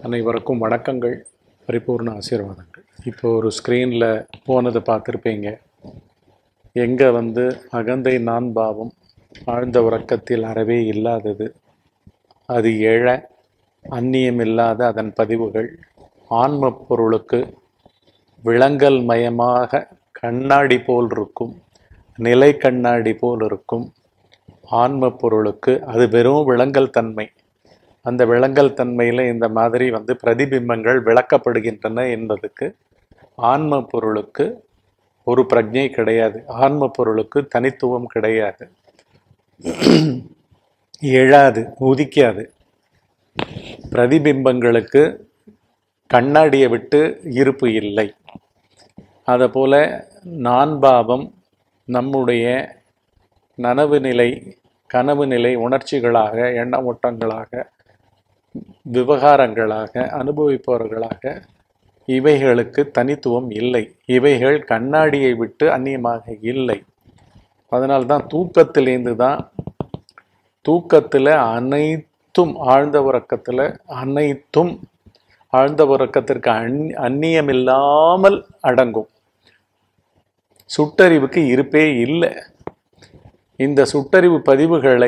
அனைவருக்கும் வணக்கங்கள் பரிபூர்ண ஆசீர்வாதங்கள் இப்போ ஒரு ஸ்க்ரீனில் போனதை பார்த்துருப்பீங்க எங்கே வந்து அகந்தை நான் பாவம் ஆழ்ந்த உறக்கத்தில் அறவே இல்லாதது அது எழ அந்நியமில்லாத அதன் பதிவுகள் ஆன்ம பொருளுக்கு விளங்கல் மயமாக கண்ணாடி போல் இருக்கும் நிலை கண்ணாடி போல் இருக்கும் ஆன்ம பொருளுக்கு அது வெறும் விளங்கல் தன்மை அந்த விளங்கல் தன்மையில் இந்த மாதிரி வந்து பிரதிபிம்பங்கள் விளக்கப்படுகின்றன என்பதுக்கு ஆன்ம பொருளுக்கு ஒரு பிரஜை கிடையாது ஆன்ம பொருளுக்கு தனித்துவம் கிடையாது எழாது உதிக்காது பிரதிபிம்பங்களுக்கு கண்ணாடியை விட்டு இருப்பு இல்லை அதுபோல நான் பாவம் நம்முடைய நனவு நிலை கனவு நிலை உணர்ச்சிகளாக எண்ண ஓட்டங்களாக விவகாரங்களாக அனுபவிப்பவர்களாக இவைகளுக்கு தனித்துவம் இல்லை இவைகள் கண்ணாடியை விட்டு அந்நியமாக இல்லை அதனால்தான் தூக்கத்திலேருந்து தான் தூக்கத்தில் அனைத்தும் ஆழ்ந்த உறக்கத்தில் அனைத்தும் ஆழ்ந்த உறக்கத்திற்கு அந் அந்நியமில்லாமல் அடங்கும் சுட்டறிவுக்கு இருப்பே இல்லை இந்த சுட்டறிவு பதிவுகளை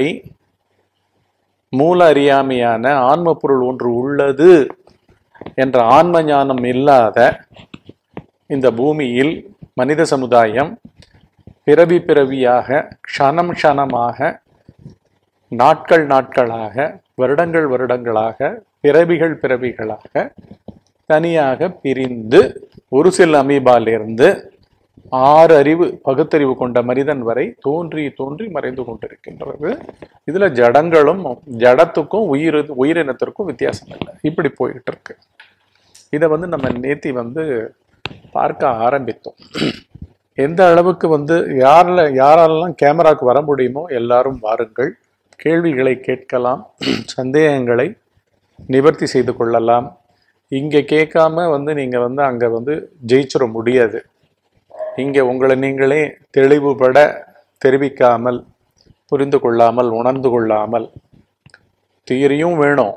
மூல அறியாமையான ஆன்ம பொருள் ஒன்று உள்ளது என்ற ஆன்ம ஞானம் இல்லாத இந்த பூமியில் மனித சமுதாயம் பிறவி பிறவியாக க்ஷணம் க்ஷணமாக நாட்கள் நாட்களாக வருடங்கள் வருடங்களாக பிறவிகள் பிறவிகளாக தனியாக பிரிந்து ஒரு சில அமீபாலிருந்து ஆறு அறிவு பகுத்தறிவு கொண்ட மனிதன் வரை தோன்றி தோன்றி மறைந்து கொண்டிருக்கின்றது இதுல ஜடங்களும் ஜடத்துக்கும் உயிர் உயிரினத்திற்கும் வித்தியாசம் இல்லை இப்படி போயிட்டு இருக்கு இதை வந்து நம்ம நேத்தி வந்து பார்க்க ஆரம்பித்தோம் எந்த அளவுக்கு வந்து யாரில் யாரெல்லாம் கேமராக்கு வர முடியுமோ எல்லாரும் வாருங்கள் கேள்விகளை கேட்கலாம் சந்தேகங்களை நிவர்த்தி செய்து கொள்ளலாம் இங்கே கேட்காம வந்து நீங்கள் வந்து அங்கே வந்து ஜெயிச்சிட முடியாது இங்கே உங்களை நீங்களே தெளிவுபட தெரிவிக்காமல் புரிந்து கொள்ளாமல் உணர்ந்து கொள்ளாமல் தியரியும் வேணும்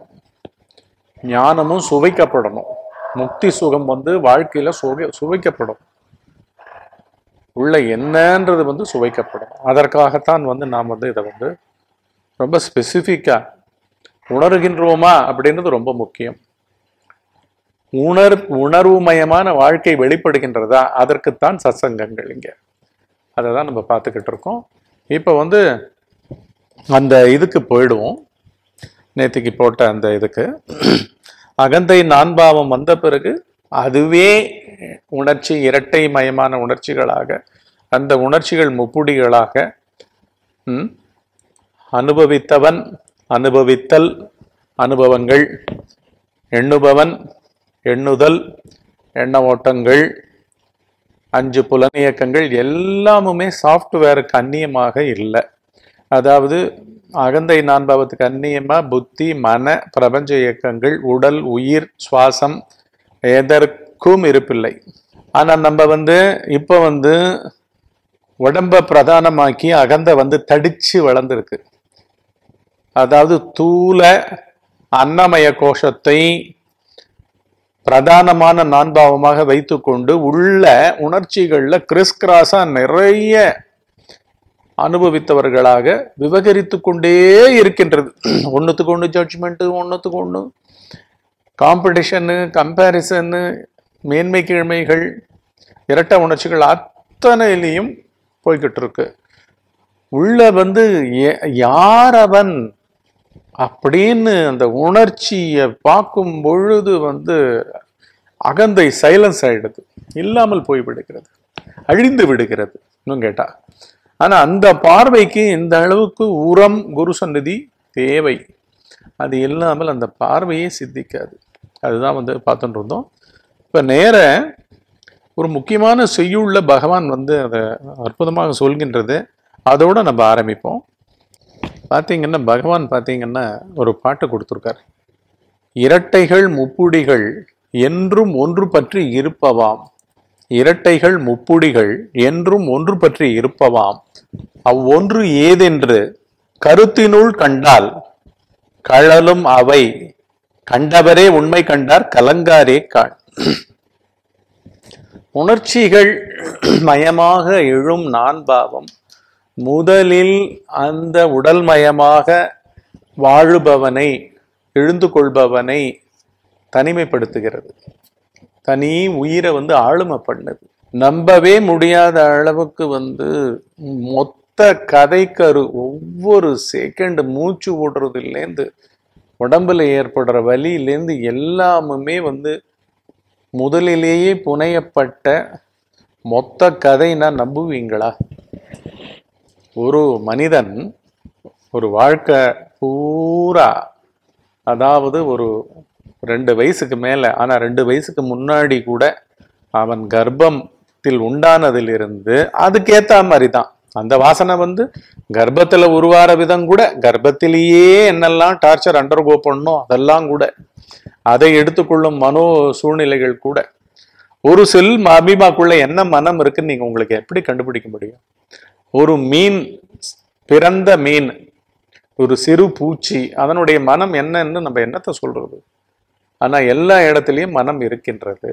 ஞானமும் சுவைக்கப்படணும் முக்தி சுகம் வந்து வாழ்க்கையில சுவை சுவைக்கப்படும் உள்ள என்னன்றது வந்து சுவைக்கப்படும் அதற்காகத்தான் வந்து நாம் வந்து இதை வந்து ரொம்ப ஸ்பெசிஃபிக்கா உணர்கின்றோமா அப்படின்றது ரொம்ப முக்கியம் உணர் உணர்வுமயமான வாழ்க்கை வெளிப்படுகின்றதா அதற்குத்தான் சத்சங்கங்கள் இங்க அதை தான் நம்ம பார்த்துக்கிட்டு இருக்கோம் இப்போ வந்து அந்த இதுக்கு போயிடுவோம் நேற்றுக்கு போட்ட அந்த இதுக்கு அகந்தை நான்பாவம் வந்த பிறகு அதுவே உணர்ச்சி இரட்டை மயமான உணர்ச்சிகளாக அந்த உணர்ச்சிகள் முப்புடிகளாக ம், அனுபவித்தவன் அனுபவித்தல் அனுபவங்கள் எண்ணுபவன் எண்ணுதல் எண்ண ஓட்டங்கள் அஞ்சு புலனியக்கங்கள் எல்லாமுமே சாஃப்ட்வேருக்கு அந்நியமாக இல்லை அதாவது அகந்தை நான்பாவத்துக்கு அந்நியமா புத்தி மன பிரபஞ்ச இயக்கங்கள் உடல் உயிர் சுவாசம் எதற்கும் இருப்பில்லை ஆனா நம்ம வந்து இப்போ வந்து உடம்ப பிரதானமாக்கி அகந்தை வந்து தடிச்சு வளர்ந்துருக்கு அதாவது தூல அன்னமய கோஷத்தை பிரதானமான நான்பாவமாக வைத்துக்கொண்டு உள்ள உணர்ச்சிகள்ல கிறிஸ் கிராஸா நிறைய அனுபவித்தவர்களாக விவகரித்து கொண்டே இருக்கின்றது ஒன்றுத்துக்கு ஒன்று ஜட்ஜ்மெண்ட்டு ஒன்றுத்துக்கு ஒன்று காம்படிஷனு கம்பேரிசனு மேன்மை கீழ்மைகள் இரட்ட உணர்ச்சிகள் அத்தனையிலையும் போய்கிட்டு இருக்கு உள்ள வந்து எ- யார் அவன் அப்படின்னு அந்த உணர்ச்சியை பார்க்கும் பொழுது வந்து அகந்தை சைலன்ஸ் ஆயிடுது இல்லாமல் போய் விடுகிறது அழிந்து விடுகிறது இன்னும் கேட்டா ஆனா அந்த பார்வைக்கு இந்த அளவுக்கு உரம் குரு சந்நிதி தேவை அது இல்லாமல் அந்த பார்வையே சித்திக்காது அதுதான் வந்து பார்த்துட்டு இருந்தோம் இப்ப நேர ஒரு முக்கியமான செய்யுள்ள பகவான் வந்து அதை அற்புதமாக சொல்கின்றது அதோட நம்ம ஆரம்பிப்போம் பார்த்தீங்கன்னா பகவான் பார்த்தீங்கன்னா ஒரு பாட்டு கொடுத்துருக்கார் இரட்டைகள் முப்புடிகள் என்றும் ஒன்று பற்றி இருப்பவாம் இரட்டைகள் முப்புடிகள் என்றும் ஒன்று பற்றி இருப்பவாம் அவ்வொன்று ஏதென்று கருத்தினுள் கண்டால் கழலும் அவை கண்டவரே உண்மை கண்டார் கலங்காரே காண் உணர்ச்சிகள் மயமாக எழும் நான் பாவம் முதலில் அந்த உடல் மயமாக வாழுபவனை எழுந்து கொள்பவனை தனிமைப்படுத்துகிறது தனி உயிரை வந்து ஆளுமை பண்ணுது நம்பவே முடியாத அளவுக்கு வந்து மொத்த கதைக்கரு ஒவ்வொரு செகண்ட் மூச்சு விடுறதுலேருந்து உடம்புல ஏற்படுற வலியிலேருந்து எல்லாமுமே வந்து முதலிலேயே புனையப்பட்ட மொத்த கதைனா நம்புவீங்களா ஒரு மனிதன் ஒரு வாழ்க்கை பூரா அதாவது ஒரு ரெண்டு வயசுக்கு மேல ஆனா ரெண்டு வயசுக்கு முன்னாடி கூட அவன் கர்ப்பத்தில் உண்டானதிலிருந்து அதுக்கேத்த மாதிரி தான் அந்த வாசனை வந்து கர்ப்பத்துல உருவார விதம் கூட கர்ப்பத்திலேயே என்னெல்லாம் டார்ச்சர் அண்டர்கோ பண்ணணும் அதெல்லாம் கூட அதை எடுத்துக்கொள்ளும் மனோ சூழ்நிலைகள் கூட ஒரு செல் அபிமாக்குள்ள என்ன மனம் இருக்குன்னு நீங்க உங்களுக்கு எப்படி கண்டுபிடிக்க முடியும் ஒரு மீன் பிறந்த மீன் ஒரு சிறு பூச்சி அதனுடைய மனம் என்னன்னு நம்ம என்னத்தை சொல்றது ஆனா எல்லா இடத்துலயும் மனம் இருக்கின்றது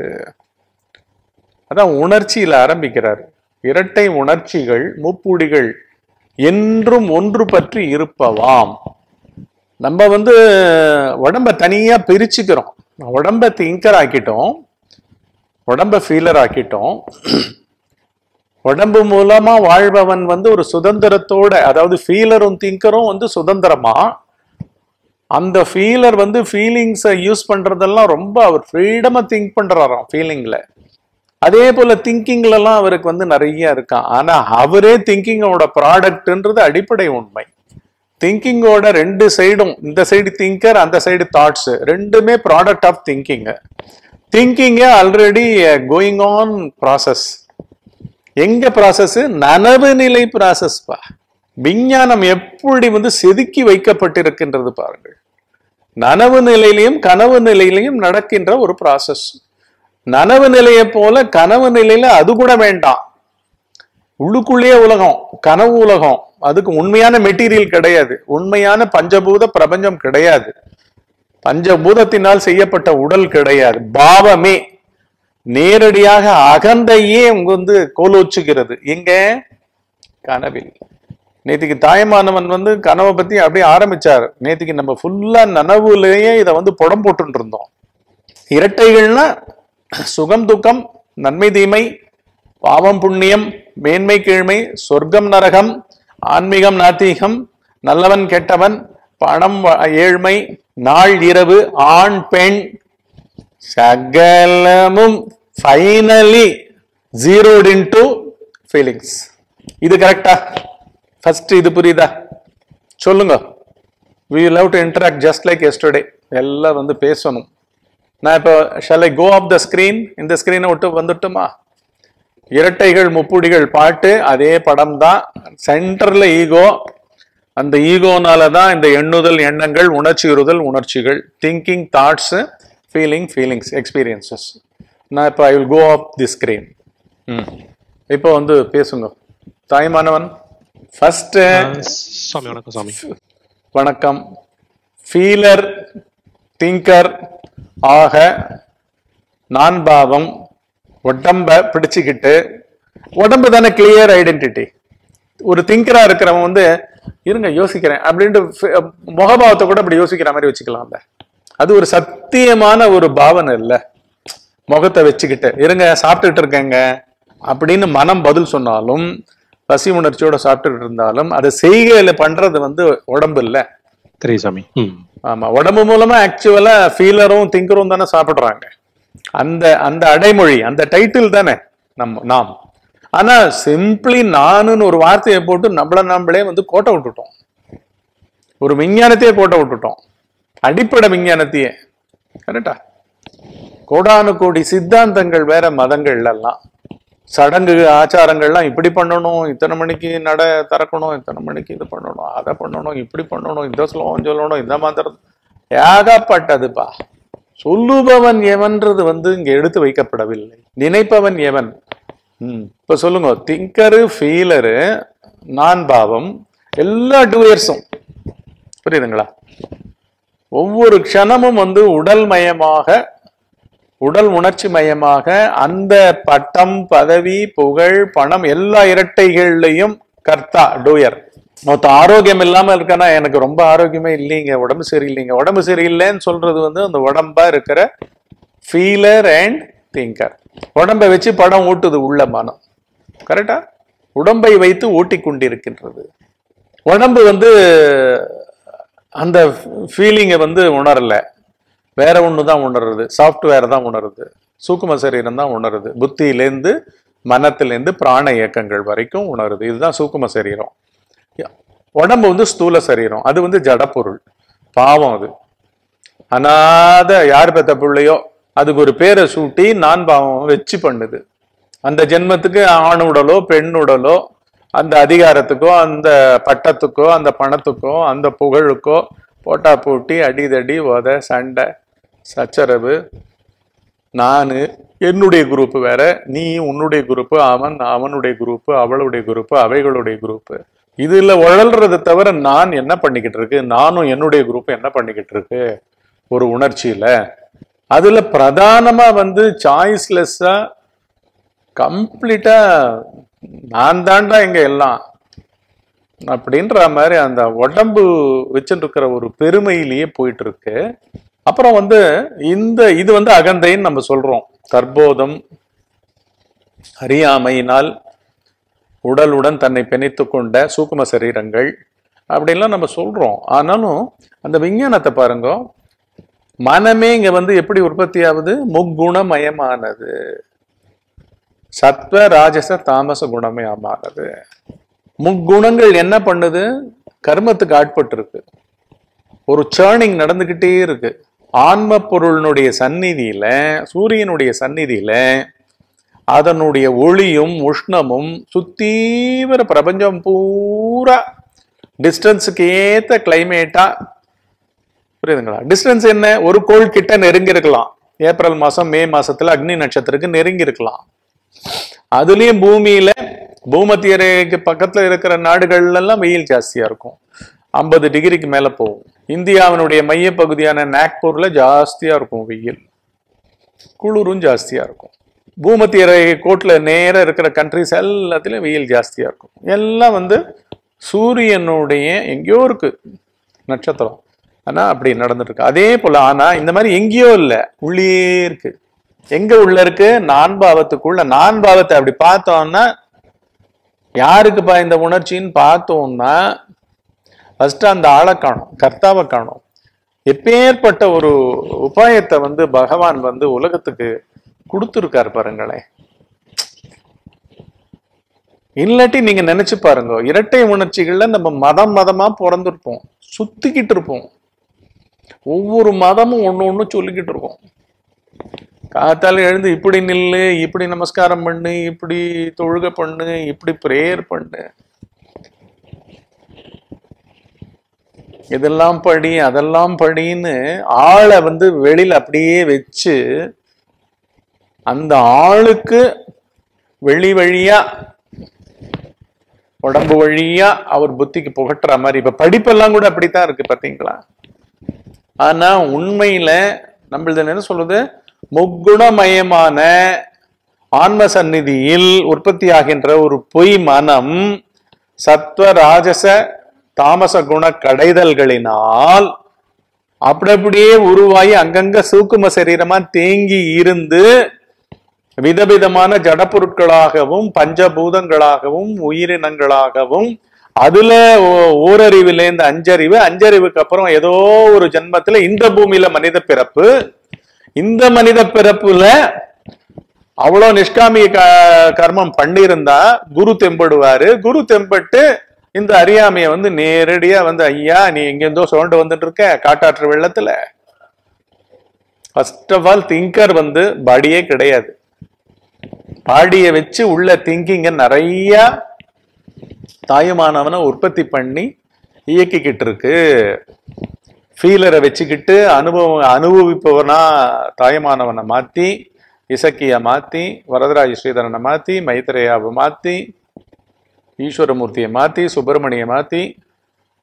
அதான் உணர்ச்சியில ஆரம்பிக்கிறார் இரட்டை உணர்ச்சிகள் முப்புடிகள் என்றும் ஒன்று பற்றி இருப்பவாம் நம்ம வந்து உடம்ப தனியா பிரிச்சுக்கிறோம் உடம்ப திங்கர் ஆக்கிட்டோம் உடம்ப ஃபீலர் ஆக்கிட்டோம் உடம்பு மூலமா வாழ்பவன் வந்து ஒரு சுதந்திரத்தோட அதாவது ஃபீலரும் திங்கரும் வந்து சுதந்திரமா அந்த ஃபீலர் வந்து ஃபீலிங்ஸை யூஸ் பண்றதெல்லாம் ரொம்ப அவர் ஃப்ரீடமா திங்க் பண்றாராம் ஃபீலிங்ல அதே போல திங்கிங்ல எல்லாம் அவருக்கு வந்து நிறைய இருக்கான் ஆனா அவரே திங்கிங்கோட ப்ராடக்ட்ன்றது அடிப்படை உண்மை திங்கிங்கோட ரெண்டு சைடும் இந்த சைடு திங்கர் அந்த சைடு தாட்ஸ் ரெண்டுமே ப்ராடக்ட் ஆஃப் திங்கிங் திங்கிங்க ஆல்ரெடி கோயிங் ஆன் ப்ராசஸ் எங்க ப்ராசஸ் நனவு நிலை ப்ராசஸ் பா விஞ்ஞானம் எப்படி வந்து செதுக்கி வைக்கப்பட்டிருக்கின்றது பாருங்கள் நனவு நிலையிலையும் கனவு நிலையிலையும் நடக்கின்ற ஒரு ப்ராசஸ் நனவு நிலையை போல கனவு நிலையில அது கூட வேண்டாம் உள்ளுக்குள்ளேயே உலகம் கனவு உலகம் அதுக்கு உண்மையான மெட்டீரியல் கிடையாது உண்மையான பஞ்சபூத பிரபஞ்சம் கிடையாது பஞ்சபூதத்தினால் செய்யப்பட்ட உடல் கிடையாது பாவமே நேரடியாக அகந்தையே உங்க வந்து கோலோச்சுகிறது எங்க கனவில் நேத்திக்கு தாயமானவன் வந்து கனவை பத்தி அப்படியே ஆரம்பிச்சார் நேத்திக்கு நம்ம ஃபுல்லா நனவுலயே இதை வந்து புடம் போட்டு இருந்தோம் இரட்டைகள்னா சுகம் துக்கம் நன்மை தீமை பாவம் புண்ணியம் மேன்மை கீழ்மை சொர்க்கம் நரகம் ஆன்மீகம் நாத்தீகம் நல்லவன் கெட்டவன் பணம் வ- ஏழ்மை நாள் இரவு ஆண் பெண் சகலமும் ஃபைனலி ஜீரோட் இன்டு ஃபீலிங்ஸ் இது கரெக்டா ஃபர்ஸ்ட் இது புரியுதா சொல்லுங்க we love to interact just like yesterday எல்லாம் வந்து பேசணும் நான் இப்போ shall I go off the screen இந்த ஸ்கிரீனை விட்டு வந்துட்டுமா இரட்டைகள் முப்புடிகள் பாட்டு அதே படம் தான் சென்டர்ல ஈகோ அந்த ஈகோனால தான் இந்த எண்ணுதல் எண்ணங்கள் உணர்ச்சியுறுதல் உணர்ச்சிகள் thinking thoughts feeling feelings experiences நான் இப்போ I will go off the screen ம் இப்போ வந்து பேசுங்க தாய்மானவன் ஃபர்ஸ்ட் சாமி வணக்கம் சாமி வணக்கம் ஃபீலர் திங்கர் ஆக நான் பாவம் உடம்ப பிடிச்சுக்கிட்டு உடம்பு தானே கிளியர் ஐடென்டிட்டி ஒரு திங்கரா இருக்கிறவன் வந்து இருங்க யோசிக்கிறேன் அப்படின்ட்டு ஃப- முகபாவத்தை கூட அப்படி யோசிக்கிற மாதிரி வச்சுக்கலாம்ல அது ஒரு சத்தியமான ஒரு பாவனை இல்ல முகத்தை வச்சுக்கிட்டு இருங்க சாப்பிட்டுட்டு இருக்கேங்க அப்படின்னு மனம் பதில் சொன்னாலும் பசி உணர்ச்சியோட சாப்பிட்டுட்டு இருந்தாலும் அதை செய்கையில பண்றது வந்து உடம்பு இல்ல தெரியும் சாமி ம் ஆமா உடம்பு மூலமா ஆக்சுவலா ஃபீலரும் திங்கரும் தானே சாப்பிடுறாங்க அந்த அந்த அடைமொழி அந்த டைட்டில் தானே நம்ம நாம் ஆனா சிம்பிளி நானுன்னு ஒரு வார்த்தையை போட்டு நம்மள நாமளே வந்து கோட்டை விட்டுட்டோம் ஒரு விஞ்ஞானத்தையே கோட்டை விட்டுட்டோம் அடிப்படை விஞ்ஞானத்தையே கரெக்டா கோடானு கோடி சித்தாந்தங்கள் வேற மதங்கள்ல எல்லாம் சடங்கு ஆச்சாரங்கள்லாம் இப்படி பண்ணணும் இத்தனை மணிக்கு நட திறக்கணும் இத்தனை மணிக்கு இது பண்ணணும் அதை பண்ணணும் இப்படி பண்ணணும் இந்த ஸ்லோகம் சொல்லணும் இந்த மாத்திரம் ஏகப்பட்டதுப்பா சொல்லுபவன் எவன்றது வந்து இங்க எடுத்து வைக்கப்படவில்லை நினைப்பவன் எவன் ம் இப்ப சொல்லுங்க திங்கரு ஃபீலரு நான் பாவம் எல்லா டூயர்ஸும் புரியுதுங்களா ஒவ்வொரு க்ஷணமும் வந்து உடல் மயமாக உடல் உணர்ச்சி மயமாக அந்த பட்டம் பதவி புகழ் பணம் எல்லா இரட்டைகள்லையும் கர்த்தா டூயர் மொத்த ஆரோக்கியம் இல்லாம இருக்கனா எனக்கு ரொம்ப ஆரோக்கியமே இல்லைங்க உடம்பு சரியில்லைங்க உடம்பு சரியில்லைன்னு சொல்றது வந்து அந்த உடம்பா இருக்கிற ஃபீலர் அண்ட் திங்கர் உடம்பை வச்சு படம் ஊட்டுது உள்ள மனம் கரெக்டா உடம்பை வைத்து ஓட்டி கொண்டிருக்கின்றது உடம்பு வந்து அந்த ஃபீலிங்கை வந்து உணரல வேற ஒன்று தான் உணருது சாஃப்ட்வேர் தான் உணருது சூக்கும சரீரம் தான் உணருது புத்தியிலேருந்து மனத்திலேருந்து பிராண இயக்கங்கள் வரைக்கும் உணருது இதுதான் சூக்கும சரீரம் உடம்பு வந்து ஸ்தூல சரீரம் அது வந்து ஜடப்பொருள் பாவம் அது அனாத யார் பெத்த பிள்ளையோ அதுக்கு ஒரு பேரை சூட்டி நான் பாவம் வச்சு பண்ணுது அந்த ஜென்மத்துக்கு ஆண் உடலோ பெண் உடலோ அந்த அதிகாரத்துக்கோ அந்த பட்டத்துக்கோ அந்த பணத்துக்கோ அந்த புகழுக்கோ போட்டா போட்டி அடிதடி உத சண்டை சச்சரவு நான் என்னுடைய குரூப் வேற நீ உன்னுடைய குரூப் அவன் அவனுடைய குரூப் அவளுடைய குரூப் அவைகளுடைய குரூப் இதுல உழல்றதை தவிர நான் என்ன பண்ணிக்கிட்டு இருக்கு நானும் என்னுடைய குரூப் என்ன பண்ணிக்கிட்டு இருக்கு ஒரு உணர்ச்சியில அதுல பிரதானமா வந்து சாய்ஸ்லெஸ்ஸா கம்ப்ளீட்டா நான் தாண்டா இங்க எல்லாம் அப்படின்ற மாதிரி அந்த உடம்பு வச்சுட்டு இருக்கிற ஒரு பெருமையிலேயே போயிட்டு இருக்கு அப்புறம் வந்து இந்த இது வந்து அகந்தைன்னு நம்ம சொல்றோம் தற்போதம் அறியாமையினால் உடலுடன் தன்னை பிணைத்து கொண்ட சூக்கும சரீரங்கள் அப்படின்லாம் நம்ம சொல்றோம் ஆனாலும் அந்த விஞ்ஞானத்தை பாருங்க மனமே இங்க வந்து எப்படி உற்பத்தி ஆகுது முக்குணமயமானது சத்வ ராஜச தாமச குணமயமானது முக்குணங்கள் என்ன பண்ணுது கர்மத்துக்கு ஆட்பட்டு இருக்கு ஒரு சேர்னிங் நடந்துகிட்டே இருக்கு ஆன்ம பொருளினுடைய சந்நிதியில சூரியனுடைய சந்நிதியில அதனுடைய ஒளியும் உஷ்ணமும் சுத்தீவிர பிரபஞ்சம் பூரா டிஸ்டன்ஸுக்கு ஏத்த கிளைமேட்டா புரியுதுங்களா டிஸ்டன்ஸ் என்ன ஒரு கோள் கிட்ட நெருங்கி இருக்கலாம் ஏப்ரல் மாசம் மே மாசத்துல அக்னி நட்சத்திரத்துக்கு நெருங்கி இருக்கலாம் அதுலயும் பூமியில பூமத்திய ரேகைக்கு பக்கத்துல இருக்கிற நாடுகள்ல எல்லாம் வெயில் ஜாஸ்தியா இருக்கும் ஐம்பது டிகிரிக்கு மேல போகும் இந்தியாவினுடைய மைய பகுதியான நாக்பூர்ல ஜாஸ்தியா இருக்கும் வெயில் குளிரும் ஜாஸ்தியா இருக்கும் பூமத்திய ரேகை கோட்ல நேரா இருக்கிற கண்ட்ரிஸ் எல்லாத்துலயும் வெயில் ஜாஸ்தியா இருக்கும் எல்லாம் வந்து சூரியனுடைய எங்கேயோ இருக்கு நட்சத்திரம் ஆனா அப்படி நடந்துட்டு இருக்கு அதே போல ஆனா இந்த மாதிரி எங்கேயோ இல்ல உள்ளே இருக்கு எங்க உள்ள இருக்கு நான் பாவத்துக்குள்ள நான் பாவத்தை அப்படி பார்த்தோம்னா யாருக்குப்பா இந்த உணர்ச்சின்னு பார்த்தோம்னா ஃபர்ஸ்ட் அந்த ஆளை காணும் கர்த்தாவை காணும் எப்பேற்பட்ட ஒரு உபாயத்தை வந்து பகவான் வந்து உலகத்துக்கு கொடுத்துருக்காரு பாருங்களேன் இல்லாட்டி நீங்க நினைச்சு பாருங்க இரட்டை உணர்ச்சிகள்ல நம்ம மதம் மதமா பிறந்திருப்போம் சுத்திக்கிட்டு இருப்போம் ஒவ்வொரு மதமும் ஒண்ணு ஒண்ணு சொல்லிக்கிட்டு இருக்கோம் காத்தால எழுந்து இப்படி நில்லு இப்படி நமஸ்காரம் பண்ணு இப்படி தொழுகை பண்ணு இப்படி பிரேயர் பண்ணு இதெல்லாம் படி அதெல்லாம் படின்னு ஆளை வந்து வெளியில அப்படியே வச்சு அந்த ஆளுக்கு வெளி வழியா உடம்பு வழியா அவர் புத்திக்கு புகட்டுற மாதிரி இப்ப படிப்பெல்லாம் கூட அப்படித்தான் இருக்கு பாத்தீங்களா ஆனா உண்மையில நம்மளது என்ன சொல்றது முக்குணமயமான ஆன்ம சந்நிதியில் உற்பத்தி ஆகின்ற ஒரு பொய் மனம் சத்வ ராஜச தாமச குண கடைதல்களினால் அப்படி அப்படியே உருவாகி அங்கங்க சூக்கும சரீரமா தேங்கி இருந்து விதவிதமான ஜடப்பொருட்களாகவும் பஞ்சபூதங்களாகவும் உயிரினங்களாகவும் அதுல ஓ- ஓரறிவிலேருந்து அஞ்சறிவு அஞ்சறிவுக்கு அப்புறம் ஏதோ ஒரு ஜென்மத்துல இந்த பூமியில மனித பிறப்பு இந்த மனித பிறப்புல அவ்வளோ நிஷ்காமிய க- கர்மம் பண்ணியிருந்தா குரு தெம்படுவாரு குரு தெம்பட்டு இந்த அறியாமைய வந்து நேரடியா வந்து ஐயா நீ எங்கேருந்தோ சுரண்டு வந்துட்டு இருக்க காட்டாற்று வெள்ளத்துல ஃபர்ஸ்ட் ஆஃப் ஆல் திங்கர் வந்து பாடியே கிடையாது பாடியை வச்சு உள்ள திங்கிங்க நிறைய தாயுமானவனை உற்பத்தி பண்ணி இயக்கிக்கிட்டு இருக்கு ஃபீலரை வச்சுக்கிட்டு அனுபவம் அனுபவிப்பவனா தாயமானவனை மாத்தி இசக்கிய மாத்தி வரதராஜ ஸ்ரீதரனை மாத்தி மைத்ரேயாவை மாத்தி ஈஸ்வரமூர்த்தியை மாத்தி சுப்பிரமணியை மாத்தி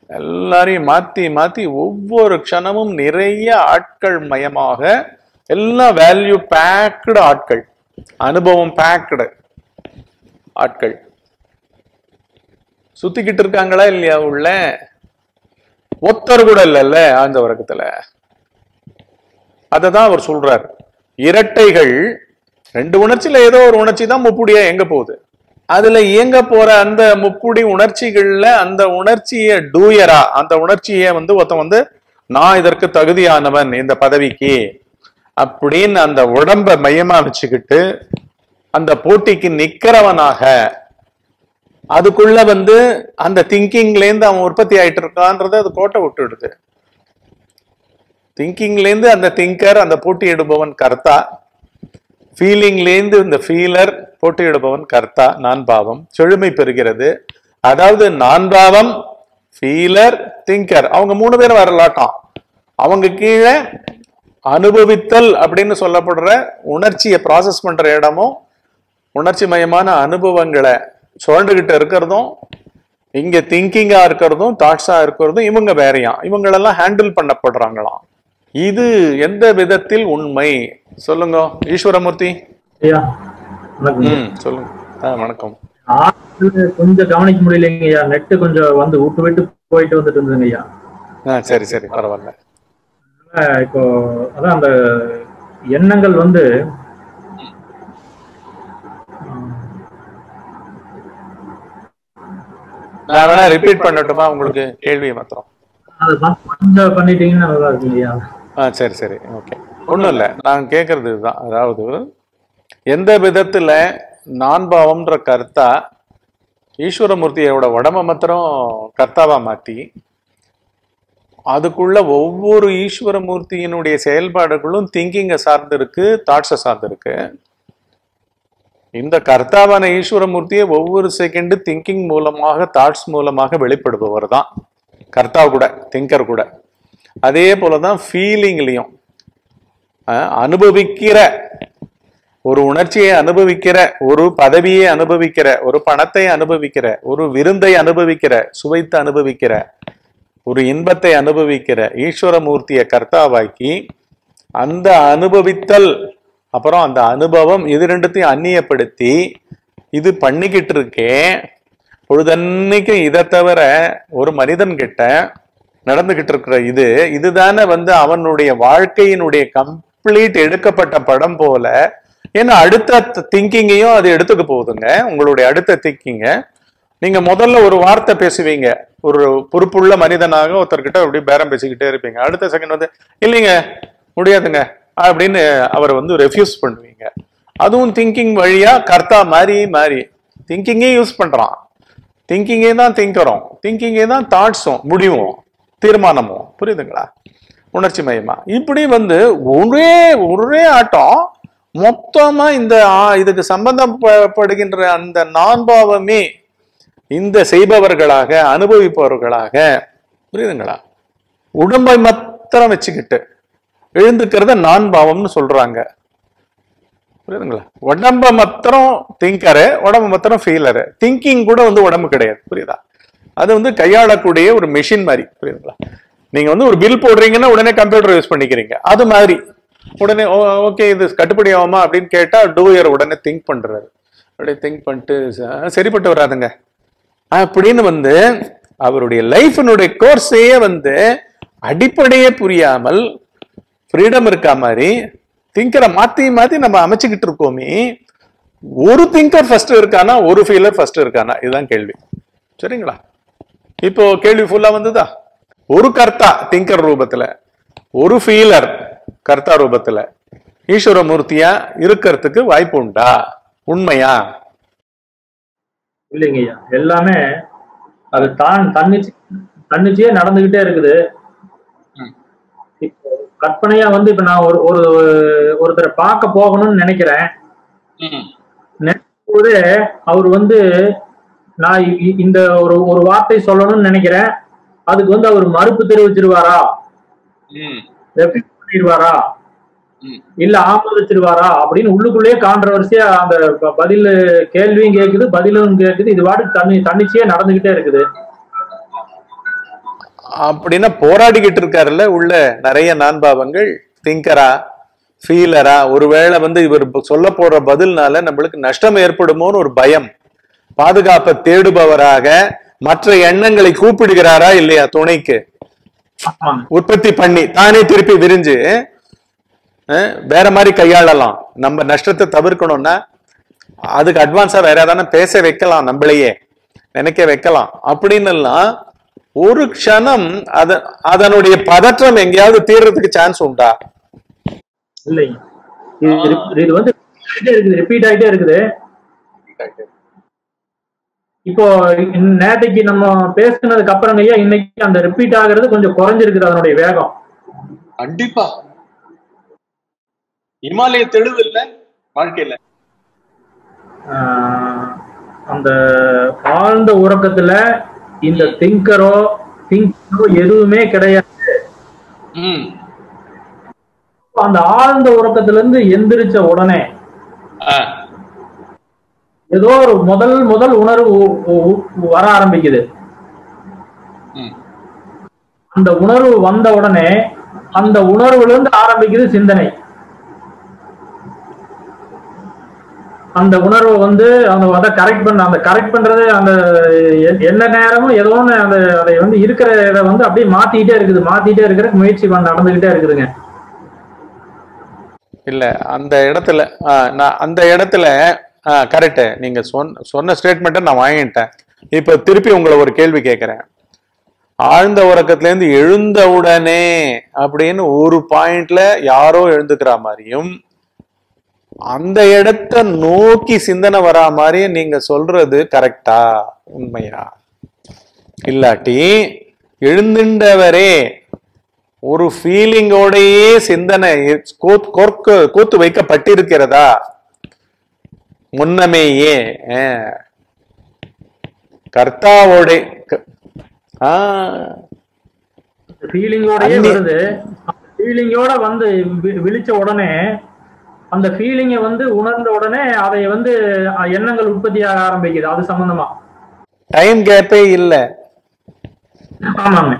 எல்லாரையும் மாத்தி மாத்தி ஒவ்வொரு க்ஷணமும் நிறைய ஆட்கள் மயமாக எல்லாம் வேல்யூ பேக்டு ஆட்கள் அனுபவம் பேக்டு ஆட்கள் சுத்திக்கிட்டு இருக்காங்களா இல்லையா உள்ள ஒத்தர் கூட இல்லைல்ல ஆழ்ந்த உறக்கத்துல அததான் அவர் சொல்றார் இரட்டைகள் ரெண்டு உணர்ச்சியில ஏதோ ஒரு உணர்ச்சி தான் முப்புடியா எங்க போகுது அதுல இயங்க போற அந்த முப்புடி உணர்ச்சிகள்ல அந்த உணர்ச்சிய டூயரா அந்த உணர்ச்சிய வந்து ஒருத்தன் வந்து நான் இதற்கு தகுதியானவன் இந்த பதவிக்கு அப்படின்னு அந்த உடம்ப மையமா வச்சுக்கிட்டு அந்த போட்டிக்கு நிக்கிறவனாக அதுக்குள்ள வந்து அந்த திங்கிங்ல இருந்து அவன் உற்பத்தி ஆயிட்டு இருக்கான்றத அது கோட்டை விட்டுடுது திங்கிங்ல இருந்து அந்த திங்கர் அந்த போட்டியிடுபவன் கர்த்தா ஃபீலிங்லேருந்து இந்த ஃபீலர் போட்டியிடுபவன் கர்த்தா நான் பாவம் செழுமை பெறுகிறது அதாவது நான் பாவம் ஃபீலர் திங்கர் அவங்க மூணு பேரும் வரலாட்டாம் அவங்க கீழே அனுபவித்தல் அப்படின்னு சொல்லப்படுற உணர்ச்சியை ப்ராசஸ் பண்ற இடமும் உணர்ச்சி மயமான அனுபவங்களை சுழண்டுகிட்டு இருக்கிறதும் இங்க திங்கிங்கா இருக்கிறதும் தாட்ஸா இருக்கிறதும் இவங்க வேறையாம் இவங்களெல்லாம் ஹேண்டில் பண்ணப்படுறாங்களாம் இது எந்த விதத்தில் உண்மை சொல்லுங்க ஈஸ்வரமூர்த்தி ஐயா வணக்கம் ம் சொல்லுங்க ஆ வணக்கம் ஆத்துல கொஞ்சம் கவனிக்க முடியலைங்க ஐயா நெட்டு கொஞ்சம் வந்து விட்டு விட்டு போயிட்டு வந்துட்டு இருந்ததுங்க ஐயா ஆ சரி சரி பரவாயில்ல அதனால இப்போ அதான் அந்த எண்ணங்கள் வந்து நான் வேணா ரிப்பீட் பண்ணட்டுமா உங்களுக்கு கேள்வியை மாத்திரம் அதை கொஞ்சம் பண்ணிட்டீங்கன்னா நல்லா இருக்குங்க ஐயா ஆ சரி சரி ஓகே ஒன்றும் இல்லை நான் கேட்கறது இதுதான் அதாவது எந்த விதத்துல நான் பாவம்ன்ற கர்த்தா ஈஸ்வரமூர்த்தியோட உடம்ப மாத்திரம் கர்த்தாவா மாத்தி அதுக்குள்ள ஒவ்வொரு ஈஸ்வரமூர்த்தியினுடைய செயல்பாடுகளும் திங்கிங்கை சார்ந்து இருக்கு தாட்ஸை சார்ந்து இருக்கு இந்த கர்த்தாவான ஈஸ்வரமூர்த்தியை ஒவ்வொரு செகண்ட் திங்கிங் மூலமாக தாட்ஸ் மூலமாக வெளிப்படுபவர் தான் கர்த்தா கூட திங்கர் கூட அதே போலதான் ஃபீலிங்லையும் அனுபவிக்கிற ஒரு உணர்ச்சியை அனுபவிக்கிற ஒரு பதவியை அனுபவிக்கிற ஒரு பணத்தை அனுபவிக்கிற ஒரு விருந்தை அனுபவிக்கிற சுவைத்து அனுபவிக்கிற ஒரு இன்பத்தை அனுபவிக்கிற ஈஸ்வரமூர்த்தியை கர்த்தாவாக்கி அந்த அனுபவித்தல் அப்புறம் அந்த அனுபவம் இது ரெண்டுத்தையும் அந்நியப்படுத்தி இது பண்ணிக்கிட்டு இருக்கேன் பொழுதன்னைக்கு இதை தவிர ஒரு மனிதன் கிட்ட நடந்துகிட்டு இருக்கிற இது இதுதானே வந்து அவனுடைய வாழ்க்கையினுடைய கம்ப்ளீட் எடுக்கப்பட்ட படம் போல ஏன்னா அடுத்த திங்கிங்கையும் அது எடுத்துக்க போகுதுங்க உங்களுடைய அடுத்த திங்கிங்க நீங்க முதல்ல ஒரு வார்த்தை பேசுவீங்க ஒரு பொறுப்புள்ள மனிதனாக ஒருத்தர்கிட்ட அப்படி பேரம் பேசிக்கிட்டே இருப்பீங்க அடுத்த செகண்ட் வந்து இல்லைங்க முடியாதுங்க அப்படின்னு அவரை வந்து ரெஃப்யூஸ் பண்ணுவீங்க அதுவும் திங்கிங் வழியா கர்த்தா மாறி மாறி திங்கிங்கே யூஸ் பண்றான் திங்கிங்கே தான் திங்கரும் திங்கிங்கே தான் தாட்ஸும் முடிவும் தீர்மானமும் புரியுதுங்களா உணர்ச்சி மயமா இப்படி வந்து ஒரே ஒரே ஆட்டம் மொத்தமா இந்த ஆ- இதுக்கு சம்பந்தப்படுகின்ற அந்த நான்பாவமே இந்த செய்பவர்களாக அனுபவிப்பவர்களாக புரியுதுங்களா உடம்பை மாத்திரம் வச்சுக்கிட்டு எழுந்துக்கிறத நான் பாவம்னு சொல்றாங்க புரியுதுங்களா உடம்ப மாத்திரம் திங்கரு உடம்பு மாத்திரம் ஃபீலரு திங்கிங் கூட வந்து உடம்பு கிடையாது புரியுதா அது வந்து கையாளக்கூடிய ஒரு மெஷின் மாதிரி புரியுதுங்களா நீங்க வந்து ஒரு பில் போடுறீங்கன்னா உடனே கம்ப்யூட்டர் யூஸ் பண்ணிக்கிறீங்க அது மாதிரி உடனே ஓகே இது கட்டுப்படி ஆகுமா அப்படின்னு கேட்டா டூயர் உடனே திங்க் பண்றாரு அப்படியே திங்க் பண்ணிட்டு "ச- சரிப்பட்டு வராதுங்க அப்படின்னு வந்து அவருடைய லைஃபினுடைய கோர்ஸே வந்து அடிப்படையே புரியாமல் ஃப்ரீடம் இருக்கா மாதிரி திங்கரை மாத்தி மாத்தி நம்ம அமைச்சுக்கிட்டு இருக்கோமே ஒரு திங்கர் ஃபர்ஸ்ட் இருக்கானா ஒரு ஃபீலர் ஃபர்ஸ்ட் இருக்கானா இதுதான் கேள்வி சரிங்களா இப்போ கேள்வி ஃபுல்லா வந்ததா ஒரு கர்த்தா திங்கர் ரூபத்துல ஒரு ஃபீலர் கர்த்தா ரூபத்துல ஈஸ்வரமூர்த்தியா இருக்கிறதுக்கு வாய்ப்பு உண்டா உண்மையா இல்லைங்க ஐயா எல்லாமே அது தான் தன்னிச்சு தன்னிச்சையே நடந்துகிட்டே இருக்குது இப்போ கற்பனையா வந்து இப்ப நான் ஒரு ஒரு ஒருத்தரை பார்க்க போகணும்னு நினைக்கிறேன் நினைக்கும் அவர் வந்து நான் இ- இ- இந்த ஒரு ஒரு வார்த்தை சொல்லணும்னு நினைக்கிறேன் அதுக்கு வந்து அவர் மறுப்பு தெரிவிச்சிருவாரா ரெஃப்யூஸ் பண்ணிடுவாரா இல்ல ஆமோதிச்சிருவாரா அப்படின்னு உள்ளுக்குள்ளேயே கான்ட்ரவர்சியா அந்த ப- பதில் கேள்வியும் கேக்குது பதிலும் கேக்குது இது வாட்டு தண்ணி தன்னிச்சையே நடந்துகிட்டே இருக்குது அப்படின்னா போராடிக்கிட்டு இருக்காருல்ல உள்ள நிறைய நான்பாவங்கள் திங்கரா ஃபீலரா ஒருவேளை வந்து இவர் சொல்ல போற பதில்னால நம்மளுக்கு நஷ்டம் ஏற்படுமோன்னு ஒரு பயம் பாதுகாப்பை தேடுபவராக மற்ற எண்ணங்களை கூப்பிடுகிறாரா இல்லையா துணைக்கு ஆமாங்க உற்பத்தி பண்ணி தானே திருப்பி விரிஞ்சு அஹ், வேற மாதிரி கையாளலாம் நம்ம நஷ்டத்தை தவிர்க்கணும்னா அதுக்கு அட்வான்ஸா வேற ஏதாவது பேச வைக்கலாம் நம்மளையே நினைக்க வைக்கலாம் அப்படின்னு எல்லாம் ஒரு க்ஷணம் அத அதனுடைய பதற்றம் எங்கேயாவது தீர்றதுக்கு சான்ஸ் உண்டா இல்லைங்க இது இது- இது வந்து ஆயிட்டே இருக்குது ரிப்பீட் ஆயிட்டே இருக்குது இப்போ இந்த நேத்தைக்கு நம்ம பேசுனதுக்கு அப்புறம் ஐயா இன்னைக்கு அந்த ரிப்பீட் ஆகுறது கொஞ்சம் குறைஞ்சிருக்குது அதனுடைய வேகம் கண்டிப்பா இமாலய தெளிவு இல்ல வாழ்க்கையில ஆஹ் அந்த ஆழ்ந்த உறக்கத்துல இந்த திங்கரோ திங்கரோ எதுவுமே கிடையாது ம் அந்த ஆழ்ந்த உறக்கத்துல இருந்து எந்திரிச்ச உடனே ஆ, ஏதோ ஒரு முதல் முதல் உணர்வு உ- உ- வர ஆரம்பிக்குது ம். அந்த உணர்வு வந்த உடனே அந்த உணர்வுல இருந்து ஆரம்பிக்குது சிந்தனை அந்த உணர்வை வந்து அந்த அதை கரெக்ட் பண்ண அந்த கரெக்ட் பண்றது அந்த எ- எந்த நேரமும் ஏதோ ஒண்ணு அந்த அதை வந்து இருக்கிற இதை வந்து அப்படியே மாத்திக்கிட்டே இருக்குது மாத்திட்டே இருக்கிற முயற்சி பண்ண நடந்துகிட்டே இருக்குதுங்க இல்ல அந்த இடத்துல ஆ, நான் அந்த இடத்துல கரெக்ட் நீங்க சொன்ன சொன்ன ஸ்டேட்மெண்ட்டை நான் வாங்கிட்டேன் இப்ப திருப்பி உங்களை ஒரு கேள்வி கேட்கிறேன் ஆழ்ந்த உறக்கத்துல இருந்து எழுந்த உடனே அப்படின்னு ஒரு பாயிண்ட்ல யாரோ எழுந்துக்கிற மாதிரியும் அந்த இடத்த நோக்கி சிந்தனை வரா மாதிரியும் நீங்க சொல்றது கரெக்டா உண்மையா இல்லாட்டி எழுந்துண்டவரே ஒரு ஃபீலிங்கோடையே சிந்தனை கோத்- கோர்க்கு கோத்து வைக்கப்பட்டிருக்கிறதா முன்னமேயே அஹ். கர்த்தாவோட க- ஆ, ஃபீலிங்கோடயே அன்னி- வருது அந்த ஃபீலிங்கோட வந்து வி- விழிச்ச உடனே அந்த ஃபீலிங்கை வந்து உணர்ந்த உடனே அதை வந்து அஹ், எண்ணங்கள் உற்பத்தியாக ஆரம்பிக்குது அது சம்பந்தமா டைம் கேப்பே இல்ல ஆமாங்க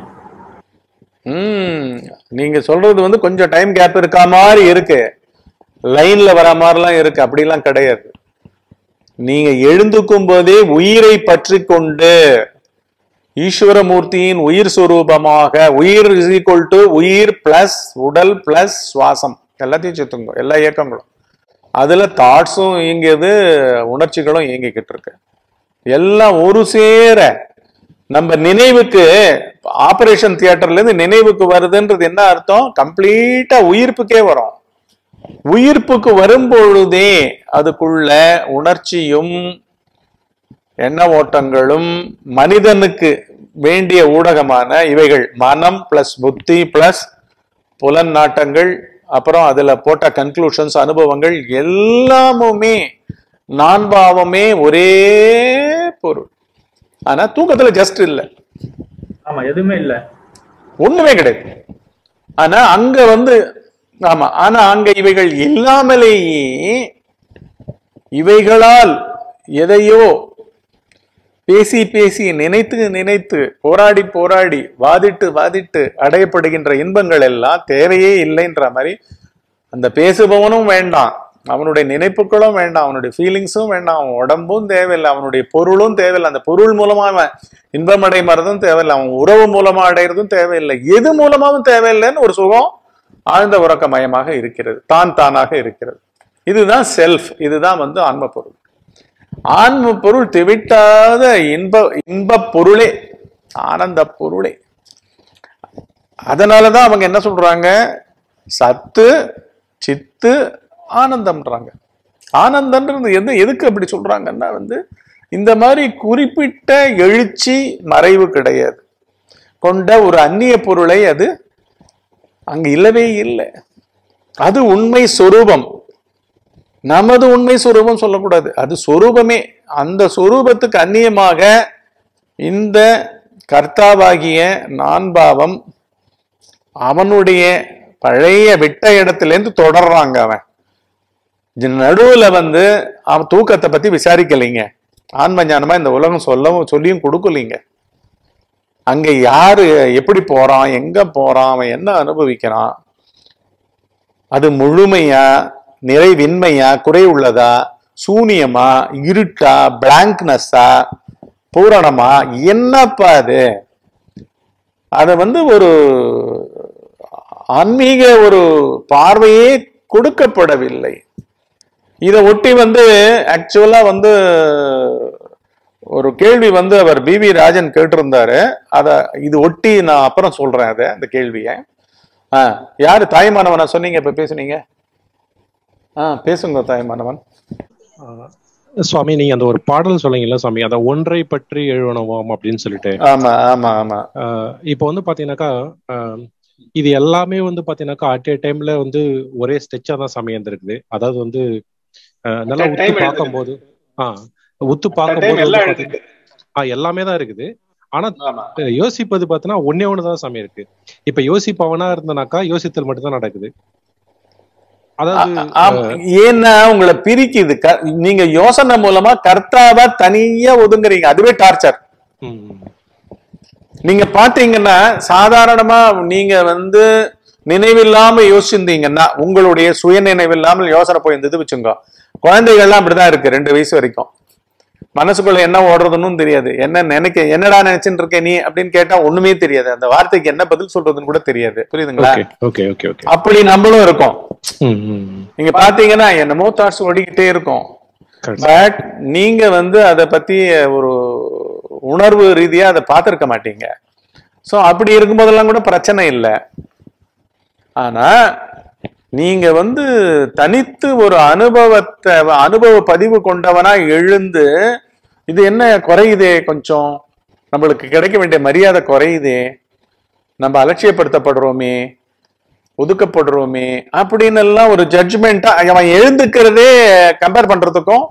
ம் நீங்க சொல்றது வந்து கொஞ்சம் டைம் கேப் இருக்கா மாதிரி இருக்கு லைன்ல வர மாதிரிலாம் இருக்கு அப்படிலாம் கிடையாது நீங்க எழுந்துக்கும் போதே உயிரை பற்றி கொண்டு ஈஸ்வரமூர்த்தியின் உயிர் சுரூபமாக உயிர் இஸ் ஈக்குவல் டு உயிர் பிளஸ் உடல் பிளஸ் சுவாசம் எல்லாத்தையும் சுத்துங்க எல்லா இயக்கங்களும் அதுல தாட்ஸும் இயங்கியது உணர்ச்சிகளும் இயங்கிக்கிட்டு இருக்கு எல்லாம் ஒரு சேர நம்ம நினைவுக்கு ஆபரேஷன் தியேட்டர்ல இருந்து நினைவுக்கு வருதுன்றது என்ன அர்த்தம் கம்ப்ளீட்டா உயிர்ப்புக்கே வரும் உயிர்ப்புக்கு வரும்பொழுதே அதுக்குள்ள உணர்ச்சியும் எண்ண ஓட்டங்களும் மனிதனுக்கு வேண்டிய ஊடகமான இவைகள் மனம் பிளஸ் புத்தி பிளஸ் புலன் நாட்டங்கள் அப்புறம் அதுல போட்ட கன்க்ளூஷன்ஸ் அனுபவங்கள் எல்லாமுமே நான்பாவமே ஒரே பொருள் ஆனா தூக்கத்துல ஜஸ்ட் இல்ல ஆமா எதுவுமே இல்ல ஒண்ணுமே கிடையாது ஆனா அங்க வந்து ஆமா ஆனா அங்க இவைகள் இல்லாமலேயே இவைகளால் எதையோ பேசி பேசி நினைத்து நினைத்து போராடி போராடி வாதிட்டு வாதிட்டு அடையப்படுகின்ற இன்பங்கள் எல்லாம் தேவையே இல்லைன்ற மாதிரி அந்த பேசுபவனும் வேண்டாம் அவனுடைய நினைப்புகளும் வேண்டாம் அவனுடைய ஃபீலிங்ஸும் வேண்டாம் அவன் உடம்பும் தேவையில்லை அவனுடைய பொருளும் தேவையில்லை அந்த பொருள் மூலமா அவன் இன்பம் அடைமறதும் தேவையில்லை அவன் உறவு மூலமா அடையிறதும் தேவையில்லை எது மூலமாவும் தேவையில்லைன்னு ஒரு சுகம் ஆழ்ந்த உறக்கமயமாக இருக்கிறது தான் தானாக இருக்கிறது இதுதான் செல்ஃப் இதுதான் வந்து ஆன்ம பொருள் ஆன்ம பொருள் திவிட்டாத இன்ப இன்ப பொருளே ஆனந்த பொருளே அதனாலதான் அவங்க என்ன சொல்றாங்க சத்து சித்து ஆனந்தம்ன்றாங்க ஆனந்தம்ன்றது எது எதுக்கு அப்படி சொல்றாங்கன்னா வந்து இந்த மாதிரி குறிப்பிட்ட எழுச்சி மறைவு கிடையாது கொண்ட ஒரு அந்நிய பொருளை அது அங்க இல்லவே இல்லை அது உண்மை சொரூபம் நமது உண்மை சொரூபம் சொல்லக்கூடாது அது சொரூபமே அந்த சொரூபத்துக்கு அந்நியமாக இந்த கர்த்தாவாகிய நான்பாவம் அவனுடைய பழைய விட்ட இடத்திலேருந்து தொடர்றாங்க அவன் இது நடுவுல வந்து அவன் தூக்கத்தை பத்தி விசாரிக்கலைங்க ஆன்ம ஞானமா இந்த உலகம் சொல்லவும் சொல்லியும் கொடுக்கலீங்க அங்க யாரு எப்படி போறான் எங்க போறான் அவன் என்ன அனுபவிக்கிறான் அது முழுமையா நிறைவின்மையா குறை உள்ளதா சூனியமா இருட்டா பிளாங்க்னஸ்ஸா பூரணமா என்னப்பா அது அத வந்து ஒரு ஆன்மீக ஒரு பார்வையே கொடுக்கப்படவில்லை இதை ஒட்டி வந்து ஆக்சுவலா வந்து ஒரு கேள்வி வந்து அவர் பி வி ராஜன் கேட்டிருந்தாரு அத இது ஒட்டி நான் அப்புறம் சொல்றேன் அதை அந்த கேள்வியை ஆ யாரு தாய்மானவனா சொன்னீங்க இப்ப பேசுனீங்க ஆ பேசுங்க தாய்மானவன் ஆஹ் சுவாமி நீங்க அந்த ஒரு பாடல் சொன்னீங்கல்ல சுவாமி அந்த ஒன்றை பற்றி எழுவனவோம் அப்படின்னு சொல்லிட்டு ஆமா ஆமா ஆமா ஆஹ் இப்போ வந்து பாத்தீங்கன்னாக்கா ஆஹ் இது எல்லாமே வந்து பாத்தீங்கன்னாக்கா அட் ஏ டைம்ல வந்து ஒரே ஸ்டெச்சா தான் சாமி இருந்திருக்குது அதாவது வந்து ஆஹ் நல்லா At a time உத்து பார்க்கும்போது ஆஹ் உத்து பார்க்கும்போது வந்து எல்லாம் பாத்தீங்கன்னா ஆஹ் எல்லாமே தான் இருக்குது ஆனா ஆமா அஹ் யோசிப்பது பார்த்தீங்கன்னா ஒன்னே ஒண்ணுதான் சாமி இருக்கு இப்ப யோசிப்பவனா இருந்தனாக்கா யோசித்தல் மட்டும்தான் நடக்குது அதாவது ஆமா. ஏன்னா உங்களை பிரிக்குது க- நீங்க யோசனை மூலமா கர்த்தாவா தனியா ஒதுங்குறீங்க அதுவே டார்ச்சர் ம், ம், நீங்க பாத்தீங்கன்னா சாதாரணமா நீங்க வந்து நினைவில்லாம யோசிச்சிருந்தீங்கன்னா உங்களுடைய சுய நினைவில்லாமல் யோசனை போயிருந்தது வச்சுங்க குழந்தைகள்லாம் அப்படிதான் இருக்கு ரெண்டு வயசு வரைக்கும் மனசுக்குள்ள என்ன ஓடுறதுன்னு தெரியாது என்ன நினைக்க என்னடா நினைச்சுட்டு இருக்க நீ அப்படின்னு கேட்டா ஒண்ணுமே தெரியாது அந்த வார்த்தைக்கு என்ன பதில் சொல்றதுன்னு கூட தெரியாது புரியுதுங்களா ஓகே ஓகே ஓகே ஓகே அப்படி நம்மளும் இருக்கோம் ம், ம், ம். நீங்க பாத்தீங்கன்னா என்னமோ தாட்ஸ் ஓடிக்கிட்டே இருக்கும் Correct. பட் நீங்க வந்து அதை பத்தி ஒரு உணர்வு ரீதியா அதை பார்த்திருக்க மாட்டீங்க சோ அப்படி இருக்கும்போதெல்லாம் கூட பிரச்சனை இல்லை ஆனா நீங்க வந்து தனித்து ஒரு அனுபவத்தை அனுபவ பதிவு கொண்டவனா எழுந்து இது என்ன குறையுதே கொஞ்சம் நம்மளுக்கு கிடைக்க வேண்டிய மரியாதை குறையுதே நம்ம அலட்சியப்படுத்தப்படுறோமே ஒதுக்கப்படுறோமே அப்படின்னு எல்லாம் ஒரு ஜட்ஜ்மெண்டா அவன் எழுந்துக்கிறதே கம்பேர் பண்றதுக்கும்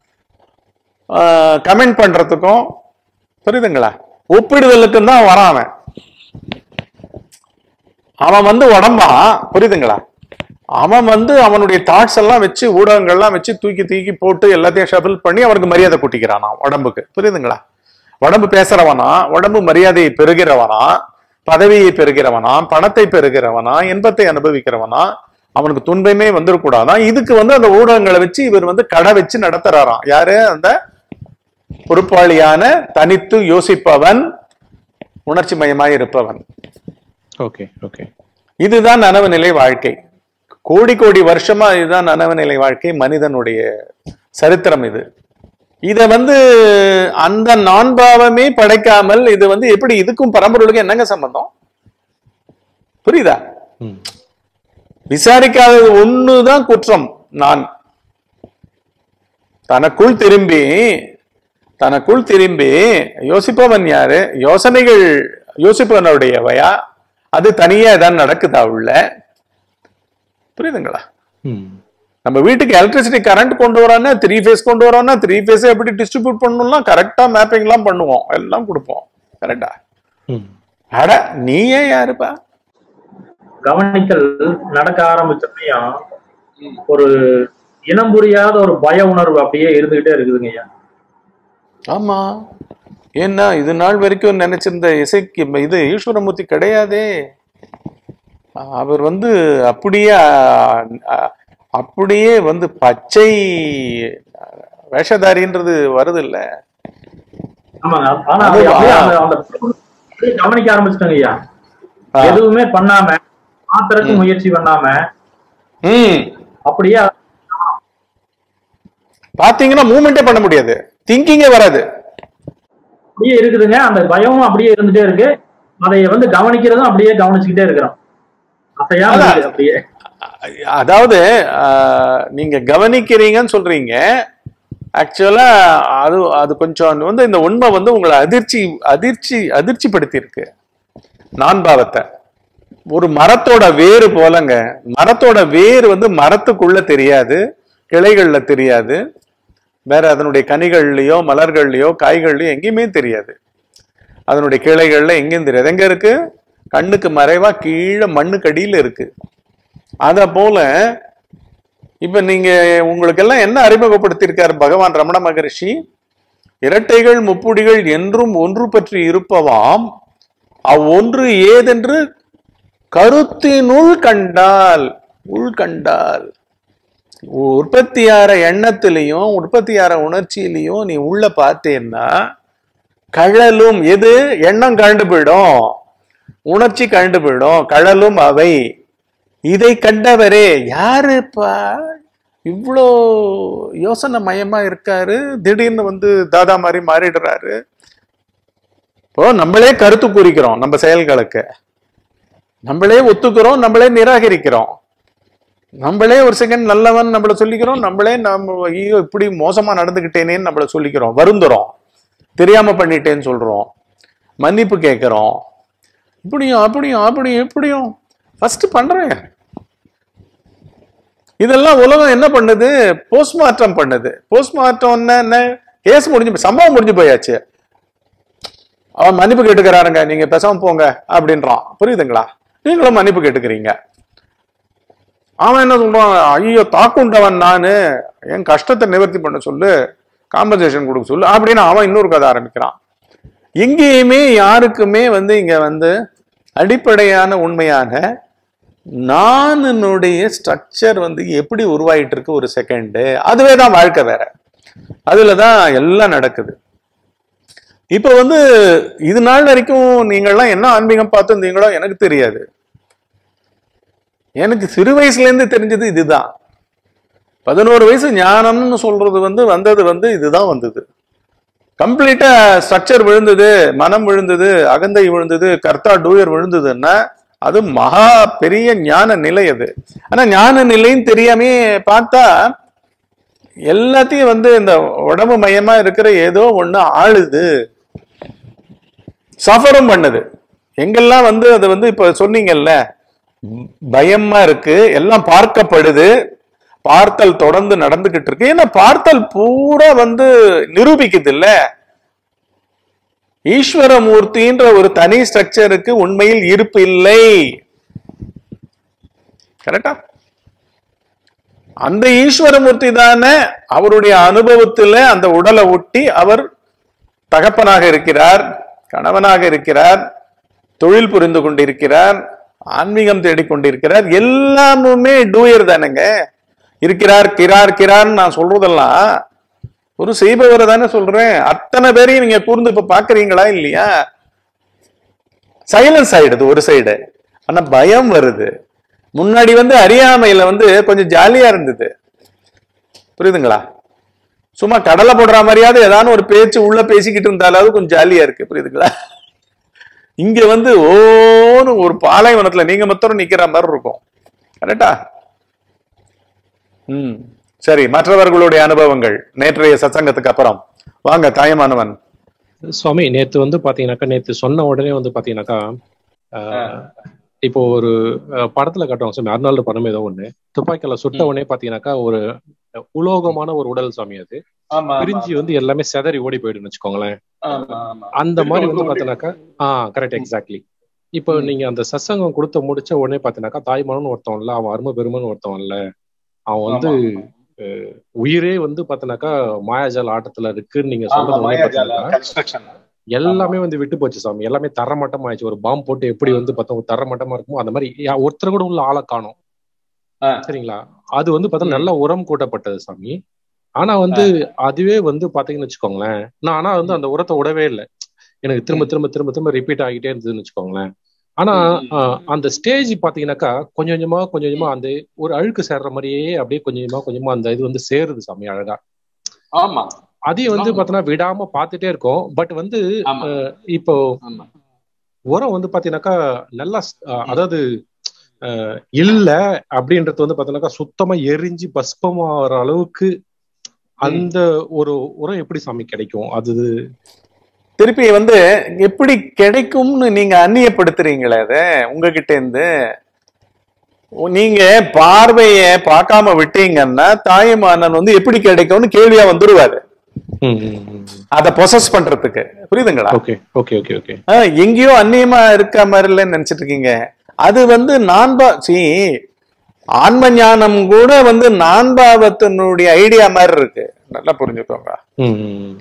கமெண்ட் பண்றதுக்கும் புரியுதுங்களா ஒப்பிடுதலுக்கும் தான் வரான் அவன் அவன் வந்து உடம்பா புரியுதுங்களா அவன் வந்து அவனுடைய தாட்ஸ் எல்லாம் வச்சு ஊடகங்கள்லாம் வச்சு தூக்கி தூக்கி போட்டு எல்லாத்தையும் ஷபிள் பண்ணி அவனுக்கு மரியாதை கூட்டிக்கிறானா உடம்புக்கு புரியுதுங்களா உடம்பு பேசுறவனா உடம்பு மரியாதையை பெறுகிறவனா பதவியை பெறுகிறவனா பணத்தை பெறுகிறவனா இன்பத்தை அனுபவிக்கிறவனா அவனுக்கு துன்பமே வந்துடக்கூடாதான் இதுக்கு வந்து அந்த ஊடகங்களை வச்சு இவர் வந்து கடை வச்சு நடத்துறாராம் யாரு அந்த பொறுப்பாளியான தனித்து யோசிப்பவன் உணர்ச்சி மயமாய் இருப்பவன் ஓகே ஓகே இதுதான் நனவு நிலை வாழ்க்கை கோடி கோடி வருஷமா இதுதான் நனவு நிலை வாழ்க்கை மனிதனுடைய சரித்திரம் இது இத வந்து அந்த நான்பாவமே படைக்காமல் இது வந்து எப்படி இதுக்கும் பரம்பொருளுக்கும் என்னங்க சம்பந்தம் புரியுதா ம் விசாரிக்காதது ஒண்ணுதான் குற்றம் நான் தனக்குள் திரும்பி தனக்குள் திரும்பி யோசிப்பவன் யாரு யோசனைகள் யோசிப்பவனுடையவையா அது தனியா தான் நடக்குதா உள்ள புரியுதுங்களா ம் நம்ம வீட்டுக்கு எலக்ட்ரிசிட்டி கரண்ட் கொண்டு வரோம்னா த்ரீ ஃபேஸ் கொண்டு வரோம்னா த்ரீ ஃபேஸ் எப்படி டிஸ்ட்ரிபியூட் பண்ணணும்லாம் கரெக்டா மேப்பிங்லாம் பண்ணுவோம் எல்லாம் கொடுப்போம் கரெக்டா ம் அட நீயே யாருப்பா கவனித்தல் நடக்க ஆரம்பிச்சப்பையும் ஒரு இனம் புரியாத ஒரு பய உணர்வு அப்படியே இருந்துகிட்டே இருக்குதுங்க ஐயா ஆமா ஏன்னா இது நாள் வரைக்கும் நினைச்சிருந்த இசைக்கு இது ஈஸ்வரமூர்த்தி கிடையாதே அவர் வந்து அப்படியே அஹ், அப்படியே வந்து பச்சை வேஷதாரின்றது வருது இல்ல ஆமாங்க ஆனா அது அப்படியே அந்த அந்த அப்படியே கவனிக்க ஆரம்பிச்சிட்டாங்க ஐயா எதுவுமே பண்ணாம மாத்திரக்கு முயற்சி பண்ணாம ம் அப்படியே பாத்தீங்கன்னா மூமெண்டே பண்ண முடியாது திங்கிங்கே வராது அப்படியே இருக்குதுங்க அந்த பயமும் அப்படியே இருந்துட்டே இருக்கு அதை வந்து கவனிக்கிறதும் அப்படியே கவனிச்சுக்கிட்டே இருக்கிறோம் அசையாம அதான். இருக்குது அப்படியே அதாவது ஆஹ், நீங்க கவனிக்கிறீங்கன்னு சொல்றீங்க ஆக்சுவலா அது அது கொஞ்சம் வந்து இந்த உண்மை வந்து உங்களை அதிர்ச்சி அதிர்ச்சி அதிர்ச்சி படுத்தியிருக்கு நான் பாவத்தை ஒரு மரத்தோட வேறு போலங்க மரத்தோட வேர் வந்து மரத்துக்குள்ள தெரியாது கிளைகள்ல தெரியாது வேற அதனுடைய கனிகள்லயோ மலர்கள்லயோ காய்கள்லயோ எங்கேயுமே தெரியாது அதனுடைய கிளைகள்ல எங்கேயும் தெரியாது எங்க இருக்கு கண்ணுக்கு மறைவா கீழே மண்ணுக்கடியில இருக்கு அத போல இப்ப நீங்க உங்களுக்கெல்லாம் என்ன அறிமுகப்படுத்தியிருக்காரு பகவான் ரமண மகரிஷி இரட்டைகள் முப்புடிகள் என்றும் ஒன்று பற்றி இருப்பவாம் அவ்வொன்று ஏதென்று கருத்தினுள் கண்டால் உள் கண்டால் உற்பத்தியார எண்ணத்திலையும் உற்பத்தியார உணர்ச்சியிலையும் நீ உள்ள பார்த்தேன்னா கழலும் எது எண்ணம் கழண்டு போயிடும் உணர்ச்சி கழண்டு போயிடும் கழலும் அவை இதை கண்டவரே யாருப்பா இவ்வளோ யோசனை மயமா இருக்காரு திடீர்னு வந்து தாதா மாதிரி மாறிடுறாரு இப்போ நம்மளே கருத்து குறிக்கிறோம் நம்ம செயல்களுக்கு நம்மளே ஒத்துக்கிறோம் நம்மளே நிராகரிக்கிறோம் நம்மளே ஒரு செகண்ட் நல்லவன் நம்மள சொல்லிக்கிறோம் நம்மளே நம்ம ஐயோ இப்படி மோசமா நடந்துகிட்டேனேன்னு நம்மள சொல்லிக்கிறோம் வருந்துறோம் தெரியாம பண்ணிட்டேன்னு சொல்றோம் மன்னிப்பு கேட்கிறோம் இப்படியும் அப்படியும் அப்படியும் இப்படியும் ஃபர்ஸ்ட் பண்றேன் இதெல்லாம் உலகம் என்ன பண்ணுது போஸ்ட்மார்ட்டம் பண்ணுது போஸ்ட்மார்ட்டம் என்ன கேஸ் முடிஞ்சு போய்- சம்பவம் முடிஞ்சு போயாச்சு அவன் மன்னிப்பு கேட்டுக்கிறாருங்க நீங்க பேசாம போங்க அப்படின்றான் புரியுதுங்களா நீங்களும் மன்னிப்பு கேட்டுக்கிறீங்க அவன் என்ன சொல்றான் ஐயோ தாக்குண்டவன் நானு என் கஷ்டத்தை நிவர்த்தி பண்ண சொல்லு காம்பன்சேஷன் கொடுக்க சொல்லு அப்படின்னு அவன் இன்னொரு கதை ஆரம்பிக்கிறான் எங்கேயுமே யாருக்குமே வந்து இங்க வந்து அடிப்படையான உண்மையான நானுடைய ஸ்ட்ரக்சர் வந்து எப்படி உருவாயிட்டு இருக்கு ஒரு செகண்டு அதுவே தான் வாழ்க்கை வேற அதுல தான் எல்லாம் நடக்குது இப்ப வந்து இது நாள் வரைக்கும் நீங்கள்லாம் என்ன ஆன்மீகம் பார்த்துருந்தீங்களோ எனக்கு தெரியாது எனக்கு சிறு வயசுல இருந்து தெரிஞ்சது இதுதான் பதினோரு வயசு ஞானம்னு சொல்றது வந்து வந்தது வந்து இதுதான் வந்தது கம்ப்ளீட்டா ஸ்ட்ரக்சர் விழுந்தது மனம் விழுந்தது அகந்தை விழுந்தது கர்த்தா டூயர் விழுந்ததுன்னா அது மகா பெரிய ஞான நிலை அது ஆனா ஞான நிலைன்னு தெரியாமே பார்த்தா எல்லாத்தையும் வந்து இந்த உடம்பு மயமா இருக்கிற ஏதோ ஒண்ணு ஆளுது சஃபரும் பண்ணுது எங்கெல்லாம் வந்து அது வந்து இப்ப சொன்னீங்கல்ல பயமா இருக்கு எல்லாம் பார்க்கப்படுது பார்த்தல் தொடர்ந்து நடந்துகிட்டு இருக்கு ஏன்னா பார்த்தல் பூரா வந்து நிரூபிக்குது இல்ல ஈஸ்வரமூர்த்தின்ற ஒரு தனி ஸ்ட்ரக்சருக்கு உண்மையில் இருப்பு இல்லை கரெக்டா அந்த ஈஸ்வரமூர்த்தி தானே அவருடைய அனுபவத்துல அந்த உடலை ஒட்டி அவர் தகப்பனாக இருக்கிறார் கணவனாக இருக்கிறார் தொழில் புரிந்து கொண்டிருக்கிறார் ஆன்மீகம் தேடிக்கொண்டிருக்கிறார் எல்லாமுமே டூயர் தானேங்க இருக்கிறார் கிரார் கிரார்னு நான் சொல்றதெல்லாம் ஒரு செய்பவரை தானே சொல்றேன் அத்தனை பேரையும் நீங்க கூர்ந்து இப்ப பாக்குறீங்களா இல்லையா சைலன்ஸ் ஆயிடுது ஒரு சைடு ஆனா பயம் வருது முன்னாடி வந்து அறியாமையில வந்து கொஞ்சம் ஜாலியா இருந்தது புரியுதுங்களா சும்மா கடலை போடுற மாதிரியாவது ஏதாவது ஒரு பேச்சு உள்ள பேசிக்கிட்டு இருந்தாலாவது கொஞ்சம் ஜாலியா இருக்கு புரியுதுங்களா இங்க வந்து ஓன்னு ஒரு பாலைவனத்துல நீங்க மொத்தம் நிக்கிற மாதிரி இருக்கும் கரெக்டா ம் சரி மற்றவர்களுடைய அனுபவங்கள் நேற்றைய சத்சங்கத்துக்கு அப்புறம் வாங்க தாயமானவன் சுவாமி நேத்து வந்து பாத்தீங்கன்னாக்கா நேத்து சொன்ன உடனே வந்து பாத்தீங்கன்னாக்கா ஆஹ், இப்போ ஒரு அஹ், படத்துல காட்டுவாங்க சாமி அர்னால்டு படம் ஏதோ ஒண்ணு துப்பாக்கியில சுட்ட ம். உடனே பாத்தீங்கன்னாக்கா ஒரு உலோகமான ஒரு உடல் சாமி அது ஆமா பிரிஞ்சு வந்து எல்லாமே செதறி ஓடி போயிடுன்னு வச்சுக்கோங்களேன் ஆமா ஆமா அந்த மாதிரி வந்து ஓடி பாத்தீங்கன்னாக்கா ஆ கரெக்ட் எக்ஸாக்ட்லி இப்போ ம். நீங்க அந்த சசங்கம் கொடுத்த முடிச்ச உடனே பாத்தீங்கன்னாக்கா தாய்மானன் ஒருத்தவன் இல்ல அவன் அரும பெருமன் ஒருத்தவன் இல்ல அவன் வந்து ஆமா. உயிரே வந்து பாத்தீங்கன்னாக்கா மாயாஜால ஆட்டத்துல இருக்குன்னு நீங்க ஆமா சொல்றது உடனே மாயாஜால பாத்தீங்கன்னா கன்ஸ்ட்ரக்ஷன் எல்லாமே வந்து விட்டு போச்சு சாமி எல்லாமே தரமட்டம் ஆயிடுச்சு ஒரு பாம்பு போட்டு எப்படி வந்து பார்த்தா தரமட்டமா இருக்குமோ அந்த மாதிரி யா- ஒருத்தர் கூட உள்ள ஆளை காணும் ஆ. சரிங்களா அது வந்து பார்த்தா ம். நல்ல உரம் கூட்டப்பட்டது சாமி ஆனா வந்து அதுவே வந்து பாத்தீங்கன்னு வச்சுக்கோங்களேன் நான் ஆனா வந்து அந்த உரத்தை விடவே இல்லை எனக்கு திரும்ப திரும்ப திரும்ப திரும்ப ரிப்பீட் ஆகிட்டே இருந்ததுன்னு வச்சுக்கோங்களேன் ஆனா ம், ம், ஆ, ம். அந்த ஸ்டேஜ் பாத்தீங்கன்னாக்கா கொஞ்சம் கொஞ்சமா கொஞ்சம் கொஞ்சமா அந்த ஒரு அழுக்கு சேர்ற மாதிரியே அப்படியே கொஞ்சம் கொஞ்சமா கொஞ்சமா அந்த இது வந்து சேருது சாமி அழகா ஆமா அதையும் வந்து ஆமா. பாத்தீங்கன்னா விடாம பாத்துட்டே இருக்கோம் பட் வந்து ஆமா இப்போ ஆமா உரம் வந்து பாத்தீங்கன்னாக்கா நல்லா ஸ்- அஹ் அதாவது அஹ் இல்ல அப்படின்றது வந்து பாத்தீங்கன்னாக்கா சுத்தமா எரிஞ்சு பஸ்பமாகிற அளவுக்கு அந்த ஒரு உரம் எப்படி சாமி கிடைக்கும் அது திருப்பி வந்து எப்படி கிடைக்கும்னு நீங்க அந்நியப்படுத்துறீங்களே அதை உங்ககிட்ட இருந்து உ- நீங்க பார்வைய பார்க்காம விட்டீங்கன்னா தாயுமானன் வந்து எப்படி கிடைக்கும்னு கேள்வியா வந்துருவாரு அத பொசஸ் பண்றதுக்கு புரியுதுங்களா ஓகே ஓகே ஓகே ஓகே ஆஹ் எங்கேயோ அந்நியமா இருக்க மாதிரி இல்லைன்னு நினைச்சிட்டு இருக்கீங்க அது வந்து நான்பா சி ஆன்ம ஞானம் கூட வந்து நான்பாவத்தினுடைய ஐடியா மாதிரி இருக்கு நல்லா புரிஞ்சுக்கோங்க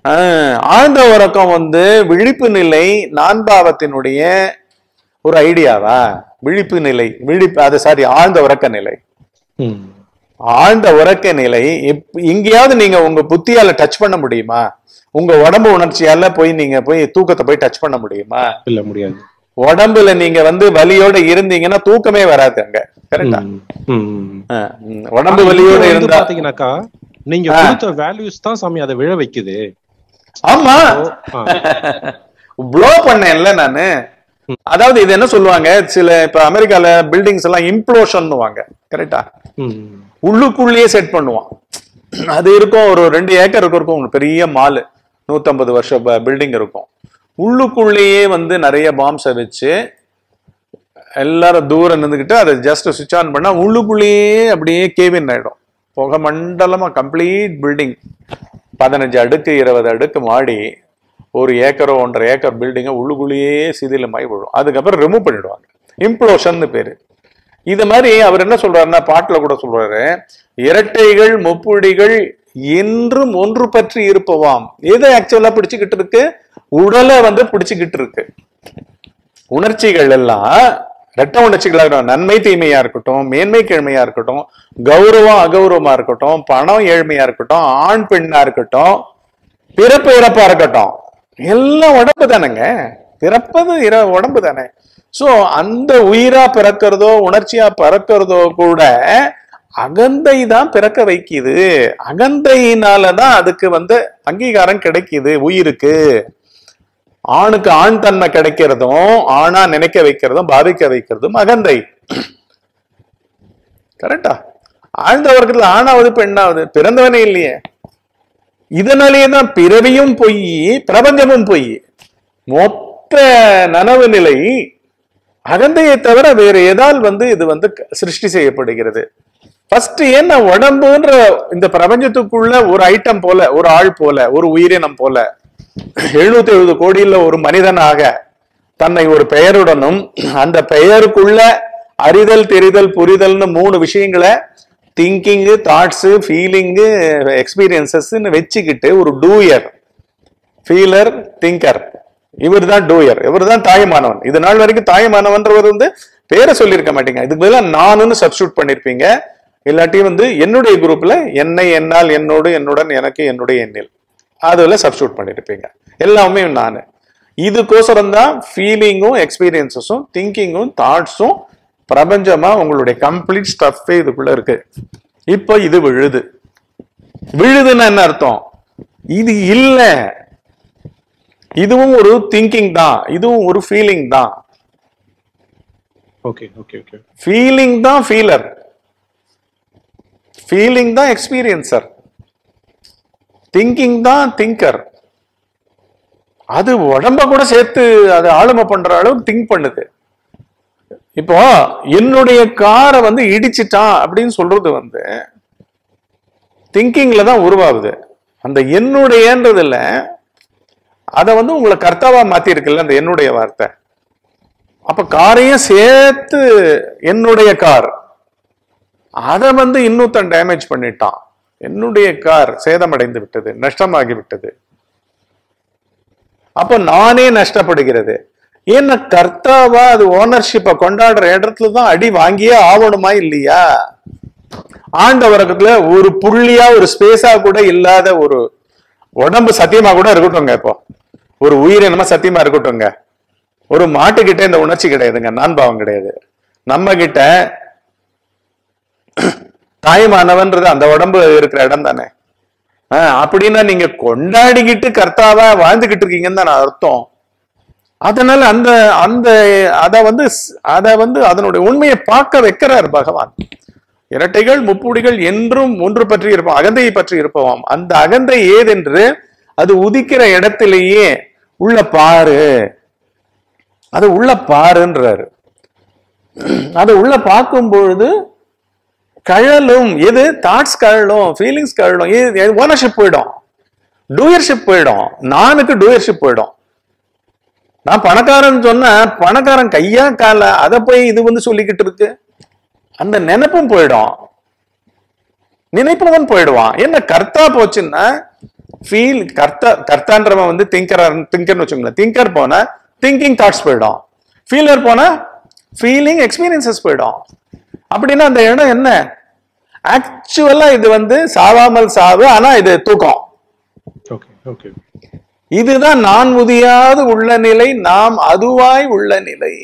ஆஹ், ஆழ்ந்த உறக்கம் வந்து விழிப்பு நிலை நான்பாவத்தினுடைய ஒரு ஐடியாவா விழிப்பு நிலை விழிப்பு அது சாரி ஆழ்ந்த உறக்க நிலை ம். ஆழ்ந்த உறக்க நிலை எப்- எங்கேயாவது நீங்க உங்க புத்தியால டச் பண்ண முடியுமா உங்க உடம்பு உணர்ச்சியால போய் நீங்க போய் தூக்கத்தை போய் டச் பண்ண முடியுமா இல்ல முடியாது உடம்புல நீங்க வந்து வலியோட இருந்தீங்கன்னா தூக்கமே வராது அங்க கரெக்டா ம். ம், ம். உடம்பு ஆனா வலியோட இங்க வந்து இருந்தா பாத்தீங்கன்னாக்கா நீங்க ஆ. கொடுத்த வேல்யூஸ் தான் சாமி அதை விழ வைக்குது ஆமா ஆ. ப்ளோ பண்ணேன்ல நானு அதாவது இது என்ன சொல்லுவாங்க சில இப்ப அமெரிக்கால பில்டிங்ஸ் எல்லாம் இம்ப்ளோஷன்னுவாங்க கரெக்டா ம். உள்ளுக்குள்ளேயே செட் பண்ணுவான் அது இருக்கும் ஒரு ரெண்டு ஏக்கர் இருக்கும் ஒரு பெரிய மாலு நூத்தம்பது வருஷம் பில்டிங் இருக்கும் உள்ளுக்குள்ளேயே வந்து நிறைய பாம்ஸை வச்சு எல்லாரும் தூரம் நின்றுக்கிட்டு அதை ஜஸ்ட் சுவிச் ஆன் பண்ணா உள்ளுக்குள்ளேயே அப்படியே கேவின் ஆயிடும் புகை மண்டலமா கம்ப்ளீட் பில்டிங் பதினஞ்சு அடுக்கு இருபது அடுக்கு மாடி ஒரு ஏக்கரோ ஒன்றரை ஏக்கர் பில்டிங்கை உள்ளுக்குள்ளேயே சிதிலமாய் விழும் அதுக்கப்புறம் ரிமூவ் பண்ணிடுவாங்க இம்ப்ளோஷன் பேரு இது மாதிரி அவர் என்ன சொல்றாருன்னா பாட்டுல கூட சொல்றாரு இரட்டைகள் முப்புடிகள் என்றும் ஒன்று பற்றி இருப்பவாம் எதை ஆக்சுவலா பிடிச்சுக்கிட்டு இருக்கு உடலை வந்து பிடிச்சுக்கிட்டு இருக்கு உணர்ச்சிகள் எல்லாம் ரெட்ட உணர்ச்சிகளா இருக்கட்டும் நன்மை தீமையா இருக்கட்டும் மேன்மை கிழமையா இருக்கட்டும் கௌரவம் அகௌரவமா இருக்கட்டும் பணம் ஏழ்மையா இருக்கட்டும் ஆண் பெண்ணா இருக்கட்டும் பிறப்பு இறப்பா இருக்கட்டும் எல்லாம் உடம்பு தானேங்க பிறப்பது இற உடம்பு தானே சோ அந்த உயிரா பிறக்கிறதோ உணர்ச்சியா பிறக்கிறதோ கூட அகந்தை தான் பிறக்க வைக்குது அகந்தையினாலதான் அதுக்கு வந்து அங்கீகாரம் கிடைக்குது உயிருக்கு ஆணுக்கு ஆண் தன்மை கிடைக்கிறதும் ஆணா நினைக்க வைக்கிறதும் பாதிக்க வைக்கிறதும் அகந்தை கரெக்டா ஆழ்ந்த வர்க்கத்துல ஆணாவது பெண்ணாவது பிறந்தவனே இல்லையே இதனாலேயே தான் பிறவியும் பொய் பிரபஞ்சமும் பொய் மொத்த நனவு நிலை அகந்தையை தவிர வேற ஏதால் வந்து இது வந்து க- சிருஷ்டி செய்யப்படுகிறது ஃபர்ஸ்ட் என்ன உடம்புன்ற இந்த பிரபஞ்சத்துக்குள்ள ஒரு ஐட்டம் போல ஒரு ஆள் போல ஒரு உயிரினம் போல எழுநூத்தி எழுபது கோடியில ஒரு மனிதனாக தன்னை ஒரு பெயருடனும் அந்த பெயருக்குள்ள அறிதல் தெரிதல் புரிதல்னு மூணு விஷயங்களை திங்கிங்கு தாட்ஸு ஃபீலிங்கு எக்ஸ்பீரியன்சஸ்ன்னு வச்சுக்கிட்டு ஒரு டூயர் ஃபீலர் திங்கர் இவர் தான் டூயர் இவர் தான் தாயமானவன் இது நாள் வரைக்கும் தாயமானவன்றவர் வந்து பேரை சொல்லியிருக்க மாட்டீங்க இதுக்கு பதிலாக நானுன்னு சப்ஸ்டியூட் பண்ணிருப்பீங்க இல்லாட்டி வந்து என்னுடைய குரூப்ல என்னை என்னால் என்னோடு என்னுடன் எனக்கு என்னுடைய எண்ணில் அதுல சப்ஸ்டியூட் பண்ணிருப்பீங்க எல்லாமே நான் இதுக்கோசரம் தான் ஃபீலிங்கும் எக்ஸ்பீரியன்சஸும் திங்கிங்கும் தாட்ஸும் பிரபஞ்சமா உங்களுடைய கம்ப்ளீட் ஸ்டஃப்பே இதுக்குள்ள இருக்கு இப்போ இது விழுது விழுதுன்னா என்ன அர்த்தம் இது இல்ல இதுவும் ஒரு திங்கிங் தான் இதுவும் ஒரு ஃபீலிங் தான் ஓகே ஓகே ஓகே ஃபீலிங் தான் ஃபீலர் ஃபீலிங் தான் எக்ஸ்பீரியன்சர் திங்கிங் தான் திங்கர் அது உடம்ப கூட சேர்த்து அது ஆளுமை பண்ற அளவுக்கு திங்க் பண்ணுது இப்போ என்னுடைய காரை வந்து இடிச்சிட்டான் அப்படின்னு சொல்றது வந்து திங்கிங்ல தான் உருவாகுது அந்த என்னுடையன்றதுல அதை வந்து உங்களை கர்த்தாவா மாத்தி இருக்குல்ல அந்த என்னுடைய வார்த்தை அப்ப காரையும் சேர்த்து என்னுடைய கார் அதை வந்து இன்னொருத்தன் டேமேஜ் பண்ணிட்டான் என்னுடைய கார் சேதமடைந்து விட்டது நஷ்டமாகி விட்டது அப்ப நானே நஷ்டப்படுகிறது ஏன்னா கர்த்தாவா அது ஓனர்ஷிப்பை கொண்டாடுற இடத்துல தான் அடி வாங்கியே ஆகணுமா இல்லையா ஆண்ட வர்க்கத்துல ஒரு புள்ளியா ஒரு ஸ்பேஸா கூட இல்லாத ஒரு உடம்பு சத்தியமா கூட இருக்கட்டும்ங்க இப்போ ஒரு உயிரினமா சத்தியமா இருக்கட்டும்ங்க ஒரு மாட்டுக்கிட்ட இந்த உணர்ச்சி கிடையாதுங்க நான் பாவம் கிடையாது நம்ம கிட்ட தாய்மானவன்றது அந்த உடம்பு இருக்கிற இடம் தானே ஆஹ் அப்படின்னா நீங்க கொண்டாடிக்கிட்டு கர்த்தாவா வாழ்ந்துகிட்டு இருக்கீங்கன்னு தான் அர்த்தம் அதனால அந்த அந்த அத வந்து ஸ்- அத வந்து அதனுடைய உண்மையை பார்க்க வைக்கிறார் பகவான் இரட்டைகள் முப்புடிகள் என்றும் ஒன்று பற்றி இருப்போம் அகந்தையை பற்றி இருப்போம் அந்த அகந்தை ஏதென்று அது உதிக்கிற இடத்திலேயே உள்ள பாரு அது உள்ள பாருன்றாரு அது உள்ள பார்க்கும் பொழுது கழலும் எது தாட்ஸ் கழலும் ஃபீலிங்ஸ் கழலும் ஓனர்ஷிப் போயிடும் டூயர்ஷிப் போயிடும் நானுக்கு டூயர்ஷிப் போயிடும் நான் பணக்காரன் சொன்னா பணக்காரன் கையா கால அதை போய் இது வந்து சொல்லிக்கிட்டு இருக்கு அந்த நினைப்பும் போயிடும் நினைப்பவன் போயிடுவான் என்ன கர்த்தா போச்சுன்னா ஃபீல் கர்த்தா கர்த்தான்றவன் வந்து திங்கர் திங்கர்னு வச்சுக்கோங்களேன் திங்கர் போனா திங்கிங் தாட்ஸ் போயிடும் ஃபீலர் போனா ஃபீலிங் எக்ஸ்பீரியன்சஸ் போயிடும் அப்படின்னா அந்த இடம் என்ன ஆக்சுவலா இது வந்து சாவாமல் சாவு ஆனா இது தூக்கம் ஓகே ஓகே இதுதான் நான் முதியாது உள்ள நிலை நாம் அதுவாய் உள்ள நிலை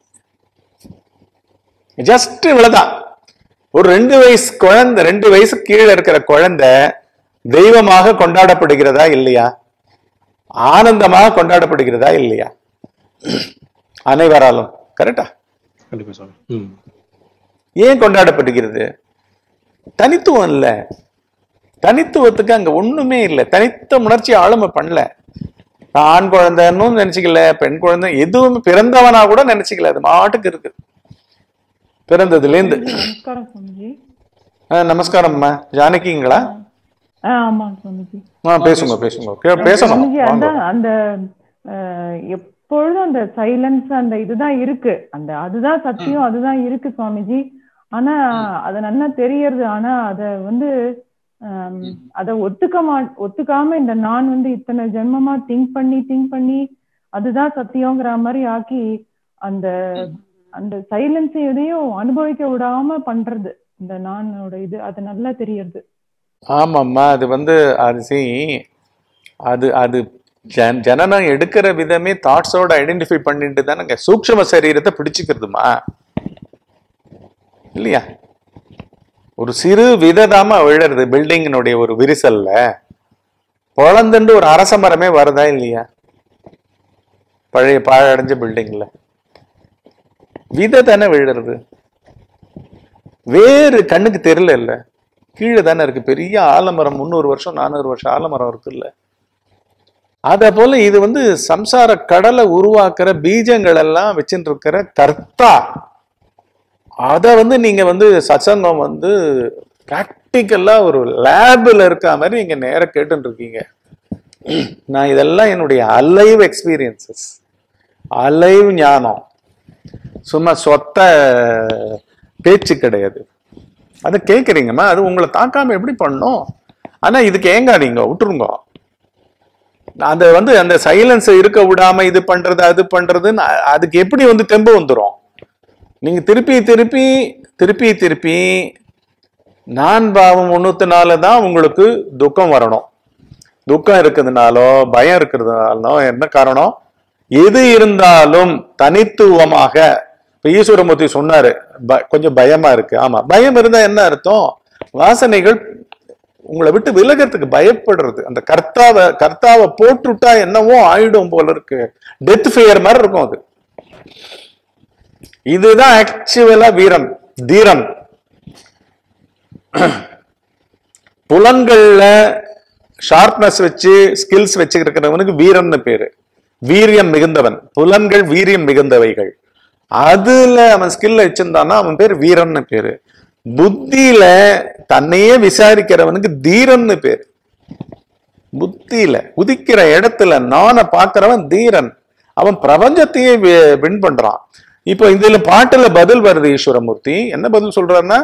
ஜஸ்ட் இவ்வளவுதான் ஒரு ரெண்டு வயசு குழந்தை ரெண்டு வயசு கீழே இருக்கிற குழந்தை தெய்வமாக கொண்டாடப்படுகிறதா இல்லையா ஆனந்தமாக கொண்டாடப்படுகிறதா இல்லையா அனைவராலும் கரெக்டா கண்டிப்பா சாமி ம் ஏன் கொண்டாடப்படுகிறது தனித்துவம் இல்ல தனித்துவத்துக்கு அங்க ஒண்ணுமே இல்லை தனித்த உணர்ச்சி ஆளுமை பண்ணல நான் ஆண் குழந்தைன்னு நினைச்சுக்கல பெண் குழந்தை எதுவும் பிறந்தவனா கூட நினைச்சுக்கல அது மாட்டுக்கு இருக்கு பிறந்ததுல இருந்து நமஸ்காரம் சுவாமிஜி ஆ, நமஸ்காரம்மா ஜானகிங்களா ஆ ஆமாங்க சுவாமிஜி ஆ பேசுங்க பேசுங்க கே- பேசணும் சுவாமிஜி வாங்க. அதான் அந்த அஹ், எப்பொழுதும் அந்த சைலன்ஸ் அந்த இதுதான் இருக்கு அந்த அதுதான் சத்தியம் அதுதான் இருக்கு சுவாமிஜி ஆனா அத நல்லா தெரியறது ஆனா அத வந்து ஆம், அத ஒத்துக்க மா ஒத்துக்காம இந்த நான் வந்து இத்தனை ஜென்மமா திங்க் பண்ணி திங்க் பண்ணி அதுதான் சத்தியங்கிற மாதிரி ஆக்கி அந்த அந்த சைலன்ஸ் எதையும் அனுபவிக்க விடாம பண்றது இந்த நானோட இது அது நல்லா தெரியறது ஆமாம்மா அது வந்து அது see, அது அது ஜன ஜனனம் எடுக்கிற விதமே தாட்ஸோட ஐடென்டிஃபை பண்ணிட்டு தானங்க சூக்ஷ்ம சரீரத்தை பிடிச்சுக்கிறதுமா இல்லையா ஒரு சிறு விததாம விழறது பில்டிங்கினுடைய ஒரு விரிசல்ல பொழந்துண்டு ஒரு அரச மரமே வருதா இல்லையா பழைய பாழடைஞ்ச பில்டிங்ல விதை தானே விழுறது வேறு கண்ணுக்கு தெரியல இல்ல கீழே தானே இருக்கு பெரிய ஆலமரம் முந்நூறு வருஷம் நானூறு வருஷம் ஆலமரம் இருக்குல்ல அத போல இது வந்து சம்சார கடலை உருவாக்குற பீஜங்கள் எல்லாம் வச்சுட்டு இருக்கிற கர்த்தா அத வந்து நீங்க வந்து சத்சங்கம் வந்து பிராக்டிக்கலா ஒரு லேப்ல இருக்க மாதிரி நீங்க நேர கேட்டுட்டு இருக்கீங்க நான் இதெல்லாம் என்னுடைய அலைவ் எக்ஸ்பீரியன்சஸ் அலைவ் ஞானம் சும்மா சொத்த பேச்சு கிடையாது அதை கேட்குறீங்கம்மா அது உங்களை தாக்காம எப்படி பண்ணும் ஆனா இதுக்கு ஏங்காதீங்க விட்டுருங்க அந்த வந்து அந்த சைலன்ஸ் இருக்க விடாம இது பண்றது அது பண்றதுன்னு அ- அதுக்கு எப்படி வந்து தெம்பு வந்துரும் நீங்க திருப்பி திருப்பி திருப்பி திருப்பி நான் பாவம் ஒண்ணுத்தினால தான் உங்களுக்கு துக்கம் வரணும் துக்கம் இருக்கிறதுனாலோ பயம் இருக்கிறதுனாலோ என்ன காரணம் எது இருந்தாலும் தனித்துவமாக இப்ப ஈஸ்வரமூர்த்தி சொன்னாரு ப- கொஞ்சம் பயமா இருக்கு ஆமா பயம் இருந்தா என்ன அர்த்தம் வாசனைகள் உங்களை விட்டு விலகிறதுக்கு பயப்படுறது அந்த கர்த்தாவை கர்த்தாவை போட்டுட்டா என்னவோ ஆயிடும் போல இருக்கு டெத் ஃபியர் மாதிரி இருக்கும் அது இதுதான் ஆக்சுவலா வீரம் தீரம் புலன்கள்ல ஷார்ப்னஸ் வச்சு ஸ்கில்ஸ் வச்சு இருக்கிறவனுக்கு வீரன்னு பேரு வீரியம் மிகுந்தவன் புலன்கள் வீரியம் மிகுந்தவைகள் அதுல அவன் ஸ்கில் வச்சிருந்தான்னா அவன் பேர் வீரன்னு பேரு புத்தியில தன்னையே விசாரிக்கிறவனுக்கு தீரன்னு பேரு புத்தியில உதிக்கிற இடத்துல நானை பார்க்கிறவன் தீரன் அவன் பிரபஞ்சத்தையே வின் பண்றான் இப்போ இதுல பாட்டுல பதில் வருது ஈஸ்வரமூர்த்தி என்ன பதில் சொல்றாருன்னா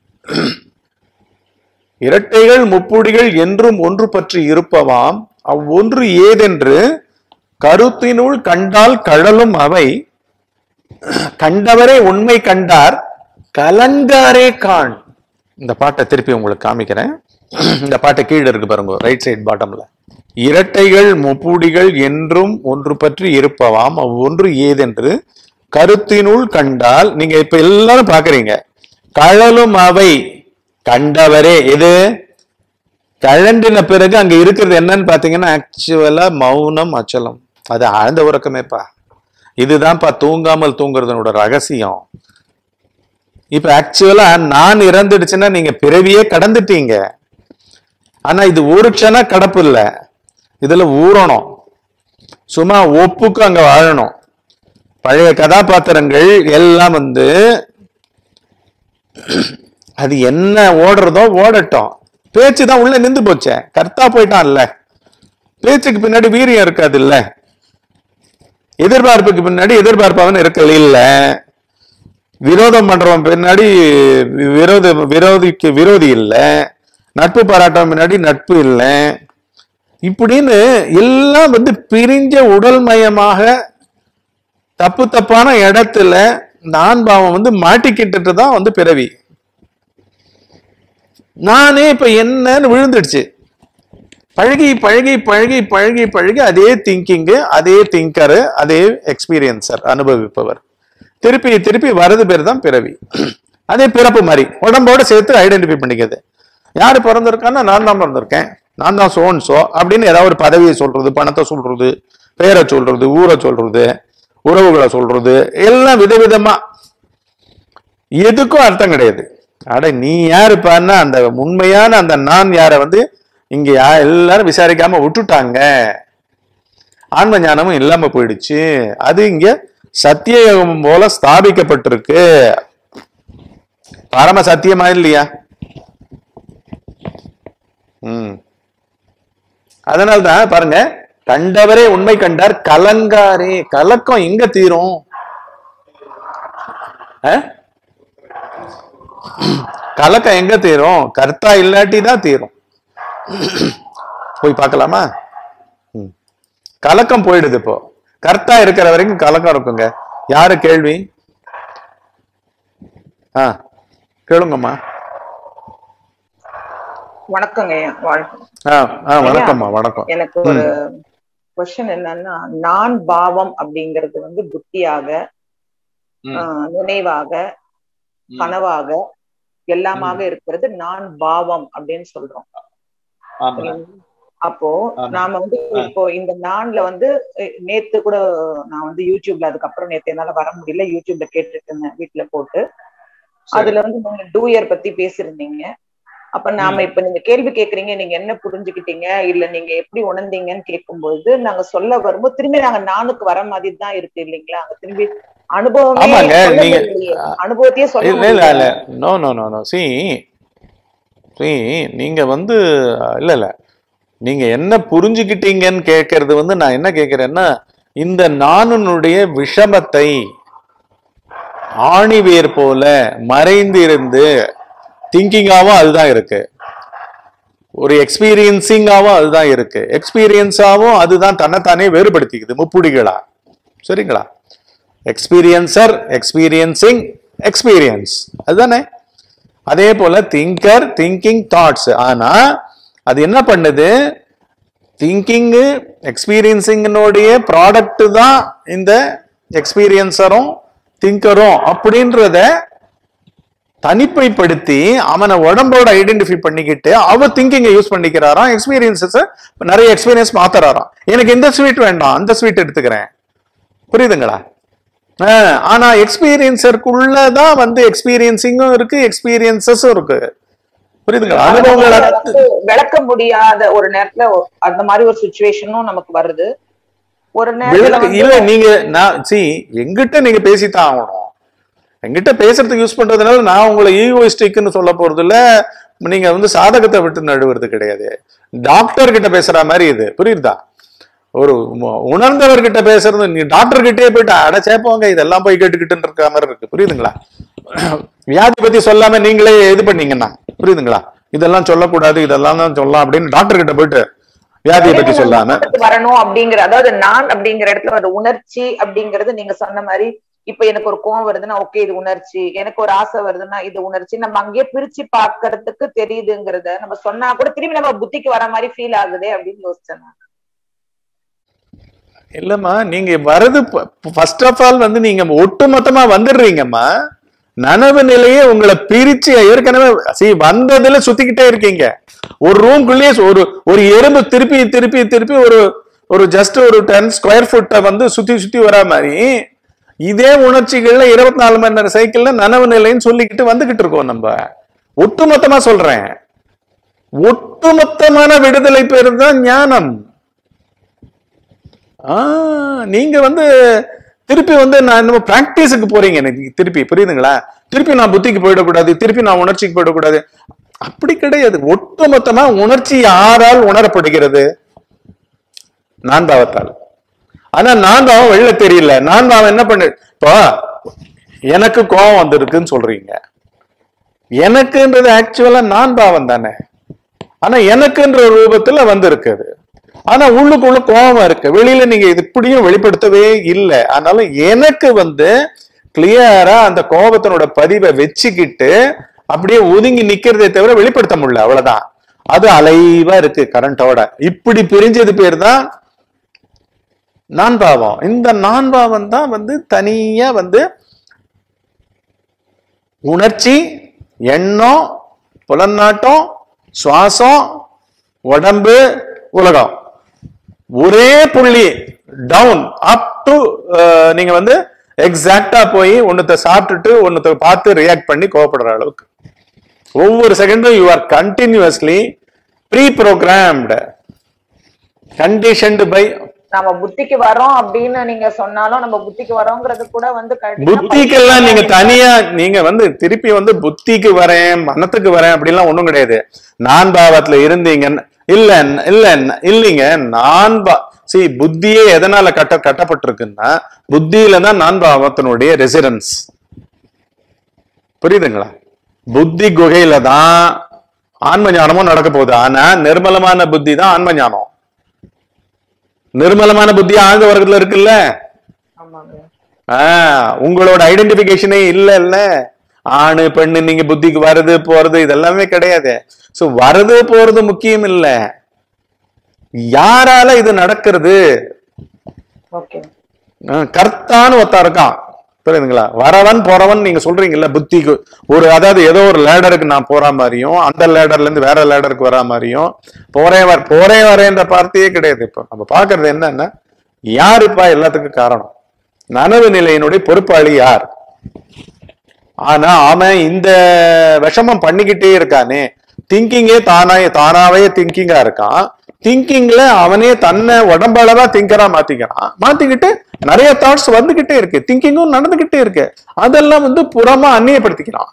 இரட்டைகள் முப்புடிகள் என்றும் ஒன்று பற்றி இருப்பவாம் அவ்வொன்று ஏதென்று கருத்தினுள் கண்டால் கழலும் அவை கண்டவரே உண்மை கண்டார் கலங்காரே காண் இந்த பாட்டை திருப்பி உங்களுக்கு காமிக்கிறேன் இந்த பாட்டை கீழே இருக்கு பாருங்க ரைட் சைடு பாட்டம்ல இரட்டைகள் முப்புடிகள் என்றும் ஒன்று பற்றி இருப்பவாம் அவ்வொன்று ஏதென்று கருத்தினுள் கண்டால் நீங்க இப்ப எல்லாரும் பாக்குறீங்க கழலும் அவை கண்டவரே எது கழண்டின பிறகு அங்க இருக்கிறது என்னன்னு பாத்தீங்கன்னா ஆக்சுவலா மௌனம் அச்சலம் அது ஆழ்ந்த உறக்கமேப்பா இதுதான்ப்பா தூங்காமல் தூங்குறதனோட ரகசியம் இப்ப ஆக்சுவலா நான் இறந்துடுச்சுன்னா நீங்க பிறவியே கடந்துட்டீங்க ஆனா இது ஒரு க்ஷணம் கடப்பு இல்ல இதுல ஊறணும் சும்மா ஒப்புக்கு அங்க வாழணும் பழைய கதாபாத்திரங்கள் எல்லாம் வந்து அது என்ன ஓடுறதோ ஓடட்டும் பேச்சு தான் உள்ள நின்று போச்சே கர்த்தா போயிட்டான்ல பேச்சுக்கு பின்னாடி வீரியம் இருக்காது இல்ல எதிர்பார்ப்புக்கு பின்னாடி எதிர்பார்ப்பவன் இருக்கல இல்ல விரோதம் பண்றவன் பின்னாடி விரோத விரோதிக்கு விரோதி இல்ல நட்பு பாராட்டவன் பின்னாடி நட்பு இல்ல இப்படின்னு எல்லாம் வந்து பிரிஞ்ச உடல்மயமாக தப்பு தப்பான இடத்துல நான் பாவம் வந்து மாட்டிக்கிட்டு தான் வந்து பிறவி நானே இப்ப என்னன்னு விழுந்துடுச்சு பழகி பழகி பழகி பழகி பழகி அதே திங்கிங்கு அதே திங்கரு அதே எக்ஸ்பீரியன்சர் அனுபவிப்பவர் திருப்பி திருப்பி வரது பேர் தான் பிறவி அதே பிறப்பு மாதிரி உடம்போட சேர்த்து ஐடென்டிஃபை பண்ணிக்கிறது யாரு பிறந்திருக்கான்னா நான் தான் பிறந்திருக்கேன் நான் தான் சோன் சோ அப்படின்னு ஏதாவது ஒரு பதவியை சொல்றது பணத்தை சொல்றது பேரை சொல்றது ஊரை சொல்றது உறவுகளை சொல்றது எல்லாம் விதவிதமா எதுக்கும் அர்த்தம் கிடையாது அட நீ யாருப்பான்னா அந்த உண்மையான அந்த நான் யாரை வந்து இங்க யா- எல்லாரும் விசாரிக்காம விட்டுட்டாங்க ஆன்ம ஞானமும் இல்லாம போயிடுச்சு அது இங்க சத்தியயோகம் போல ஸ்தாபிக்கப்பட்டிருக்கு பரம சத்தியமா இல்லையா ம் அதனால்தான் பாருங்க கண்டவரே உண்மை கண்டார் கலங்காரே கலக்கம் எங்க தீரும் அஹ்? கலக்கம் எங்க தீரும் கர்த்தா இல்லாட்டி தான் தீரும் போய் பார்க்கலாமா ம். கலக்கம் போயிடுது இப்போ கர்த்தா இருக்கிற வரைக்கும் கலக்கம் இருக்குங்க யாரு கேள்வி ஆ கேளுங்கம்மா வணக்கங்க ஐயா வாழ்க்கை ஆ ஆ வணக்கம்மா வணக்கம் எனக்கு ஒரு கொஸ்டின் என்னன்னா நான் பாவம் அப்படிங்கிறது வந்து புத்தியாக ம். ஆஹ், நினைவாக ம். கனவாக எல்லாமாக இருக்கிறது நான் பாவம் அப்படின்னு சொல்றோம் ஆமா அப்போ ஆமா. நாம வந்து ஆ. இப்போ இந்த நான்ல வந்து அஹ், நேத்து கூட நான் வந்து யூடியூப்ல அதுக்கப்புறம் நேத்து என்னால வர முடியல யூடியூப்ல கேட்டுட்டு இருந்தேன் வீட்டுல போட்டு சரி. அதுல வந்து நீங்க டூயர் பத்தி பேசியிருந்தீங்க அப்ப நாம இப்ப நீங்க கேள்வி கேக்குறீங்க நீங்க என்ன புரிஞ்சுக்கிட்டீங்க இல்ல நீங்க எப்படி உணர்ந்தீங்கன்னு கேட்கும்போது நாங்க சொல்ல வரும்போது திரும்பி நாங்க நானுக்கு வர மாதிரி தான் இருக்கு இல்லைங்களா அங்க திரும்பி அனுபவமே ஆமாங்க, சொல்லவே நீங்க- இல்லையே. அனுபவத்தையே சொல்ல இல்ல இல்ல இல்ல முடியல. நோ நோ நோ நோ சி சி நீங்க வந்து இல்ல இல்ல நீங்க என்ன புரிஞ்சுக்கிட்டீங்கன்னு கேட்கறது வந்து நான் என்ன கேட்கிறேன்னா இந்த நானுனுடைய விஷமத்தை ஆணிவேர் போல மறைந்து இருந்து திங்கிங்காவும் அதுதான் இருக்கு ஒரு எக்ஸ்பீரியன்சிங்காவும் அதுதான் இருக்கு எக்ஸ்பீரியன்ஸாவும் அதுதான் தன்னைத்தானே வேறுபடுத்திக்குது முப்புடிகளா சரிங்களா எக்ஸ்பீரியன்சர் எக்ஸ்பீரியன்சிங் எக்ஸ்பீரியன்ஸ் அதுதானே அதே போல திங்கர் திங்கிங் தாட்ஸ் ஆனா அது என்ன பண்ணுது திங்கிங்கு எக்ஸ்பீரியன்சிங்கினுடைய ப்ராடக்ட் தான் இந்த எக்ஸ்பீரியன்சரும் திங்கரும் அப்படின்றத தனிப்பைப்படுத்தி அவனை உடம்போட ஐடென்டிஃபை பண்ணிக்கிட்டு அவ திங்கிங்கை யூஸ் பண்ணிக்கிறாராம் எக்ஸ்பீரியன்சஸ் நிறைய எக்ஸ்பீரியன்ஸ் மாத்துறாராம் எனக்கு இந்த ஸ்வீட் வேண்டாம் அந்த ஸ்வீட் எடுத்துக்கிறேன் புரியுதுங்களா ஆஹ், ஆனா எக்ஸ்பீரியன்ஸருக்குள்ளதான் வந்து எக்ஸ்பீரியன்சிங்கும் இருக்கு எக்ஸ்பீரியன்சஸும் இருக்கு புரியுதுங்களா அனுபவங்கள் அதை அத்து- வந்து விளக்க முடியாத ஒரு நேரத்துல ஒ- அந்த மாதிரி ஒரு சுச்சுவேஷனும் நமக்கு வருது ஒரு நேரத்துல விளக்கு வந்து இல்ல நீங்க நான் சி எங்கிட்ட நீங்க பேசித்தான் ஆகணும் எங்கிட்ட பேசுறதுக்கு யூஸ் பண்றதுனால நான் உங்களை ஈகோயிஸ்டிக்னு சொல்ல போறது இல்ல நீங்க வந்து சாதகத்தை விட்டு நடுவது கிடையாது டாக்டர் கிட்ட பேசுற மாதிரி இது புரியுதா ஒரு ம- உணர்ந்தவர்கிட்ட பேசுறது நீ டாக்டர் கிட்டே போயிட்டு அட சேப்பவங்க இதெல்லாம் போய் கேட்டுக்கிட்டு இருக்க மாதிரி இருக்கு புரியுதுங்களா வியாதி பத்தி சொல்லாம நீங்களே இது பண்ணீங்கன்னா புரியுதுங்களா இதெல்லாம் சொல்லக்கூடாது இதெல்லாம் தான் சொல்லலாம் அப்படின்னு டாக்டர் கிட்ட போயிட்டு வியாதியை பத்தி சொல்லாம ஞானத்துக்கு வரணும் அப்படிங்கிற அதாவது நான் அப்படிங்கிற இடத்துல ஒரு உணர்ச்சி அப்படிங்கறது நீங்க சொன்ன மாதிரி இப்ப எனக்கு ஒரு கோவம் வருதுன்னா ஓகே இது உணர்ச்சி எனக்கு ஒரு ஆசை வருதுன்னா இது உணர்ச்சி நம்ம அங்கேயே பிரிச்சு பாக்குறதுக்கு தெரியுதுங்கிறத நம்ம சொன்னா கூட திரும்பி நம்ம புத்திக்கு வர மாதிரி ஃபீல் ஆகுதே அப்படின்னு யோசிச்சேன் நான். இல்லம்மா நீங்க வரது ஃபர்ஸ்ட் ஆஃப் ஆல் வந்து நீங்க ஒட்டுமொத்தமா வந்துடுறீங்கம்மா நனவு நிலையே உங்களை பிரிச்சு ஏற்கனவே see வந்ததுல சுத்திக்கிட்டே இருக்கீங்க ஒரு ரூம்குள்ளேயே ஒரு ஒரு எறும்பு திருப்பி திருப்பி திருப்பி ஒரு ஒரு ஜஸ்ட் ஒரு டென் ஸ்கொயர் ஃபுட்டை வந்து சுத்தி சுத்தி வரா மாதிரி இதே உணர்ச்சிகள்ல இருபத்தி நாலு மணி நேரம் சைக்கிள்ல நனவு நிலைன்னு சொல்லிக்கிட்டு வந்துகிட்டு இருக்கோம் நம்ம ஒட்டுமொத்தமா சொல்றேன் ஒட்டுமொத்தமான விடுதலை பேரு தான் ஞானம் ஆ, நீங்க வந்து திருப்பி வந்து நான் நம்ம பிராக்டிஸுக்கு போறீங்க எனக்கு திருப்பி புரியுதுங்களா திருப்பி நான் புத்திக்கு போயிடக்கூடாது திருப்பி நான் உணர்ச்சிக்கு போயிடக்கூடாது அப்படி கிடையாது ஒட்டுமொத்தமா உணர்ச்சி யாரால் உணரப்படுகிறது நான் பாவத்தால் ஆனா நான் பாவம் வெளில தெரியல நான் பாவம் என்ன பண்ணு இப்போ எனக்கு கோபம் வந்திருக்குன்னு சொல்றீங்க எனக்குன்றது ஆக்சுவலா நான் பாவம் தானே ஆனா எனக்குன்ற ரூபத்துல வந்திருக்குது ஆனா உள்ளுக்குள்ள கோபம் இருக்கு வெளியில நீங்க இது இப்படியும் வெளிப்படுத்தவே இல்லை அதனால எனக்கு வந்து கிளியரா அந்த கோபத்தினோட பதிவை வச்சுக்கிட்டு அப்படியே ஒதுங்கி நிக்கிறதே தவிர வெளிப்படுத்த முடியல அவ்வளவுதான் அது அலைவா இருக்கு கரண்டோட இப்படி பிரிஞ்சது பேர் தான் நான்பாவம் இந்த நான்பாவம் தான் வந்து தனியா வந்து உணர்ச்சி எண்ணம் புலநாட்டம் சுவாசம் உடம்பு உலகம் ஒரே புள்ளி டவுன் அப் டு நீங்க வந்து எக்ஸாக்டா போய் ஒன்னத்தை சாப்பிட்டுட்டு ஒன்னத்தை பார்த்து ரியாக்ட் பண்ணி கோவப்படுற அளவுக்கு ஒவ்வொரு செகண்டும் you are continuously pre programmed conditioned by நம்ம புத்திக்கு வரோம் அப்படின்னு நீங்க சொன்னாலும் நம்ம புத்திக்கு வரோங்கிறது கூட வந்து கண்டிப்பா புத்திக்கெல்லாம் நீங்க தனியா நீங்க வந்து திருப்பி வந்து புத்திக்கு வரேன் மனத்துக்கு வரேன் அப்படிலாம் ஒண்ணும் கிடையாது நான் பாவத்துல இருந்தீங்கன்னு இல்ல இல்ல இல்லைங்க நான் பா சி புத்தியே எதனால கட்ட கட்டப்பட்டிருக்குன்னா புத்தியில தான் நான் பாவத்தினுடைய ரெசிடன்ஸ் புரியுதுங்களா புத்தி குகையில தான் ஆன்ம ஞானமும் நடக்க போகுது ஆனா நிர்மலமான புத்தி தான் ஆன்ம ஞானம் நிர்மலமான புத்தி ஆழ்ந்த வர்க்கத்துல இருக்குல்ல ஆமாங்க ஆஹ் உங்களோட ஐடென்டிபிகேஷனே இல்ல இல்ல ஆணு பெண்ணு நீங்க புத்திக்கு வருது போறது இதெல்லாமே கிடையாது சோ வருது போறது முக்கியம் இல்ல யாரால இது நடக்கிறது ஓகே ஆஹ் கர்த்தான்னு ஒருத்தன் இருக்கான் புரியுதுங்களா வரவன் போறவன் நீங்க சொல்றீங்கல்ல புத்திக்கு ஒரு அதாவது ஏதோ ஒரு லேடருக்கு நான் போற மாதிரியும் அந்த லேடர்ல இருந்து வேற லேடருக்கு வரா மாதிரியும் போறேன் வர போறேன் வரேன்ற வார்த்தையே கிடையாது இப்போ நம்ம பாக்குறது என்னன்னா யாருப்பா எல்லாத்துக்கும் காரணம் நனவு நிலையினுடைய பொறுப்பாளி யார் ஆனா அவன் இந்த விஷமம் பண்ணிக்கிட்டே இருக்கானே திங்கிங்கே தானா தானாவே திங்கிங்கா இருக்கான் திங்கிங்ல அவனே தன்னை உடம்பளவா திங்கரா மாத்திக்கிறான் மாத்திக்கிட்டு நிறைய தாட்ஸ் வந்துகிட்டே இருக்கு திங்கிங்கும் நடந்துகிட்டே இருக்கு அதெல்லாம் வந்து புறமா அந்நியப்படுத்திக்கிறான்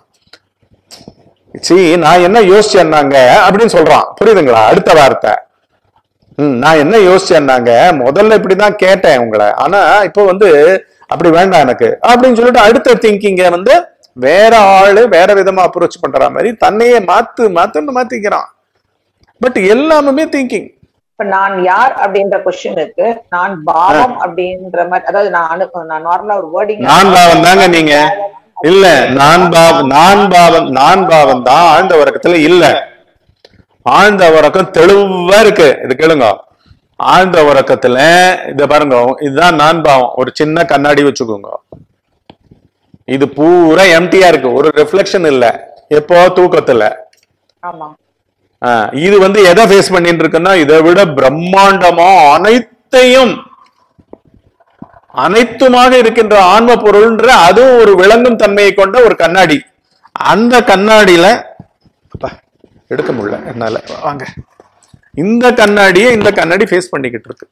சீ நான் என்ன யோசிச்சேன்னாங்க அப்படின்னு சொல்றான் புரியுதுங்களா அடுத்த வார்த்தை ம், நான் என்ன யோசிச்சேன்னாங்க முதல்ல இப்படிதான் கேட்டேன் உங்களை ஆனா இப்போ வந்து அப்படி வேண்டாம் எனக்கு அப்படின்னு சொல்லிட்டு அடுத்த திங்கிங்க வந்து வேற ஆளு வேற விதமா அப்ரோச் பண்ற மாதிரி தன்னையே மாத்து மாத்துன்னு மாத்திக்கிறான் பட் எல்லாமே திங்கிங் இப்ப நான் யார் அப்படின்ற கொஸ்டினுக்கு நான் பாவம் அப்படின்ற மாதிரி அதாவது நான் அனு நான் நார்மலா ஒரு வேர்டிங் நான் பாவம் தாங்க நீங்க இல்ல நான் பாவம் நான் பாவம் நான் பாவம் தான் ஆழ்ந்த உறக்கத்துல இல்ல ஆழ்ந்த உறக்கம் தெளிவா இருக்கு இது கேளுங்க ஆழ்ந்த உறக்கத்துல இத பாருங்க இதுதான் நான் பாவம் ஒரு சின்ன கண்ணாடி வச்சுக்கோங்க இது பூரா எம்டியா இருக்கு ஒரு ரிஃப்ளெக்ஷன் இல்ல எப்போ தூக்கத்துல ஆமா ஆ, இது வந்து எதை ஃபேஸ் பண்ணிட்டு இருக்குன்னா இதை விட பிரம்மாண்டமா அனைத்தையும் அனைத்துமாக இருக்கின்ற ஆன்ம பொருள்ன்ற அதுவும் ஒரு விளங்கும் தன்மையை கொண்ட ஒரு கண்ணாடி அந்த கண்ணாடியில அப்பா, எடுக்க முடியல என்னால வாங்க இந்த கண்ணாடியை இந்த கண்ணாடி ஃபேஸ் பண்ணிக்கிட்டு இருக்கு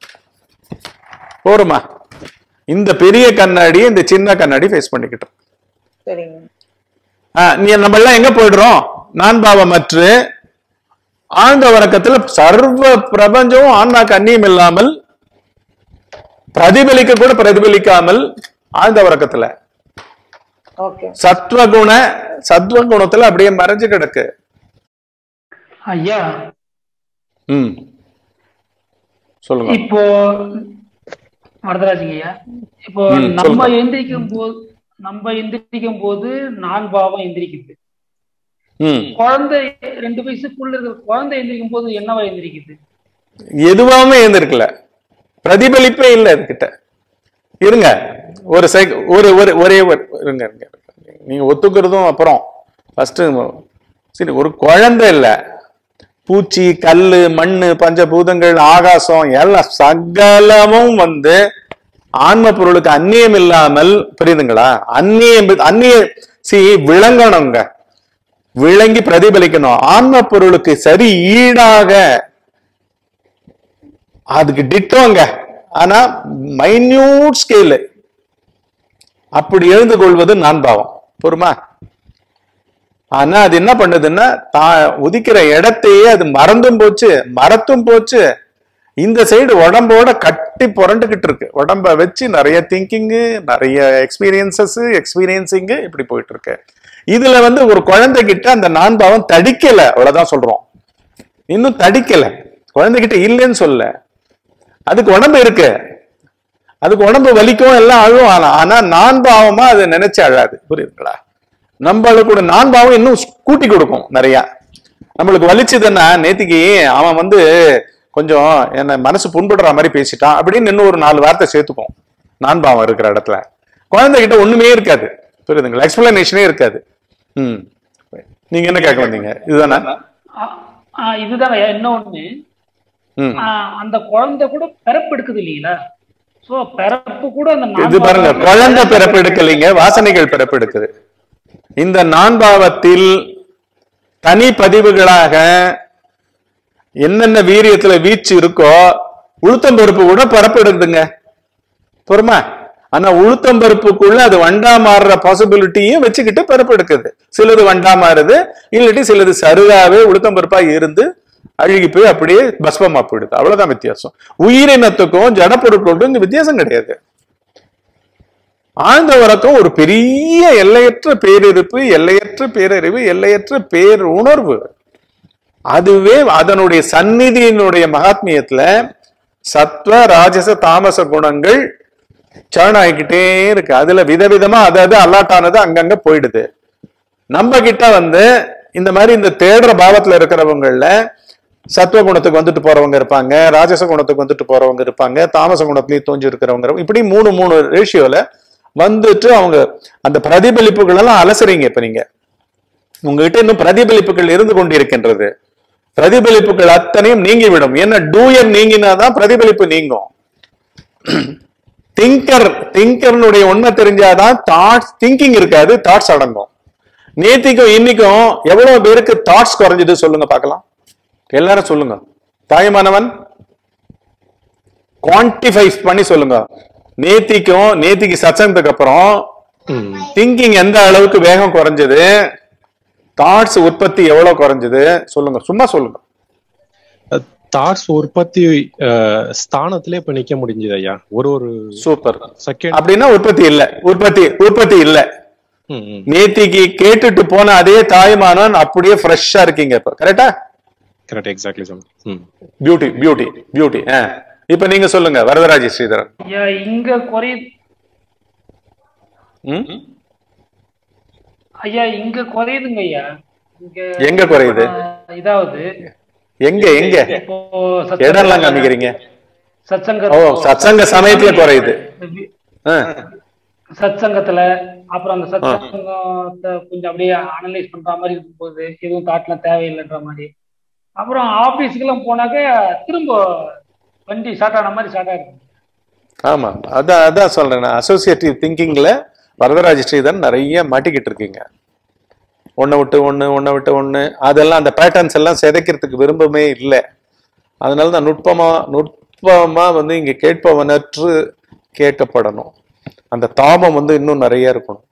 போருமா இந்த பெரிய கண்ணாடியை இந்த சின்ன கண்ணாடி ஃபேஸ் பண்ணிக்கிட்டு இருக்கு சரிங்க ஆ, நீ நம்ம எல்லாம் எங்க போயிடுறோம் நான் பாவமற்று ஆழ்ந்த உறக்கத்துல சர்வ பிரபஞ்சம் ஆன்மாக்கு அந்நியம் இல்லாமல் பிரதிபலிக்க கூட பிரதிபலிக்காமல் ஆழ்ந்த உறக்கத்துல ஓகே சத்வகுண சத்வகுணத்துல அப்படியே மறைஞ்சு கிடக்கு ஐயா ம் சொல்லுங்க இப்போ வரதராஜிங்க ஐயா இப்போ ம், நம்ம சொல்லுங்க. எந்திரிக்கும் போது நம்ம எந்திரிக்கும் போது நான் பாவம் எந்திரிக்குது ம் குழந்தை ரெண்டு வயசுக்குள்ள இருக்கிற குழந்தை எந்திரிக்கும் போது என்னவா எந்திரிக்குது எதுவாமே இருந்திருக்கல பிரதிபலிப்பே இல்லை அதுகிட்ட இருங்க ஒரு செக் ஒரு ஒரு ஒரே ஒரு இருங்க இருங்க நீங்க ஒத்துக்கிறதும் அப்புறம் ஃபர்ஸ்ட் சரி ஒரு குழந்தை இல்ல பூச்சி கல்லு மண்ணு பஞ்சபூதங்கள் ஆகாசம் எல்லாம் சகலமும் வந்து ஆன்ம பொருளுக்கு அந்நியம் இல்லாமல் புரியுதுங்களா அந்நியம் அந்நிய சி விளங்கணுங்க விளங்கி பிரதிபலிக்கணும் ஆன்ம பொருளுக்கு சரி ஈடாக அதுக்கு டிட்டோங்க ஆனா மைன்யூட் ஸ்கேலு அப்படி எழுந்து கொள்வது நான் பாவம் பொறுமா ஆனா அது என்ன பண்ணுதுன்னா தான் உதிக்கிற இடத்தையே அது மறந்தும் போச்சு மறத்தும் போச்சு இந்த சைடு உடம்போட கட்டி புரண்டுகிட்டு இருக்கு உடம்ப வச்சு நிறைய திங்கிங்கு நிறைய எக்ஸ்பீரியன்சஸ் எக்ஸ்பீரியன்சிங்கு இப்படி போயிட்டு இருக்கு இதுல வந்து ஒரு குழந்தைகிட்ட அந்த நான் பாவம் தடிக்கல அவ்வளவுதான் சொல்றோம் இன்னும் தடிக்கல குழந்தைகிட்ட இல்லைன்னு சொல்ல அதுக்கு உடம்பு இருக்கு அதுக்கு உடம்பு வலிக்கும் எல்லாம் அழுவும் ஆனா ஆனா நான் பாவமா அதை நினைச்சு அழாது புரியுதுங்களா நம்மளுக்கு கூட நான் பாவம் இன்னும் கூட்டி கொடுக்கும் நிறைய நம்மளுக்கு வலிச்சதுன்னா நேத்திக்கு அவன் வந்து கொஞ்சம் என்ன மனசு புண்படுற மாதிரி பேசிட்டான் அப்படின்னு இன்னும் ஒரு நாலு வார்த்தை சேர்த்துக்கும் நான் பாவம் இருக்கிற இடத்துல குழந்தைகிட்ட ஒண்ணுமே இருக்காது புரியுதுங்களா எக்ஸ்பிளனேஷனே இருக்காது ம் நீங்க என்ன கேட்க வந்தீங்க இதுதானே ஆ, ஆ, இதுதான் ஐயா இன்னொன்னு ம் ஆ, அந்த குழந்தை கூட பிறப்பு எடுக்குது இல்லைங்களா சோ பிறப்பு கூட அந்த இது நான் பாருங்க பாவம் குழந்தை பிறப்பு எடுக்கலைங்க வாசனைகள் பிறப்பு எடுக்குது இந்த நான்பாவத்தில் தனி பதிவுகளாக என்னென்ன வீரியத்துல வீச்சு இருக்கோ உளுத்தம் பருப்பு கூட பிறப்பு எடுக்குதுங்க பொறுமா ஆனா உளுத்தம் பருப்புக்குள்ள அது வண்டா மாறுற பாசிபிலிட்டியும் வச்சுக்கிட்டு பிறப்பு எடுக்குது சிலது வண்டா மாறுது இல்லாட்டி சிலது சருகாவே உளுத்தம் பருப்பா இருந்து அழுகி போய் அப்படியே பஸ்பமா போயிடுது அவ்வளவுதான் வித்தியாசம் உயிரினத்துக்கும் ஜடப்பொருட்களுக்கும் இங்க வித்தியாசம் கிடையாது ஆழ்ந்த உறக்கம் ஒரு பெரிய எல்லையற்ற பேரிருப்பு எல்லையற்ற பேரறிவு எல்லையற்ற பேர் உணர்வு அதுவே அதனுடைய சந்நிதியினுடைய மகாத்மியத்துல சத்வ ராஜச தாமச குணங்கள் சரண் ஆகிக்கிட்டே இருக்கு அதுல விதவிதமா அது அது அல்லாட்டானது அங்கங்க போயிடுது நம்ம கிட்ட வந்து இந்த மாதிரி இந்த தேடுற பாவத்துல இருக்கிறவங்கள்ல சத்துவ குணத்துக்கு வந்துட்டு போறவங்க இருப்பாங்க ராஜச குணத்துக்கு வந்துட்டு போறவங்க இருப்பாங்க தாமச குணத்திலயும் தோன்றி இருக்கிறவங்க இருப்பாங்க. இப்படி மூணு மூணு ரேஷியோல வந்துட்டு அவங்க அந்த பிரதிபலிப்புகள் எல்லாம் அலசுறீங்க இப்ப நீங்க உங்ககிட்ட இன்னும் பிரதிபலிப்புகள் இருந்து கொண்டிருக்கின்றது பிரதிபலிப்புகள் அத்தனையும் நீங்கிவிடும் ஏன்னா டூயர் நீங்கினாதான் பிரதிபலிப்பு நீங்கும் திங்கர் திங்கர்னுடைய உண்மை தெரிஞ்சாதான் தாட்ஸ் திங்கிங் இருக்காது தாட்ஸ் அடங்கும் நேத்திக்கும் இன்னைக்கும் எவ்வளவு பேருக்கு தாட்ஸ் குறைஞ்சது சொல்லுங்க பார்க்கலாம் எல்லாரும் சொல்லுங்க தாய்மானவன் குவான்டிஃபை பண்ணி சொல்லுங்க நேத்திக்கும் நேத்திக்கு சத்சங்கத்துக்கு அப்புறம் ம். திங்கிங் எந்த அளவுக்கு வேகம் குறைஞ்சது தாட்ஸ் உற்பத்தி எவ்வளவு குறைஞ்சது சொல்லுங்க சும்மா சொல்லுங்க தாட்ஸ் உற்பத்தி அஹ், ஸ்தானத்திலே இப்ப நிக்க முடிஞ்சது ஐயா ஒரு ஒரு சூப்பர் செகண்ட் அப்படின்னா உற்பத்தி இல்ல உற்பத்தி உற்பத்தி இல்ல நேத்திக்கு கேட்டுட்டு போன அதே தாய்மானவன் அப்படியே ஃப்ரெஷ்ஷா இருக்கீங்க இப்ப கரெக்டா கரெக்ட் எக்ஸாக்ட்லி சாமி ம் பியூட்டி பியூட்டி பியூட்டி இப்ப நீங்க சொல்லுங்க வரதராஜ ஸ்ரீதரன் ஐயா இங்க குறை ம்? ஐயா இங்க குறையுதுங்க ஐயா இங்க எங்க குறையுது ஆ, இதாவது எங்க எங்க இப்போ இடம்லாம் காமிக்கிறீங்க சத்சங்க ஓ சத்சங்க சமயத்துல குறையுது ஆ, சத்சங்கத்துல அப்புறம் அந்த சத்சங்கத்தை கொஞ்சம் அப்படியே அனலைஸ் பண்ற மாதிரி இருக்கும்போது எதுவும் தாட்லாம் தேவையில்லைன்ற மாதிரி அப்புறம் ஆபீஸ்க்கெல்லாம் போனாக்க திரும்ப வண்டி ஸ்டார்ட் ஆன மாதிரி ஸ்டார்ட் ஆயிருக்கு ஆமா அதான் அதான் சொல்றேன் நான் அசோசியேட்டிவ் திங்கிங்ல வரதராஜ ஸ்ரீதரன் நிறைய மாட்டிக்கிட்டு இருக்கீங்க ஒன்னை விட்டு ஒண்ணு ஒன்னை விட்டு ஒண்ணு அதெல்லாம் அந்த பேட்டர்ன்ஸ் எல்லாம் சிதைக்கிறதுக்கு விரும்பமே இல்லை அதனால தான் நுட்பமா நுட்பமா வந்து இங்க கேட்பவனற்று கேட்கப்படணும் அந்த தாபம் வந்து இன்னும் நிறைய இருக்கணும்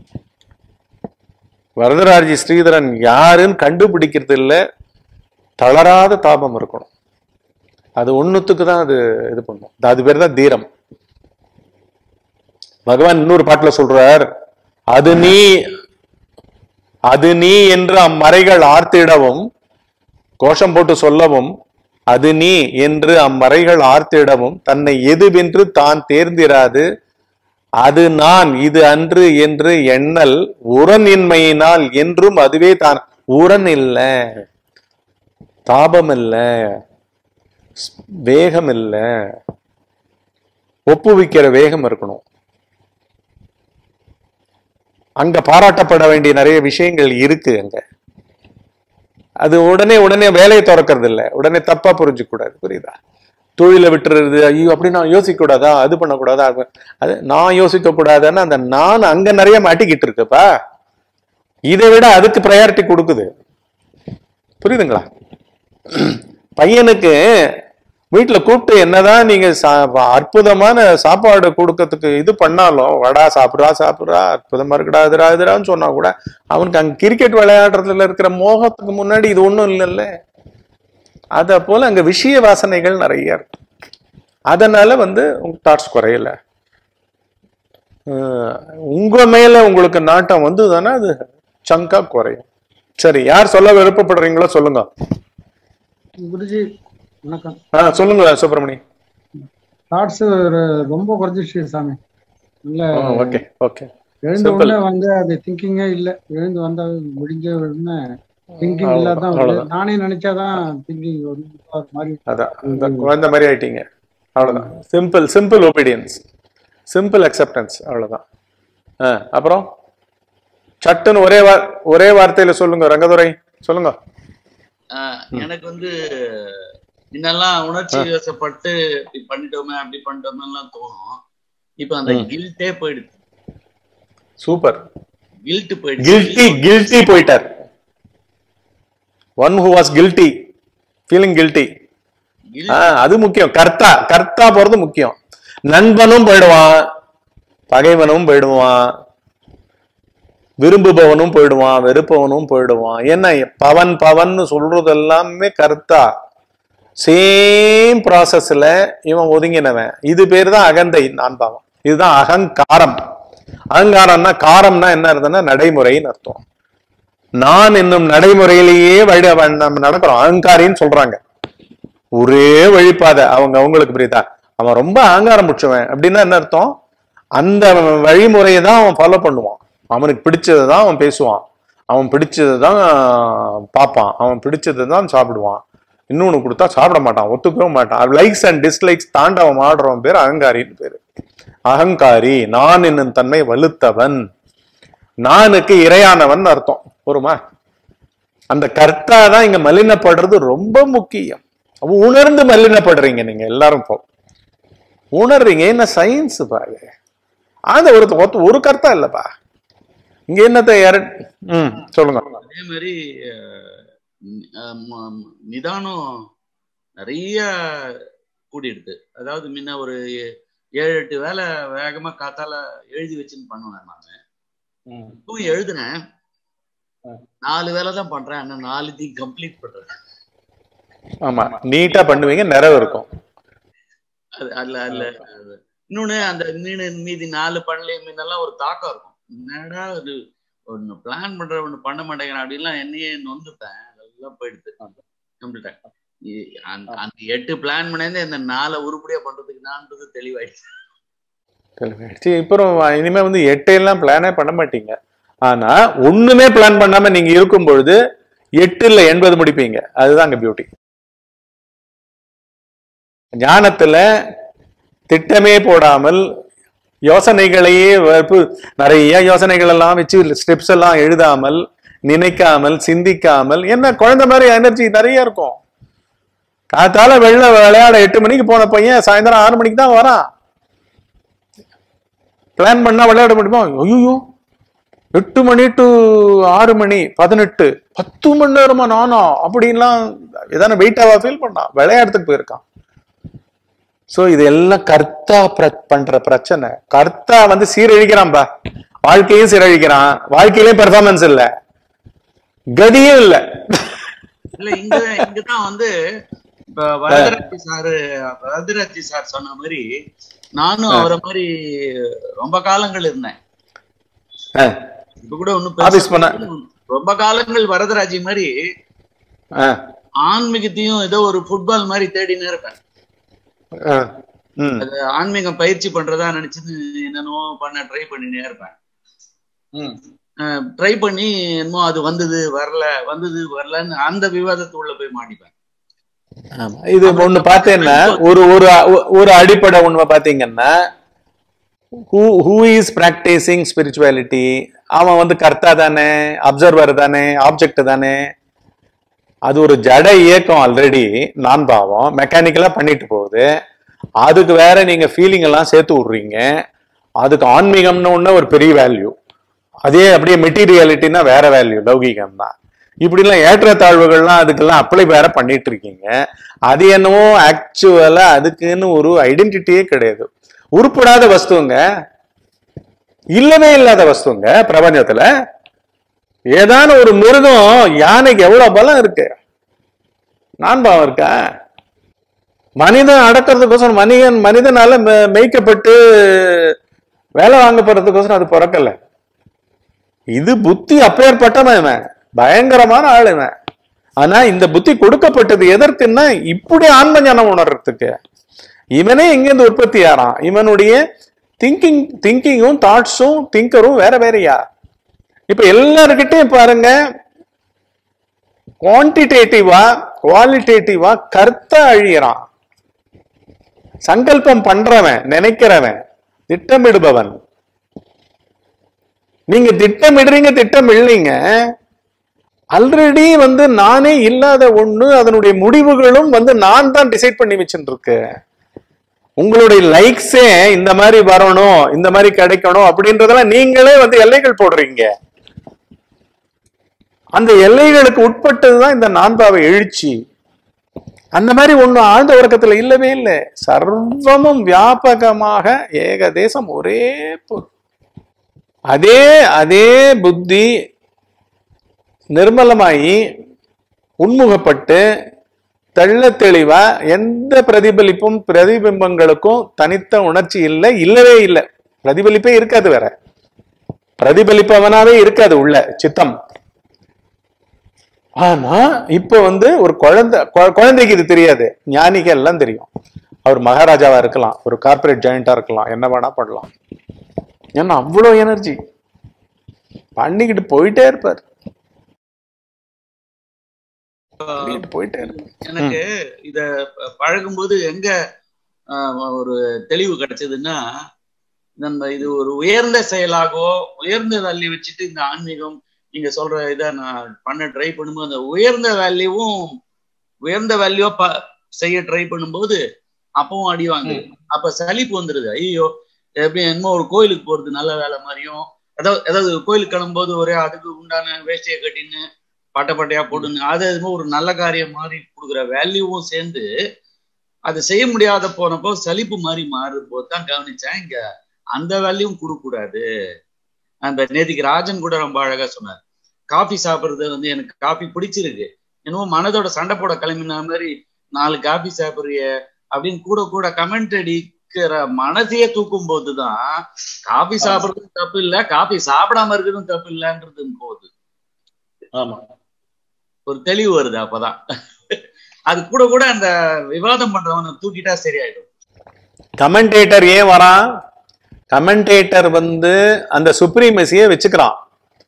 வரதராஜ ஸ்ரீதரன் யாருன்னு கண்டுபிடிக்கிறது இல்ல தளராத தாபம் இருக்கணும் அது ஒண்ணுத்துக்கு தான் அது இது பண்ணும் அது பேர் தான் தீரம் பகவான் இன்னொரு பாட்டுல சொல்றார் அது நீ அது நீ என்று அம்மறைகள் ஆர்த்திடவும் கோஷம் போட்டு சொல்லவும் அது நீ என்று அம்மறைகள் ஆர்த்திடவும் தன்னை எதுவென்று தான் தேர்ந்திராது அது நான் இது அன்று என்று எண்ணல் உரனின்மையினால் என்றும் அதுவே தான் உரன் இல்ல தாபம் இல்ல வேகம் இல்ல ஒப்புவிக்கிற வேகம் இருக்கணும் அங்க பாராட்டப்பட வேண்டிய நிறைய விஷயங்கள் இருக்கு அங்க அது உடனே உடனே வேலையை திறக்கிறது இல்ல உடனே தப்பா புரிஞ்சுக்க கூடாது புரியுதா தொழிலை விட்டுறது ஐயோ அப்படி நான் யோசிக்க கூடாதா அது பண்ணக்கூடாதா அது- அது நான் யோசிக்க கூடாதுன்னு அந்த நான் அங்க நிறைய மாட்டிக்கிட்டு இருக்குப்பா இதை விட அதுக்கு ப்ரையாரிட்டி கொடுக்குது புரியுதுங்களா பையனுக்கு வீட்டுல கூப்பிட்டு என்னதான் நீங்க சா- அற்புதமான சாப்பாடு கொடுக்கறதுக்கு இது பண்ணாலும் வடா சாப்பிடுறா சாப்பிடுறா அற்புதமா இருக்குடா இதுடா இதுடான்னு சொன்னா கூட அவனுக்கு அங்க கிரிக்கெட் விளையாடுறதுல இருக்கிற மோகத்துக்கு முன்னாடி இது ஒண்ணும் இல்லைல்ல அத போல அங்க விஷய வாசனைகள் நிறைய இருக்கு அதனால வந்து உங்க தாட்ஸ் குறையல அஹ் உங்க மேல உங்களுக்கு நாட்டம் வந்ததுன்னா அது சங்கா குறையும் சரி யார் சொல்ல விருப்பப்படுறீங்களோ சொல்லுங்க குருஜி வணக்கம் ஆ சொல்லுங்க சுப்பிரமணி தாட்ஸ் ரொம்ப குறைஞ்சிச்சு சாமி இல்ல ஓகே ஓகே எழுந்த Simple. உடனே வந்து அது திங்கிங்கே இல்ல எழுந்து வந்தா முடிஞ்ச உடனே திங்கிங் அவ்வளவுதான், இல்லாதான் வருது அவ்வளவுதான். நானே நினைச்சாதான் திங்கிங் வரும் ஒரு மாதிரி அதான் அந்த குழந்தை மாதிரி ஆயிட்டீங்க அவ்வளவுதான் simple simple obedience simple acceptance அவ்வளவுதான் ஆ, அப்புறம் சட்டுன்னு ஒரே வார் ஒரே வார்த்தையில சொல்லுங்க ரங்கதுரை சொல்லுங்க ஆஹ் எனக்கு வந்து முன்னெல்லாம் உணர்ச்சி வசப்பட்டு இப்படி பண்ணிட்டோமே அப்படி பண்ணிட்டோமே எல்லாம் தோணும் இப்ப அந்த ம். கில்ட்டே போயிடுது சூப்பர் கில்ட் போயிடுச்சு கில்ட்டி கில்ட்டி போயிட்டார் one who was guilty feeling guilty Guilt அது முக்கியம் கர்த்தா கர்த்தா போறது முக்கியம் நண்பனும் போயிடுவான் பகைவனும் போயிடுவான் விரும்புபவனும் போயிடுவான் வெறுப்பவனும் போயிடுவான் என்ன பவன் பவன்னு சொல்றது எல்லாமே கர்த்தா சேம் ப்ராசஸ்ல இவன் ஒதுங்கினவன் இது பேர் தான் அகந்தை நான் பாவம் இதுதான் அகங்காரம் அகங்காரம்னா காரம்னா என்ன அர்த்தம்னா நடைமுறைன்னு அர்த்தம் நான் என்னும் நடைமுறையிலேயே வழி நம்ம நடக்கிறோம் அகங்காரின்னு சொல்றாங்க ஒரே வழிபாதை அவங்க அவங்களுக்கு புரியுதா அவன் ரொம்ப அகங்காரம் பிடிச்சவன் அப்படின்னா என்ன அர்த்தம் அந்த வழிமுறையை தான் அவன் ஃபாலோ பண்ணுவான் அவனுக்கு பிடிச்சதை தான் அவன் பேசுவான் அவன் பிடிச்சதை தான் பார்ப்பான் அவன் பிடிச்சதை தான் சாப்பிடுவான் இன்னொன்னு கொடுத்தா சாப்பிட மாட்டான் ஒத்துக்கவும் மாட்டான் லைக்ஸ் அண்ட் டிஸ்லைக்ஸ் தாண்டவன் ஆடுறவன் பேர் அகங்காரின்னு பேரு அகங்காரி நான் என்னும் தன்மை வலுத்தவன் நானுக்கு இரையானவன் அர்த்தம் பொறுமா அந்த கர்த்தா தான் இங்க மலினப்படுறது ரொம்ப முக்கியம் அப்ப உணர்ந்து மலினப்படுறீங்க நீங்க எல்லாரும் இப்போ உணர்றீங்க என்ன சயின்ஸ் பாரு அந்த ஒரு ஒத்த- ஒரு கர்த்தா இல்லப்பா இங்க என்னத்த யாரு ம் சொல்லுங்க அதே மாதிரி அஹ், நி- அஹ், ம- ம- நிதானம் நிறைய கூடிடுது அதாவது முன்ன ஒரு ஏ- ஏழு எட்டு வேலை வேகமா காத்தால எழுதி வச்சுன்னு பண்ணுவேன் நான் இப்பவும் எழுதுனேன் நாலு வேலை தான் பண்றேன் ஆனா நாலுத்தையும் கம்ப்ளீட் பண்றேன் ஆமா நீட்டா பண்ணுவீங்க நிறைவு இருக்கும் அது அதுல அதுல அது- இன்னொன்னு அந்த மீன் மீதி நாலு பண்ணலையே மீனெல்லாம் ஒரு தாக்கம் இருக்கும் என்னடா அது ஒண்ணு பிளான் பண்ற ஒண்ணு பண்ண மாட்டேங்கிறேன் அப்படின்லாம் என்னையே நொந்துப்பேன் அதெல்லாம் போயிடுது கம்ப்ளீட்டா அந்த அந்த எட்டு பிளான் பண்ணி இந்த நாலை உருப்படியா பண்றதுக்கு நான்றது தெளிவாயிடுச்சு தெளிவாயிடுச்சு அப்புறம் இனிமே வந்து எட்டையெல்லாம் பிளானே பண்ண மாட்டீங்க ஆனா ஒண்ணுமே பிளான் பண்ணாம நீங்க இருக்கும் பொழுது எட்டு இல்ல எண்பது முடிப்பீங்க அதுதான் அங்க பியூட்டி ஞானத்துல திட்டமே போடாமல் யோசனைகளையே வப்பு- நிறைய யோசனைகள் எல்லாம் வச்சு ஸ்டெப்ஸ் எல்லாம் எழுதாமல் நினைக்காமல் சிந்திக்காமல் என்ன குழந்தை மாதிரி எனர்ஜி நிறைய இருக்கும் காத்தால வெளில விளையாட எட்டு மணிக்கு போன பையன் சாயந்தரம் ஆறு மணிக்கு தான் வரான் பிளான் பண்ணா விளையாட முடியுமா ஐயோ எட்டு மணி டு ஆறு மணி பதினெட்டு பத்து மணி நேரமா நானா அப்படின்லாம் எதான வெயிட்டாவா ஃபீல் பண்ணான் விளையாடுறதுக்கு போயிருக்கான் சோ இது எல்லாம் கர்த்தா பிர- பண்ற பிரச்சனை கர்த்தா வந்து சீரழிக்கிறான்பா வாழ்க்கையும் சீரழிக்கிறான் வாழ்க்கையிலயும் பெர்ஃபார்மன்ஸ் இல்ல கதியும் இல்ல இல்ல இங்க இங்கதான் வந்து இப்ப வரதராஜி சாரு வரதராஜி சார் சொன்ன மாதிரி நானும் அவரை மாதிரி ரொம்ப காலங்கள் இருந்தேன் அஹ், இப்ப கூட ஒண்ணும் Office போனா- ரொம்ப காலங்கள் வரதராஜி மாதிரி அஹ், ஆன்மீகத்தையும் ஏதோ ஒரு ஃபுட்பால் மாதிரி தேடினே இருப்பேன் அஹ், ம், அது ஆன்மீகம் பயிற்சி பண்றதா நினைச்சுன்னு என்னென்னவோ பண்ண ட்ரை பண்ணினே இருப்பேன் ட்ரை பண்ணி என்னமோ அது வந்தது வரல வந்தது வரலன்னு அந்த விவாதத்துக்குள்ள போய் மாட்டிப்பேன் ஆமா. இது ஒண்ணு பார்த்தேன்னா ஒரு ஒரு ஒரு அடிப்படை உண்மை பாத்தீங்கன்னா who who is practising spirituality அவன் வந்து கர்த்தா தானே அப்சர்வர் தானே ஆப்ஜெக்ட் தானே அது ஒரு ஜட இயக்கம் ஆல்ரெடி நான் பாவம் மெக்கானிக்கலா பண்ணிட்டு போகுது அதுக்கு வேற நீங்க ஃபீலிங் எல்லாம் சேர்த்து விடுறீங்க அதுக்கு ஆன்மீகம்னு ஒண்ணு ஒரு பெரிய வேல்யூ அதே அப்படியே மெட்டீரியாலிட்டினா வேற வேல்யூ லௌகீகம் தான் இப்படிலாம் ஏற்றத்தாழ்வுகள்லாம் அதுக்கெல்லாம் அப்ளை வேற பண்ணிட்டு இருக்கீங்க அது என்னவோ ஆக்சுவலா அதுக்குன்னு ஒரு ஐடென்டிட்டியே கிடையாது உருப்படாத வஸ்துங்க இல்லவே இல்லாத வஸ்துங்க பிரபஞ்சத்துல ஏதான ஒரு மிருகம் யானைக்கு எவ்வளவு பலம் இருக்கு நான் பாவம் இருக்கா மனிதன் அடக்கிறதுக்கோசரம் மனிதன் மனிதனால மெ- மேய்க்கப்பட்டு வேலை வாங்க போறதுக்கோசரம் அது பிறக்கல இது புத்தி அப்பேற்பட்டவன் இவன் பயங்கரமான ஆள் இவன் ஆனா இந்த புத்தி கொடுக்கப்பட்டது எதற்குன்னா இப்படி ஆன்ம ஞானம் உணர்றதுக்கு இவனே எங்கேருந்து உற்பத்தி ஆறான் இவனுடைய திங்கிங் திங்கிங்கும் தாட்ஸும் திங்கரும் வேற வேறயா இப்ப எல்லாருக்கிட்டையும் பாருங்க குவான்டிடேட்டிவா குவாலிட்டேட்டிவா கர்த்த அழியறான் சங்கல்பம் பண்றவன் நினைக்கிறவன் திட்டமிடுபவன் நீங்க திட்டமிடுறீங்க திட்டம் இல்லைங்க ஆல்ரெடி வந்து நானே இல்லாத ஒண்ணு அதனுடைய முடிவுகளும் வந்து நான் தான் டிசைட் பண்ணி வச்சுட்டு இருக்கேன் உங்களுடைய லைக்ஸே இந்த மாதிரி வரணும் இந்த மாதிரி கிடைக்கணும் அப்படின்றதெல்லாம் நீங்களே வந்து எல்லைகள் போடுறீங்க அந்த எல்லைகளுக்கு உட்பட்டதுதான் இந்த நான்காவை எழுச்சி அந்த மாதிரி ஒண்ணு ஆழ்ந்த உறக்கத்துல இல்லவே இல்லை சர்வமும் வியாபகமாக ஏகதேசம் ஒரே பொருள் அதே அதே புத்தி நிர்மலமாயி உன்முகப்பட்டு தெள்ள தெளிவா எந்த பிரதிபலிப்பும் பிரதிபிம்பங்களுக்கும் தனித்த உணர்ச்சி இல்லை இல்லவே இல்லை பிரதிபலிப்பே இருக்காது வேற பிரதிபலிப்பவனாவே இருக்காது உள்ள சித்தம் ஆனா இப்ப வந்து ஒரு குழந்தை குழ- குழந்தைக்கு இது தெரியாது ஞானிக்கு எல்லாம் தெரியும் அவர் மகாராஜாவா இருக்கலாம் ஒரு கார்ப்பரேட் ஜாயிண்டா இருக்கலாம் என்ன வேணா பண்ணலாம் ஏன்னா அவ்வளோ எனர்ஜி பண்ணிக்கிட்டு போயிட்டே இருப்பார் பண்ணிக்கிட்டு போயிட்டே இருப்பார் எனக்கு இத ப- பழகும்போது எங்க ஆஹ், ஒரு தெளிவு கிடைச்சதுன்னா நம்ம இது ஒரு உயர்ந்த செயலாகவோ உயர்ந்த வேல்யூ வச்சுட்டு இந்த ஆன்மீகம் நீங்க சொல்ற இதை நான் பண்ண ட்ரை பண்ணும்போது அந்த உயர்ந்த வேல்யூவும் உயர்ந்த வேல்யூவா ப செய்ய ட்ரை பண்ணும்போது அப்பவும் அடி வாங்குது அப்ப சலிப்பு வந்துருது ஐயோ எப்படி என்னமோ ஒரு கோயிலுக்கு போறது நல்ல வேலை மாதிரியும் அதாவது அதாவது கோயிலுக்கு கிளம்பும்போது ஒரே அதுக்கு உண்டான வேஷ்டியை கட்டின்னு பட்டை பட்டையா போட்டுன்னு அது என்னமோ ஒரு நல்ல காரியம் மாதிரி கொடுக்குற வேல்யூவும் சேர்ந்து அது செய்ய முடியாத போனப்போ சலிப்பு மாதிரி மாறும் போது தான் கவனிச்சேன் இங்க அந்த வேல்யூவும் கொடுக்க கூடாது அந்த நேத்திக்கு ராஜன் கூட ரொம்ப அழகா சொன்னார் காஃபி சாப்பிடுறது வந்து எனக்கு காஃபி பிடிச்சிருக்கு என்னமோ மனதோட சண்டை போட கிளம்பின மாதிரி நாலு காஃபி சாப்பிடுறிய அப்படின்னு கூட கூட கமெண்ட் அடிக்கிற மனசையே தூக்கும் போதுதான் காஃபி சாப்பிடுறதும் தப்பு இல்ல காஃபி சாப்பிடாம இருக்கிறதும் தப்பு இல்லைன்றது போகுது ஆமா ஒரு தெளிவு வருது அப்பதான் அது கூட கூட அந்த விவாதம் பண்றவனை தூக்கிட்டா சரியாயிடும் கமெண்டேட்டர் ஏன் வரான் கமெண்டேட்டர் வந்து அந்த சுப்ரீமசியை வச்சுக்கிறான்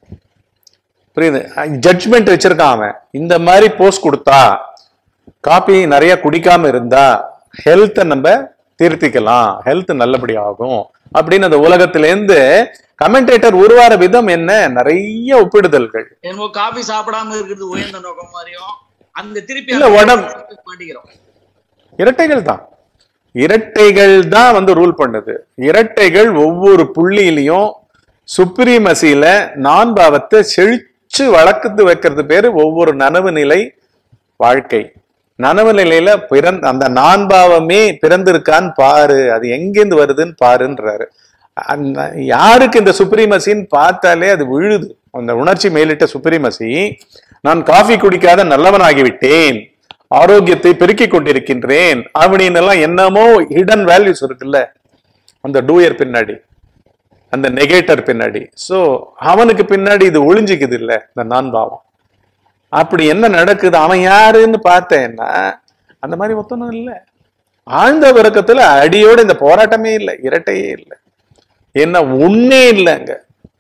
புரியுது ஜட்ஜ்மெண்ட் வச்சிருக்கான் அவன் இந்த மாதிரி போஸ்ட் கொடுத்தா காபி நிறைய குடிக்காம இருந்தா ஹெல்த்தை நம்ம திருத்திக்கலாம் ஹெல்த் நல்லபடி ஆகும் அப்படின்னு அந்த உலகத்திலேருந்து கமெண்டேட்டர் உருவார விதம் என்ன நிறைய ஒப்பிடுதல்கள் என்னமோ காபி சாப்பிடாம இருக்கிறது உயர்ந்த நோக்கம் மாதிரியும் அந்த திருப்பி இல்ல, அந்த உடம்பு- மாட்டிக்கிறோம் இரட்டைகள் தான் இரட்டைகள் தான் வந்து ரூல் பண்ணுது இரட்டைகள் ஒவ்வொரு புள்ளியிலையும் சுப்ரீமசியில நான் பாவத்தை செழிச்சு வளர்க்குது வைக்கிறது பேரு ஒவ்வொரு நனவு நிலை வாழ்க்கை நனவு நிலையில பிறந்த அந்த நான் பாவமே பிறந்திருக்கான்னு பாரு அது எங்கேருந்து வருதுன்னு பாருன்றாரு அந்த யாருக்கு இந்த சுப்ரீமசின்னு பார்த்தாலே அது விழுது அந்த உணர்ச்சி மேலிட்ட சுப்ரீமசி நான் காஃபி குடிக்காத நல்லவனாகிவிட்டேன் ஆரோக்கியத்தை பெருக்கிக் கொண்டிருக்கின்றேன் அப்படின்னு எல்லாம் என்னமோ ஹிடன் வேல்யூஸ் இருக்குல்ல அந்த டூயர் பின்னாடி அந்த நெகேட்டர் பின்னாடி சோ அவனுக்கு பின்னாடி இது ஒளிஞ்சுக்குது இல்ல இந்த நான் பாவம் அப்படி என்ன நடக்குது அவன் யாருன்னு பார்த்தேன்னா அந்த மாதிரி மொத்தமும் இல்ல ஆழ்ந்த விறக்கத்துல அடியோட இந்த போராட்டமே இல்லை இரட்டையே இல்லை என்ன உன்னே இல்லைங்க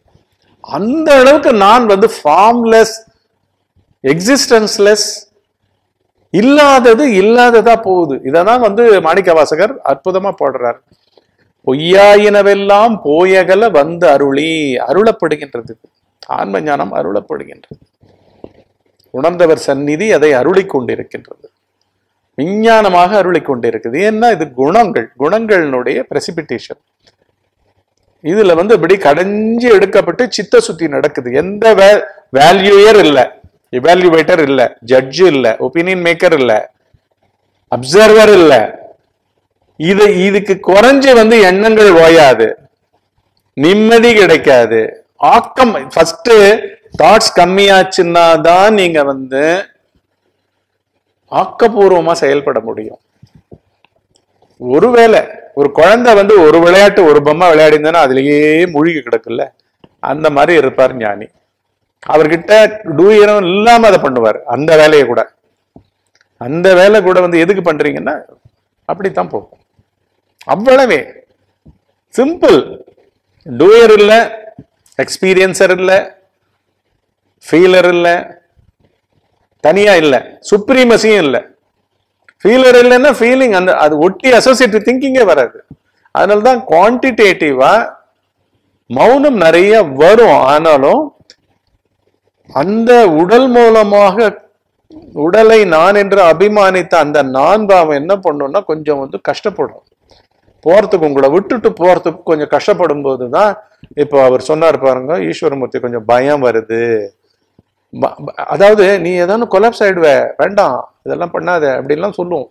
அந்த அளவுக்கு நான் வந்து ஃபார்ம்லெஸ் எக்ஸிஸ்டன்ஸ்லெஸ் இல்லாதது இல்லாததா போகுது இததான் வந்து மாணிக்க வாசகர் அற்புதமா போடுறார் பொய்யாயினவெல்லாம் போயகல வந்து அருளி அருளப்படுகின்றது ஆன்ம ஞானம் அருளப்படுகின்றது உணர்ந்தவர் சந்நிதி அதை அருளிக் கொண்டிருக்கின்றது விஞ்ஞானமாக அருளிக் கொண்டிருக்குது ஏன்னா இது குணங்கள் குணங்களினுடைய பிரசிபிட்டேஷன் இதுல வந்து இப்படி கடைஞ்சு எடுக்கப்பட்டு சித்த சுத்தி நடக்குது எந்த வேல்யூயர் இல்ல இவால்யூவேட்டர் இல்ல ஜட்ஜ் இல்ல ஒப்பீனியன் மேக்கர் இல்ல அப்சர்வர் இல்ல இது இதுக்கு குறைஞ்சு வந்து எண்ணங்கள் ஓயாது நிம்மதி கிடைக்காது ஆக்கம் ஃபர்ஸ்ட் தாட்ஸ் கம்மியாச்சுன்னா தான் நீங்க வந்து ஆக்கப்பூர்வமா செயல்பட முடியும் ஒருவேளை ஒரு குழந்தை வந்து ஒரு விளையாட்டு ஒரு பொம்மை விளையாடிந்தா அதுலயே மூழ்கி கிடக்குல்ல அந்த மாதிரி இருப்பார் ஞானி அவர்கிட்ட டூயரும் இல்லாம அதை பண்ணுவார் அந்த வேலையை கூட அந்த வேலை கூட வந்து எதுக்கு பண்றீங்கன்னா அப்படித்தான் போகும் அவ்வளவே சிம்பிள் டூயர் இல்ல எக்ஸ்பீரியன்சர் இல்ல ஃபீலர் இல்ல தனியா இல்ல சுப்ரீமசியும் இல்ல ஃபீலர் இல்லைன்னா ஃபீலிங் அந்த அது ஒட்டி அசோசியேட்டிவ் திங்கிங்கே வராது அதனால தான் குவான்டிடேட்டிவா மௌனம் நிறைய வரும் ஆனாலும் அந்த உடல் மூலமாக உடலை நான் என்று அபிமானித்த அந்த நான் பாவம் என்ன பண்ணும்னா கொஞ்சம் வந்து கஷ்டப்படும் போறதுக்கு உங்களை விட்டுட்டு போறதுக்கு கொஞ்சம் கஷ்டப்படும் போதுதான் இப்போ அவர் சொன்னார் பாருங்க ஈஸ்வரமூர்த்தி கொஞ்சம் பயம் வருது ப- ப- அதாவது நீ ஏதாவது கொலாப்ஸ் ஆயிடுவ வேண்டாம் இதெல்லாம் பண்ணாத அப்படின்லாம் சொல்லுவோம்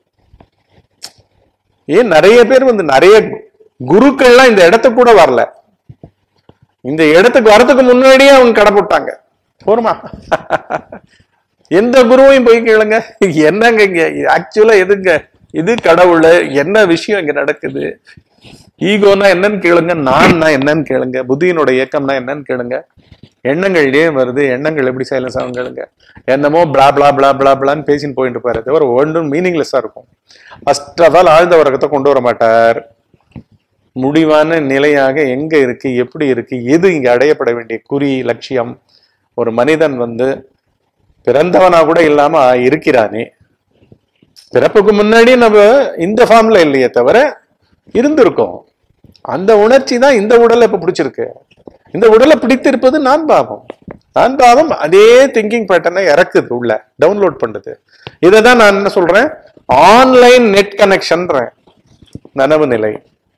ஏன் நிறைய பேர் வந்து நிறைய குருக்கள்லாம் இந்த இடத்துக்கு கூட வரல இந்த இடத்துக்கு வரதுக்கு முன்னாடியே அவங்க கடை போட்டாங்க போருமா எந்த குருவையும் போய் கேளுங்க என்னங்க இங்க ஆக்சுவலா எதுங்க இது கடவுள் என்ன விஷயம் இங்க நடக்குது ஈகோனா என்னன்னு கேளுங்க நான்னா என்னன்னு கேளுங்க புத்தியினோட இயக்கம்னா என்னன்னு கேளுங்க எண்ணங்கள் ஏன் வருது எண்ணங்கள் எப்படி சைலன்ஸ் ஆகும் கேளுங்க என்னமோ பிளா பிளா பிளா பிளா பிளான்னு பேசின்னு போயிட்டு பாரு தவிர ஒன்றும் மீனிங்லெஸ்ஸா இருக்கும் ஃபர்ஸ்ட் ஆஃப் ஆல் ஆழ்ந்த உறக்கத்தை கொண்டு வர மாட்டார் முடிவான நிலையாக எங்க இருக்கு எப்படி இருக்கு எது இங்க அடையப்பட வேண்டிய குறி லட்சியம் ஒரு மனிதன் வந்து பிறந்தவனா கூட இல்லாம இருக்கிறானே பிறப்புக்கு முன்னாடி நம்ம இந்த ஃபார்ம்ல இல்லையே தவிர இருந்திருக்கோம் அந்த உணர்ச்சி தான் இந்த உடலை இப்ப பிடிச்சிருக்கு இந்த உடலை பிடித்திருப்பது நான் பாவம் நான் பாவம் அதே திங்கிங் பேட்டர்னை இறக்குது உள்ள டவுன்லோட் பண்ணுது இதை தான் நான் என்ன சொல்றேன் ஆன்லைன் நெட் கனெக்ஷன்றேன் நனவு நிலை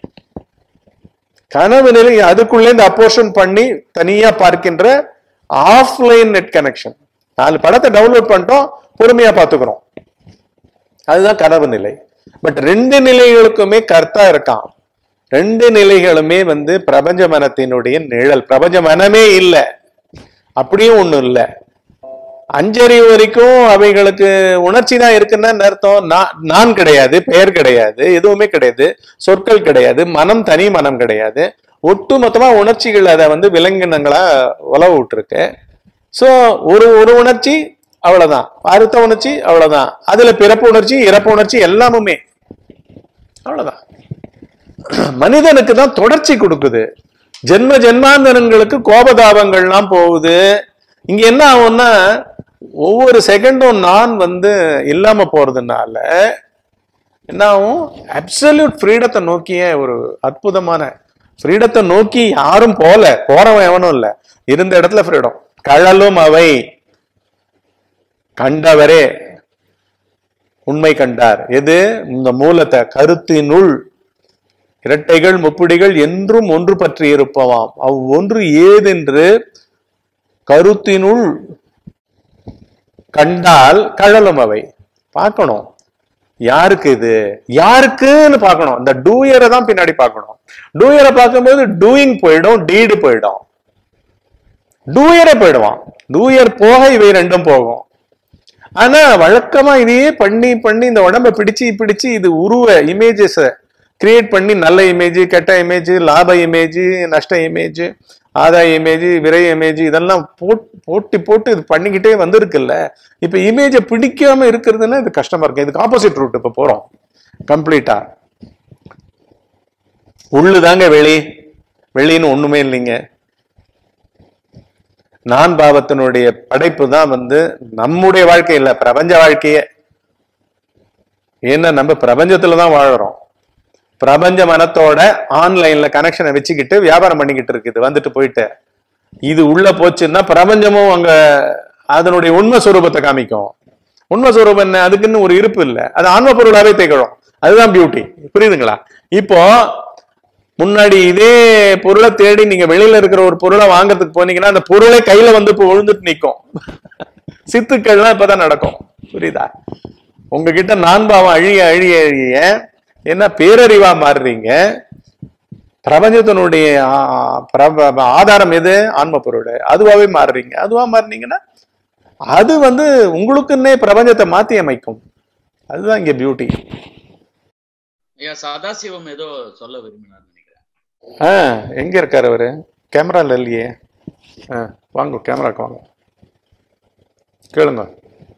கனவு நிலை அதுக்குள்ளே இந்த அப்போர்ஷன் பண்ணி தனியா பார்க்கின்ற ஆஃப்லைன் நெட் கனெக்ஷன் நாலு படத்தை டவுன்லோட் பண்ணிட்டோம் பொறுமையா பார்த்துக்கிறோம் அதுதான் கனவு நிலை பட் ரெண்டு நிலைகளுக்குமே கர்த்தா இருக்கான் ரெண்டு நிலைகளுமே வந்து பிரபஞ்ச மனத்தினுடைய நிழல் பிரபஞ்ச மனமே இல்லை அப்படியும் ஒண்ணும் இல்லை அஞ்சறிவு வரைக்கும் அவைகளுக்கு உணர்ச்சி தான் இருக்குன்னா என்ன அர்த்தம் நான் நான் கிடையாது பெயர் கிடையாது எதுவுமே கிடையாது சொற்கள் கிடையாது மனம் தனி மனம் கிடையாது ஒட்டு மொத்தமா உணர்ச்சிகள் அதை வந்து விலங்கினங்களா உழவு விட்டுருக்கு ஸோ ஒரு ஒரு உணர்ச்சி அவ்வளவுதான் அடுத்த உணர்ச்சி அவ்வளவுதான் அதுல பிறப்பு உணர்ச்சி இறப்பு உணர்ச்சி எல்லாமுமே அவ்வளவுதான் மனிதனுக்கு தான் தொடர்ச்சி கொடுக்குது ஜென்ம ஜென்மாந்தரங்களுக்கு கோபதாபங்கள்லாம் போகுது இங்க என்ன ஆகும்னா ஒவ்வொரு செகண்டும் நான் வந்து இல்லாம போறதுனால என்ன ஆகும் அப்சல்யூட் ஃப்ரீடத்தை நோக்கிய ஒரு அற்புதமான ஃப்ரீடத்தை நோக்கி யாரும் போல போறவன் எவனும் இல்ல இருந்த இடத்துல ஃப்ரீடம் கழலும் அவை கண்டவரே உண்மை கண்டார் எது இந்த மூலத்தை கருத்தினுள் இரட்டைகள் முப்பிடிகள் என்றும் ஒன்று பற்றி இருப்பவாம் அவ் ஒன்று ஏதென்று கருத்தினுள் கண்டால் கழலும் அவை பார்க்கணும் யாருக்கு இது யாருக்குன்னு பார்க்கணும் இந்த டூயரை தான் பின்னாடி பார்க்கணும் டூயரை பார்க்கும்போது டூயிங் போயிடும் டீடு போயிடும் டூயரே போயிடுவான் டூயர் போக இவை ரெண்டும் போகும் ஆனா வழக்கமா இதையே பண்ணி பண்ணி இந்த உடம்ப பிடிச்சு பிடிச்சு இது உருவ இமேஜஸ் கிரியேட் பண்ணி நல்ல இமேஜ் கெட்ட இமேஜ் லாப இமேஜ் நஷ்ட இமேஜ் ஆதாய இமேஜ் விரை இமேஜ் இதெல்லாம் போட் போட்டி போட்டு இது பண்ணிக்கிட்டே வந்திருக்குல்ல இப்ப இமேஜை பிடிக்காம இருக்கிறதுன்னா இது கஷ்டமா இருக்கு இதுக்கு ஆப்போசிட் ரூட் இப்ப போறோம் கம்ப்ளீட்டா உள்ளுதாங்க வெளி வெளின்னு ஒண்ணுமே இல்லைங்க நான் பாவத்தினுடைய படைப்பு தான் வந்து நம்முடைய வாழ்க்கை இல்ல பிரபஞ்ச வாழ்க்கையே ஏன்னா நம்ம பிரபஞ்சத்துல தான் வாழறோம் பிரபஞ்ச மனத்தோட ஆன்லைன்ல கனெக்ஷனை வச்சுக்கிட்டு வியாபாரம் பண்ணிக்கிட்டு இருக்குது வந்துட்டு போயிட்டு இது உள்ள போச்சுன்னா பிரபஞ்சமும் அங்க அதனுடைய உண்மை சுரூபத்தை காமிக்கும் உண்மை சுரூபம் என்ன அதுக்குன்னு ஒரு இருப்பு இல்லை அது ஆன்ம பொருளாவே திகழும் அதுதான் பியூட்டி புரியுதுங்களா இப்போ முன்னாடி இதே பொருளை தேடி நீங்க வெளியில இருக்கிற ஒரு பொருளை வாங்குறதுக்கு போனீங்கன்னா அந்த பொருளே கையில வந்து இப்போ விழுந்துட்டு நிக்கும் சித்துக்கள்லாம் இப்பதான் நடக்கும் புரியுதா உங்ககிட்ட நான்பாவம் அழிய அழிய அழிய என்ன பேரறிவா மாறுறீங்க பிரபஞ்சத்தினுடைய ஆ- பிரப- ஆதாரம் எது ஆன்ம பொருள் அதுவாவே மாறுறீங்க அதுவா மாறுனீங்கன்னா அது வந்து உங்களுக்குன்னே பிரபஞ்சத்தை மாத்தி அமைக்கும் அதுதான் இங்க பியூட்டி ஐயா சதாசிவம் ஏதோ சொல்ல விரும்பினார் நினைக்கிறேன் ஆ எங்க இருக்காரு அவரு கேமரால இல்லையே ஆ வாங்க கேமராக்கு வாங்க கேளுங்க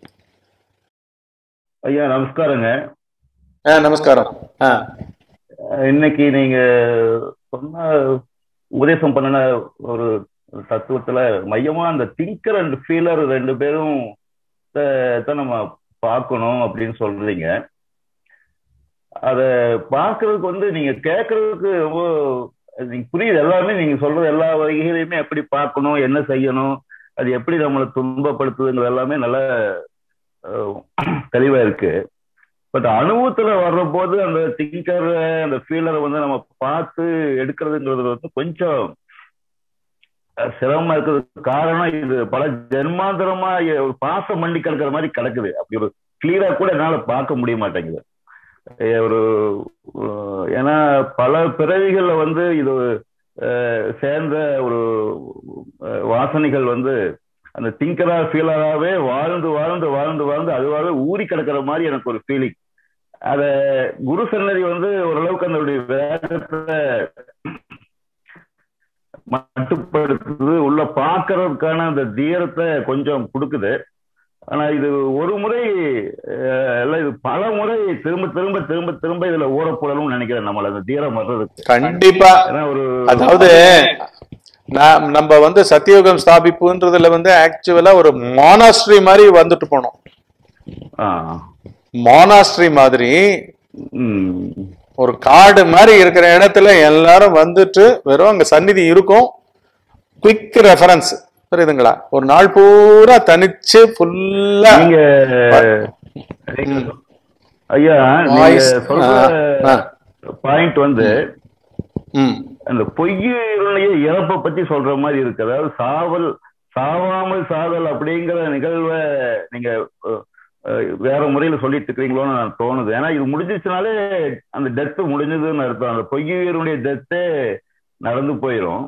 ஐயா நமஸ்காரங்க ஆ நமஸ்காரம் ஆ அஹ் இன்னைக்கு நீங்க சொன்ன உபதேசம் பண்ணின ஒரு தத்துவத்துல மையமா அந்த திங்கர் அண்ட் ஃபீலர் ரெண்டு பேரும் த- தான் நம்ம பார்க்கணும் அப்படின்னு சொல்றீங்க அத பார்க்கறதுக்கு வந்து நீங்க கேட்கறதுக்கு ரொம்ப நீங்க புரியுது எல்லாமே நீங்க சொல்றது எல்லா வகைகளையுமே எப்படி பார்க்கணும் என்ன செய்யணும் அது எப்படி நம்மளை துன்பப்படுத்துதுங்கிறது எல்லாமே நல்ல அஹ், தெளிவா இருக்கு பட் அனுபவத்துல வர்ற போது அந்த திங்கர் அந்த ஃபீலரை வந்து நம்ம பார்த்து எடுக்கிறதுங்கிறது வந்து கொஞ்சம் அஹ், சிரமமா இருக்கிறதுக்கு காரணம் இது பல ஜென்மாந்தரமா எ- ஒரு பாசம் மண்டி கிடக்கிற மாதிரி கிடக்குது அப்படி ஒரு கிளியரா கூட என்னால பார்க்க முடிய மாட்டேங்குது அஹ் ஒரு அஹ் ஏன்னா பல பிறவிகள்ல வந்து இது அஹ், சேர்ந்த ஒரு அஹ், வாசனைகள் வந்து அந்த திங்கரா ஃபீலராகவே வாழ்ந்து வாழ்ந்து வாழ்ந்து வாழ்ந்து அதுவாகவே ஊறி கிடக்கிற மாதிரி எனக்கு ஒரு ஃபீலிங் அத குரு சன்னதி வந்து ஓரளவுக்கு அதனுடைய வேகத்தை மட்டுப்படுத்துது உள்ள பார்க்கறதுக்கான அந்த தீரத்தை கொஞ்சம் கொடுக்குது ஆனா இது ஒரு முறை அஹ், இல்ல இது பல முறை திரும்ப திரும்ப திரும்ப திரும்ப இதுல ஊறப்படணும்னு நினைக்கிறேன் நம்மள அந்த தீரம் வர்றதுக்கு கண்டிப்பா ஏன்னா ஒரு அதாவது நான் நம்ம வந்து சத்தியோகம் ஸ்தாபிப்புன்றதுல வந்து ஆக்சுவலா ஒரு மானாஸ்ட்ரி மாதிரி வந்துட்டு போனோம் ஆஹ் மானாஸ்ட்ரி மாதிரி உம் ஒரு காடு மாதிரி இருக்கிற இடத்துல எல்லாரும் வந்துட்டு வெறும் அங்க சந்நிதி இருக்கும் குவிக் ரெஃபரன்ஸ் புரியுதுங்களா ஒரு நாள் பூரா தனிச்சு ஃபுல்லா நீங்க நீங்க- ஐயா நீங்க Voice, சொல்ற ஆ, பாயிண்ட் வந்து ம் அந்த பொய்யுடைய இறப்பை பத்தி சொல்ற மாதிரி இருக்கு அதாவது சாவல் சாவாமல் சாதல் அப்படிங்கிற நிகழ்வை நீங்க அஹ், அஹ், வேற முறையில சொல்லிட்டு இருக்கிறீங்களோன்னு நான் தோணுது ஏன்னா இது முடிஞ்சிச்சுனாலே அந்த டெத்து முடிஞ்சதுன்னு அர்த்தம் அந்த பொய்யுடைய டெத்தே நடந்து போயிடும்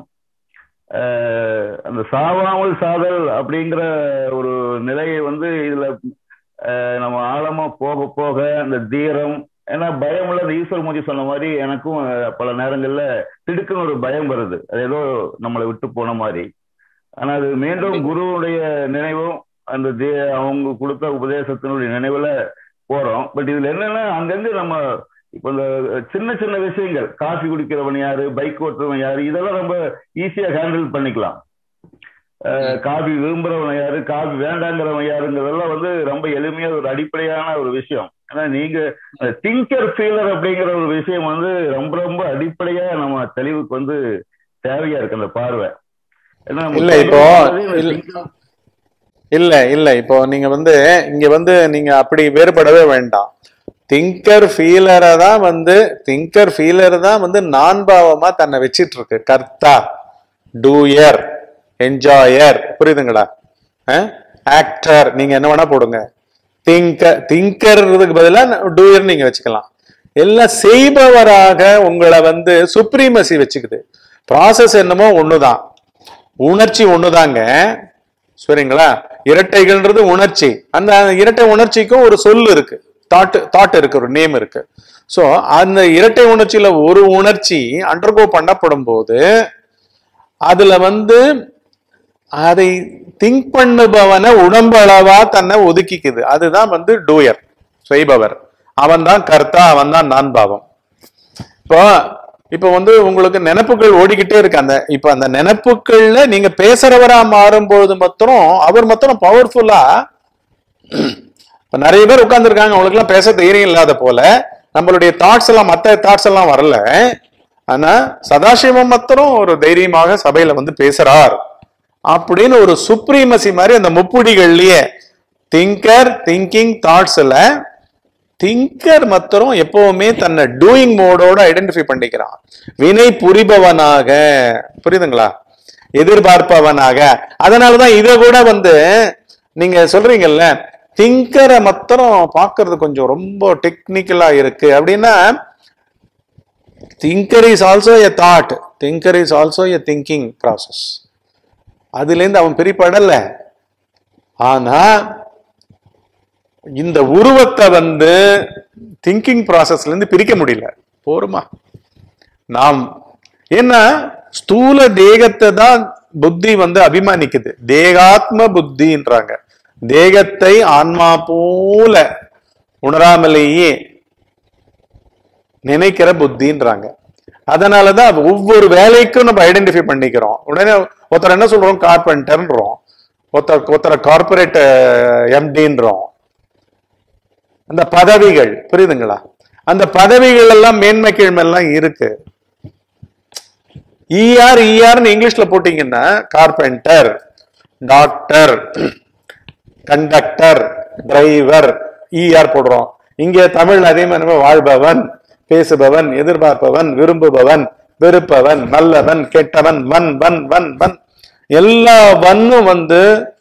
அஹ், அந்த சாவாமல் சாதல் அப்படிங்கிற ஒரு நிலையை வந்து இதுல அஹ், நம்ம ஆழமா போக போக அந்த தீரம் ஏன்னா பயம் உள்ள அந்த ஈஸ்வர மூர்த்தி சொன்ன மாதிரி எனக்கும் அஹ், பல நேரங்கள்ல திடுக்குன்னு ஒரு பயம் வருது அது ஏதோ நம்மளை விட்டு போன மாதிரி ஆனா அது மீண்டும் குருவுடைய நினைவும் அந்த தே- அவங்க கொடுத்த உபதேசத்தினுடைய நினைவுல போறோம் பட் இதுல என்னன்னா அங்கங்க நம்ம இப்ப இந்த சின்ன சின்ன விஷயங்கள் காஃபி குடிக்கிறவன் யாரு பைக் ஓட்டுறவன் யாரு இதெல்லாம் ரொம்ப ஈஸியா ஹேண்டில் பண்ணிக்கலாம் அஹ் காபி விரும்புறவன் யாரு காபி வேண்டாங்கிறவன் யாருங்கிறதெல்லாம் வந்து ரொம்ப எளிமையா ஒரு அடிப்படையான ஒரு விஷயம் ஆனா நீங்க திங்கர் ஃபீலர் அப்படிங்கிற ஒரு விஷயம் வந்து ரொம்ப ரொம்ப அடிப்படையா நம்ம தெளிவுக்கு வந்து தேவையா இருக்கு அந்த பார்வை ஏன்னா இல்ல, இப்போ இந்த இல்ல. thinker- இல்ல இல்ல இப்போ நீங்க வந்து இங்க வந்து நீங்க அப்படி வேறுபடவே வேண்டாம் திங்கர் ஃபீலரை தான் வந்து திங்கர் ஃபீலர் தான் வந்து நான்பாவமா தன்னை வச்சிட்டு இருக்கு கர்த்தா டூயர் என்ஜாயர் புரியுதுங்களா ஆக்டர் நீங்க என்ன வேணா போடுங்க திங்கர் திங்கர்றதுக்கு பதிலா டூயர் நீங்க வச்சுக்கலாம் எல்லாம் செய்பவராக உங்களை வந்து சுப்ரீமசி வச்சுக்குது ப்ராசஸ் என்னமோ ஒண்ணுதான் உணர்ச்சி ஒண்ணுதாங்க சரிங்களா இரட்டைகள்ன்றது உணர்ச்சி அந்த இரட்டை உணர்ச்சிக்கும் ஒரு சொல் இருக்கு தாட் தாட் இருக்கு ஒரு நேம் இருக்கு சோ அந்த இரட்டை உணர்ச்சியில ஒரு உணர்ச்சி அண்டர்கோ பண்ணப்படும் போது அதுல வந்து அதை திங்க் பண்ணுபவனை உடம்பளவா தன்னை ஒதுக்கிக்குது அதுதான் வந்து டூயர் செய்பவர் அவன் தான் கர்த்தா அவன் தான் நான் பாவம் இப்போ இப்போ வந்து உங்களுக்கு நினைப்புகள் ஓடிக்கிட்டே இருக்கு அந்த இப்போ அந்த நினைப்புகள்ல நீங்க பேசுறவரா மாறும்பொழுது மாத்திரம் அவர் மாத்திரம் பவர்ஃபுல்லா இப்ப நிறைய பேர் உட்கார்ந்துருக்காங்க அவங்களுக்குலாம் பேச தைரியம் இல்லாத போல நம்மளுடைய தாட்ஸ் எல்லாம் மத்த தாட்ஸ் எல்லாம் வரல ஆனா சதாசிவம் மாத்திரம் ஒரு தைரியமாக சபையில வந்து பேசுறார் அப்படின்னு ஒரு சுப்ரீமசி மாதிரி அந்த முப்புடிகள்லயே திங்கர் திங்கிங் தாட்ஸ்ல திங்கர் மாத்திரம் எப்பவுமே தன்னை டூயிங் மோடோட ஐடென்டிஃபை பண்ணிக்கிறான் வினை புரிபவனாக புரியுதுங்களா எதிர்பார்ப்பவனாக அதனாலதான் இதை கூட வந்து நீங்க சொல்றீங்கல்ல திங்கரை மாத்திரம் பார்க்கிறது கொஞ்சம் ரொம்ப டெக்னிக்கலா இருக்கு அப்படின்னா thinker is also a thought thinker is also a thinking process அதுலேருந்து அவன் பிரிப்படல ஆனா இந்த உருவத்தை வந்து திங்கிங் ப்ராசஸ்ல இருந்து பிரிக்க முடியல போருமா நாம் ஏன்னா ஸ்தூல தேகத்தை தான் புத்தி வந்து அபிமானிக்குது தேகாத்ம புத்தின்றாங்க தேகத்தை ஆன்மா போல உணராமலேயே நினைக்கிற புத்தின்றாங்க அதனாலதான் ஒவ்வொரு வேலைக்கும் நம்ம ஐடென்டிஃபை பண்ணிக்கிறோம் உடனே ஒருத்தர் என்ன சொல்றோம் கார்பெண்டர்ன்றோம் ஒருத்தர் ஒருத்தர கார்பரேட் எம்டின்றோம் அந்த பதவிகள் புரியுதுங்களா அந்த பதவிகள் எல்லாம் மேன்மை கீழ்மை எல்லாம் இருக்கு இஆர் இஆர்னு இங்கிலீஷ்ல போட்டீங்கன்னா carpenter doctor conductor driver ER போடுறோம் இங்க தமிழ் அதே மாதிரி வாழ்பவன் பேசுபவன் எதிர்பார்ப்பவன் விரும்புபவன் வெறுப்பவன் நல்லவன் கெட்டவன் வன் வன் வன் வன் எல்லா வன்னும் வந்து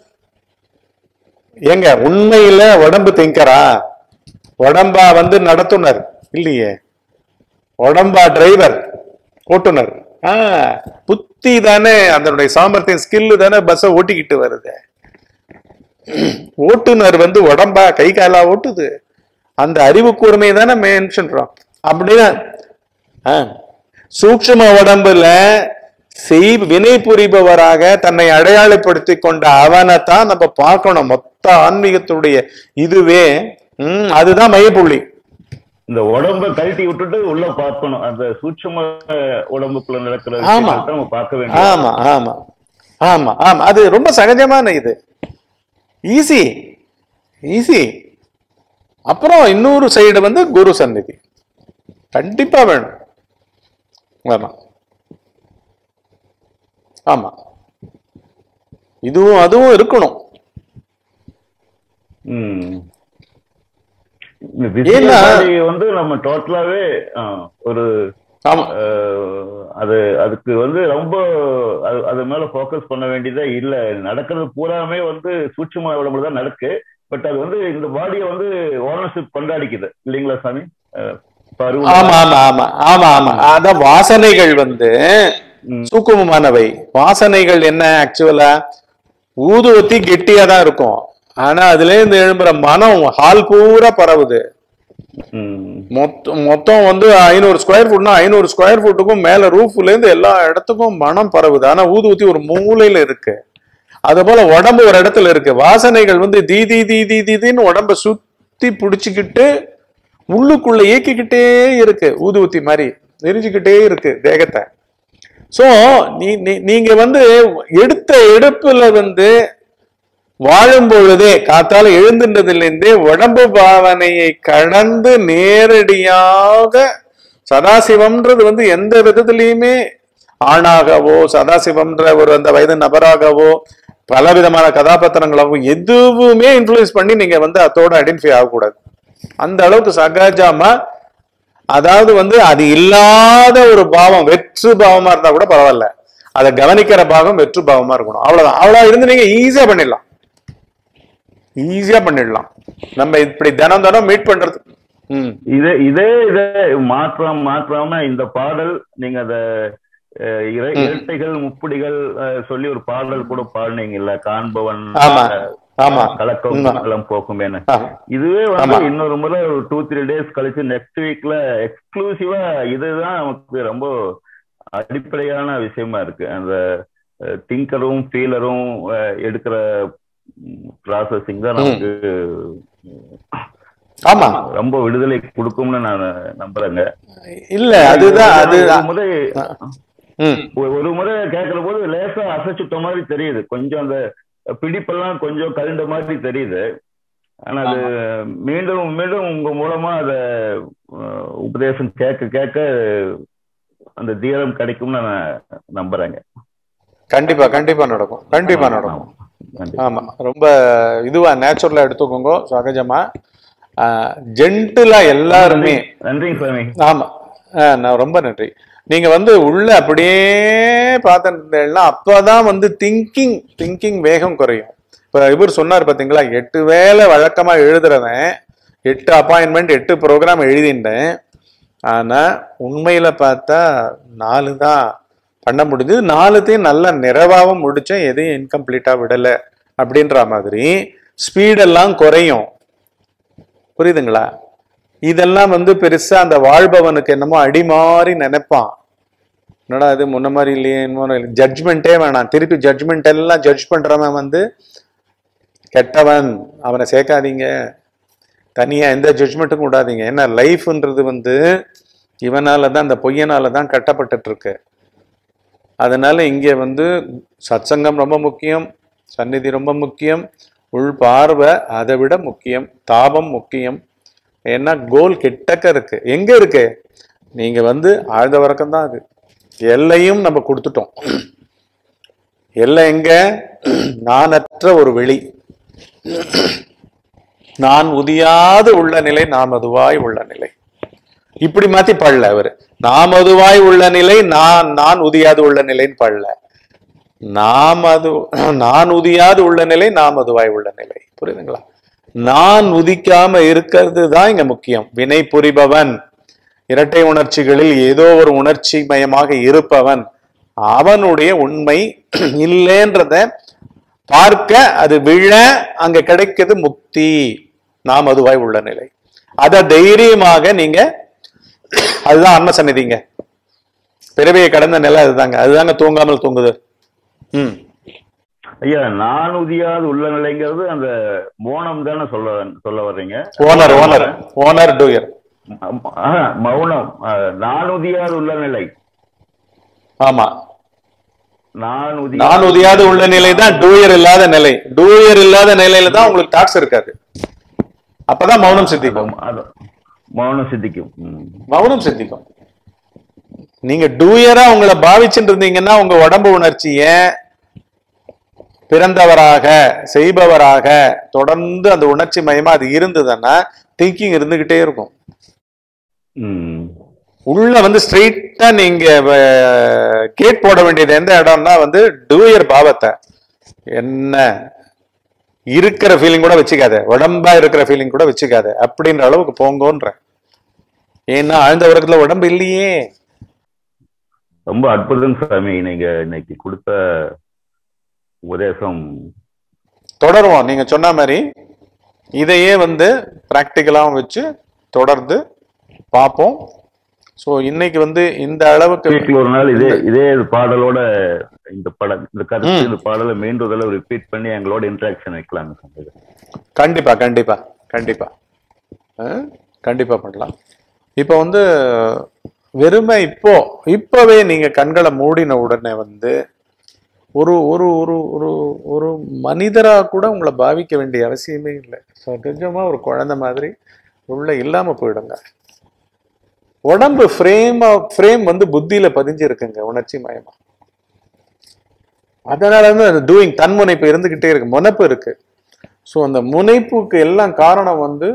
ஏங்க உண்மையில உடம்பு திங்கரா உடம்பா வந்து நடத்துனர் இல்லையே உடம்பா டிரைவர் ஓட்டுனர் ஆ புத்தி தானே அதனுடைய சாமர்த்தியம் ஸ்கில்லு தானே பஸ்ஸை ஓட்டிக்கிட்டு வருது ஓட்டுநர் வந்து உடம்பா கை காலா ஓட்டுது அந்த அறிவு கூர்மை தானே மென்ஷன் அப்படின்னா ஆ, சூக்ஷ்ம உடம்புல செய் வினை புரிபவராக தன்னை அடையாளப்படுத்தி கொண்ட அவனை தான் நம்ம பார்க்கணும் மொத்த ஆன்மீகத்துடைய இதுவே ம், அதுதான் மையப்புள்ளி இந்த உடம்ப கழட்டி விட்டுட்டு உள்ள பார்க்கணும் அந்த சூட்சும உடம்புக்குள்ள நடக்கிற ஆமா. விஷயத்தை நம்ம பார்க்க வேண்டிய ஆமா ஆமா ஆமா ஆமா அது ரொம்ப சகஜமான இது ஈஸி ஈஸி அப்புறம் இன்னொரு சைடு வந்து குரு சந்நிதி கண்டிப்பா வேணும் ஆமா ஆமா இதுவும் அதுவும் இருக்கணும் ம். இந்த ஏன்னா- விசியபாடி வந்து நம்ம டோட்டலாவே ஒரு ஆமா அஹ், அது அதுக்கு வந்து ரொம்ப அது அது மேல ஃபோக்கஸ் பண்ண வேண்டியதே இல்ல நடக்கிறது பூராமே வந்து சூட்சும உடம்புல தான் நடக்கு பட் அது வந்து இந்த பாடியை வந்து ஓனர்ஷிப் கொண்டாடிக்குது இல்லைங்களா சாமி அஹ், பருவம் ஆமா ஆமா ஆமா ஆமா ஆமா அதான் வாசனைகள் வந்து ம். சூக்குமமானவை வாசனைகள் என்ன ஆக்சுவலா ஊதுவத்தி கெட்டியா தான் இருக்கும் ஆனா அதுல இருந்து எழும்புற மனம் ஹால் பூரா பரவுது ம். மொத்தம் மொத்தம் வந்து ஐநூறு ஸ்கொயர் ஃபுட்னா ஐநூறு ஸ்கொயர் ஃபுட்டுக்கும் மேல ரூஃப்ல இருந்து எல்லா இடத்துக்கும் மனம் பரவுது ஆனா ஊதுவத்தி ஒரு மூலையில இருக்கு அது போல உடம்பு ஒரு இடத்துல இருக்கு வாசனைகள் வந்து தீ தீ தீ தீ தீதின்னு உடம்ப சுத்தி புடிச்சுக்கிட்டு உள்ளுக்குள்ள இயக்கிக்கிட்டே இருக்கு ஊதுவத்தி மாதிரி எரிஞ்சுக்கிட்டே இருக்கு தேகத்தை சோ நீ நீ- நீங்க வந்து எடுத்த எடுப்புல வந்து வாழும் பொழுதே காத்தால எழுந்துன்றதுலேருந்தே உடம்பு பாவனையை கடந்து நேரடியாக சதாசிவம்ன்றது வந்து எந்த விதத்திலையுமே ஆணாகவோ சதாசிவம்ன்ற ஒரு அந்த வயது நபராகவோ பல விதமான கதாபாத்திரங்களாகவும் எதுவுமே இன்ஃப்ளூயன்ஸ் பண்ணி நீங்க வந்து அதோட ஐடென்டிஃபை ஆகக்கூடாது அந்த அளவுக்கு சகஜமா அதாவது வந்து அது இல்லாத ஒரு பாவம் வெற்று பாவமா இருந்தா கூட பரவாயில்ல அதை கவனிக்கிற பாவம் வெற்று பாவமா இருக்கணும் அவ்வளவுதான் அவ்வளவு இருந்து நீங்க ஈஸியா பண்ணிடலாம் ஈஸியா பண்ணிடலாம் நம்ம இப்படி தினம் தினம் மீட் பண்றது ம் இதே இதே இதே மாற்றம் மாற்றாம இந்த பாடல் நீங்க அத அஹ், இர- ம். இரட்டைகள் முப்புடிகள் அஹ், சொல்லி ஒரு பாடல் கூட பாடுனீங்கல்ல காண்பவன் ஆமா அஹ், ஆமா கலக்கம் உண்மை. எல்லாம் போக்குமேன்னு ஆமா. இதுவே வந்து ஆமா. இன்னொரு முறை ஒரு டூ த்ரீ டேஸ் கழிச்சு நெக்ஸ்ட் வீக்ல எக்ஸ்க்ளூசிவா இதுதான் நமக்கு ரொம்ப அடிப்படையான விஷயமா இருக்கு அந்த திங்கரும் ஃபீலரும் எடுக்கிற ப்ராசஸிங் தான் நமக்கு ஆமா ரொம்ப விடுதலை கொடுக்கும்னு நான் நம்புறேங்க இல்ல அதுதான் அது ஒரு முறை ம் ஒரு- ஒரு முறை கேட்கிற போது லேசா அசைச்சுட்ட மாதிரி தெரியுது கொஞ்சம் அந்த பிடிப்பெல்லாம் கொஞ்சம் கருண்ட மாதிரி தெரியுது ஆனா அது மீண்டும் மீண்டும் உங்க மூலமா அத அஹ், உபதேசம் கேட்க கேட்க அந்த தீரம் கிடைக்கும்னு நான் நம்புறேங்க கண்டிப்பா கண்டிப்பா நடக்கும் கண்டிப்பா நடக்கும் நன்றி. ஆமா ரொம்ப இதுவா நேச்சுரலா எடுத்துக்கோங்க சகஜமா ஜென்டிலா எல்லாருமே நன்றிங்க சாமி ஆமா ஆ, நான் ரொம்ப நன்றி நீங்க வந்து உள்ள அப்படியே பார்த்துருந்தீங்கன்னா அப்பதான் வந்து திங்கிங் திங்கிங் வேகம் குறையும் இப்ப இவர் சொன்னார் பாத்தீங்களா எட்டு வேலை வழக்கமா எழுதுறவன் எட்டு அப்பாயின்மெண்ட் எட்டு ப்ரோக்ராம் எழுதிட்டேன் ஆனா உண்மையில பார்த்தா நாலு தான் பண்ண முடிஞ்சது நாலுத்தையும் நல்லா நிறைவாகவும் முடிச்சேன் எதையும் இன்கம்ப்ளீட்டா விடல அப்படின்ற மாதிரி ஸ்பீடெல்லாம் குறையும் புரியுதுங்களா இதெல்லாம் வந்து பெருசா அந்த வாழ்பவனுக்கு என்னமோ அடி மாதிரி நினைப்பான் என்னடா இது முன்ன மாதிரி இல்லையே இன்னொரு ஜட்ஜ்மெண்ட்டே வேணாம் திருப்பி ஜட்ஜ்மெண்ட் எல்லாம் ஜட்ஜ் பண்றவன் வந்து கெட்டவன் அவனை சேர்க்காதீங்க தனியா எந்த ஜட்ஜ்மெண்ட்டுக்கும் விடாதீங்க ஏன்னா லைஃப்ன்றது வந்து இவனால தான் அந்த பொய்யனால தான் கட்டப்பட்டுட்டு இருக்கு அதனால இங்கே வந்து சத்சங்கம் ரொம்ப முக்கியம் சந்நிதி ரொம்ப முக்கியம் உள் பார்வை அதை விட முக்கியம் தாபம் முக்கியம் ஏன்னா கோல் கிட்டக்க இருக்கு எங்க இருக்கு நீங்க வந்து ஆழ்ந்த வழக்கம் தான் அது எல்லையும் நம்ம கொடுத்துட்டோம் எல்லை எங்க நானற்ற ஒரு வெளி நான் உதியாது உள்ள நிலை நாம் அதுவாய் உள்ள நிலை இப்படி மாத்தி பாடல அவரு நாம் அதுவாய் உள்ள நிலை நான் நான் உதியாது உள்ள நிலைன்னு பாடல நாம் அது நான் உதியாது உள்ள நிலை நாம் அதுவாய் உள்ள நிலை புரியுதுங்களா நான் உதிக்காம இருக்கிறது தான் இங்க முக்கியம் வினை புரிபவன் இரட்டை உணர்ச்சிகளில் ஏதோ ஒரு உணர்ச்சி மயமாக இருப்பவன் அவனுடைய உண்மை இல்லைன்றத பார்க்க அது விழ அங்க கிடைக்கிறது முக்தி நாம் அதுவாய் உள்ள நிலை அத தைரியமாக நீங்க அதுதான் அன்ன சந்நிதிங்க பிறவியை கடந்த நிலை அதுதாங்க அதுதாங்க தூங்காமல் தூங்குது ம் ஐயா நான் உதியாது உள்ள நிலைங்கிறது அந்த மோனம் தானே சொல்ல சொல்ல வர்றீங்க ஓனர் ஓனர் ஓனர் டூயர் ஆஹா, மௌனம் ஆஹ், நான் உதியாது உள்ள நிலை ஆமா நான் உதி நான் உதியாது உள்ள நிலை தான் டூயர் இல்லாத நிலை டூயர் இல்லாத நிலையில தான் உங்களுக்கு டாக்ஸ் இருக்காது அப்பதான் மௌனம் சித்திக்கும் அது- மௌனம் சித்திக்கும் ம். மௌனம் சித்திக்கும் நீங்க டூயரா உங்களை பாவிச்சுட்டு இருந்தீங்கன்னா உங்க உடம்பு உணர்ச்சிய பிறந்தவராக செய்பவராக தொடர்ந்து அந்த உணர்ச்சி மயமா அது இருந்ததுன்னா திங்கிங் இருந்துகிட்டே இருக்கும் ம். உள்ள வந்து ஸ்ட்ரெயிட்டா நீங்க கேட் போட வேண்டியது எந்த இடம்னா வந்து டூயர் பாவத்தை என்ன இருக்கிற ஃபீலிங் கூட வச்சுக்காத உடம்பா இருக்கிற ஃபீலிங் கூட வச்சுக்காத அப்படின்ற அளவுக்கு போங்கன்ற ஏன்னா ஆழ்ந்த உறக்கத்துல உடம்பு இல்லையே ரொம்ப அற்புதம் சாமி நீங்க இன்னைக்கு கொடுத்த உபதேசம் தொடருவோம் நீங்க சொன்ன மாதிரி இதையே வந்து பிராக்டிக்கலாவும் வச்சு தொடர்ந்து பார்ப்போம் ஸோ இன்னைக்கு வந்து இந்த அளவுக்கு வீட்டில் ஒரு நாள் இதே இதே பாடலோட இந்த படம் இந்த கருத்து இந்த பாடலை மீண்டும் தடவை ரிப்பீட் பண்ணி எங்களோட இன்ட்ராக்ஷன் வைக்கலாங்க சாமி. கண்டிப்பா கண்டிப்பா கண்டிப்பா அஹ், கண்டிப்பா பண்ணலாம் இப்போ வந்து வெறுமை இப்போ இப்பவே நீங்க கண்களை மூடின உடனே வந்து ஒரு ஒரு ஒரு ஒரு ஒரு மனிதரா கூட உங்களை பாவிக்க வேண்டிய அவசியமே இல்லை சகஜமா ஒரு குழந்தை மாதிரி உள்ள இல்லாம போயிடுங்க உடம்பு ஃப்ரேமா ஃப்ரேம் வந்து புத்தியில பதிஞ்சு இருக்குங்க உணர்ச்சி மயமா அதனால வந்து அந்த டூயிங் தன்முனைப்பு இருந்துகிட்டே இருக்கு முனைப்பு இருக்கு ஸோ அந்த முனைப்புக்கு எல்லாம் காரணம் வந்து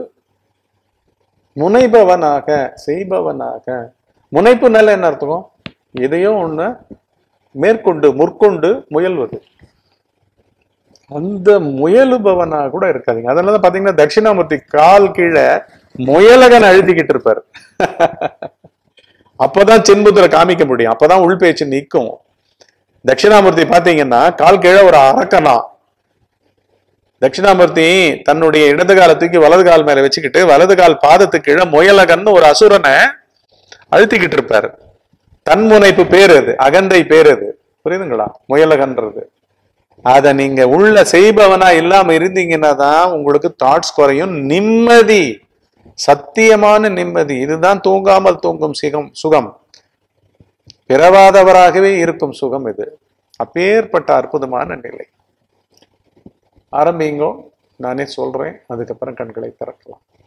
முனைபவனாக செய்பவனாக முனைப்புனால என்ன அர்த்தம் எதையோ ஒண்ணு மேற்கொண்டு முற்கொண்டு முயல்வது அந்த முயலுபவனா கூட இருக்காதீங்க அதனாலதான் பாத்தீங்கன்னா தட்சிணாமூர்த்தி கால் கீழே முயலகன் அழுத்திக்கிட்டு இருப்பாரு அப்பதான் சென்புத்திர காமிக்க முடியும் அப்பதான் உள் பேச்சு நிற்கும் தட்சிணாமூர்த்தி பாத்தீங்கன்னா கால் கீழே ஒரு அரக்கனா தட்சிணாமூர்த்தி தன்னுடைய இடது காலை தூக்கி வலது கால் மேல வச்சுக்கிட்டு வலது கால் பாதத்துக்கு கீழே முயலகன்னு ஒரு அசுரனை அழுத்திக்கிட்டு இருப்பாரு தன்முனைப்பு பேர் அது அகந்தை பேர் அது புரியுதுங்களா முயலகன்றது அத நீங்க உள்ள செய்பவனா இல்லாம இருந்தீங்கன்னா தான் உங்களுக்கு தாட்ஸ் குறையும் நிம்மதி சத்தியமான நிம்மதி இதுதான் தூங்காமல் தூங்கும் சிகம் சுகம் பிறவாதவராகவே இருக்கும் சுகம் இது அப்பேற்பட்ட அற்புதமான நிலை ஆரம்பிங்கோ நானே சொல்றேன் அதுக்கப்புறம் கண்களை திறக்கலாம்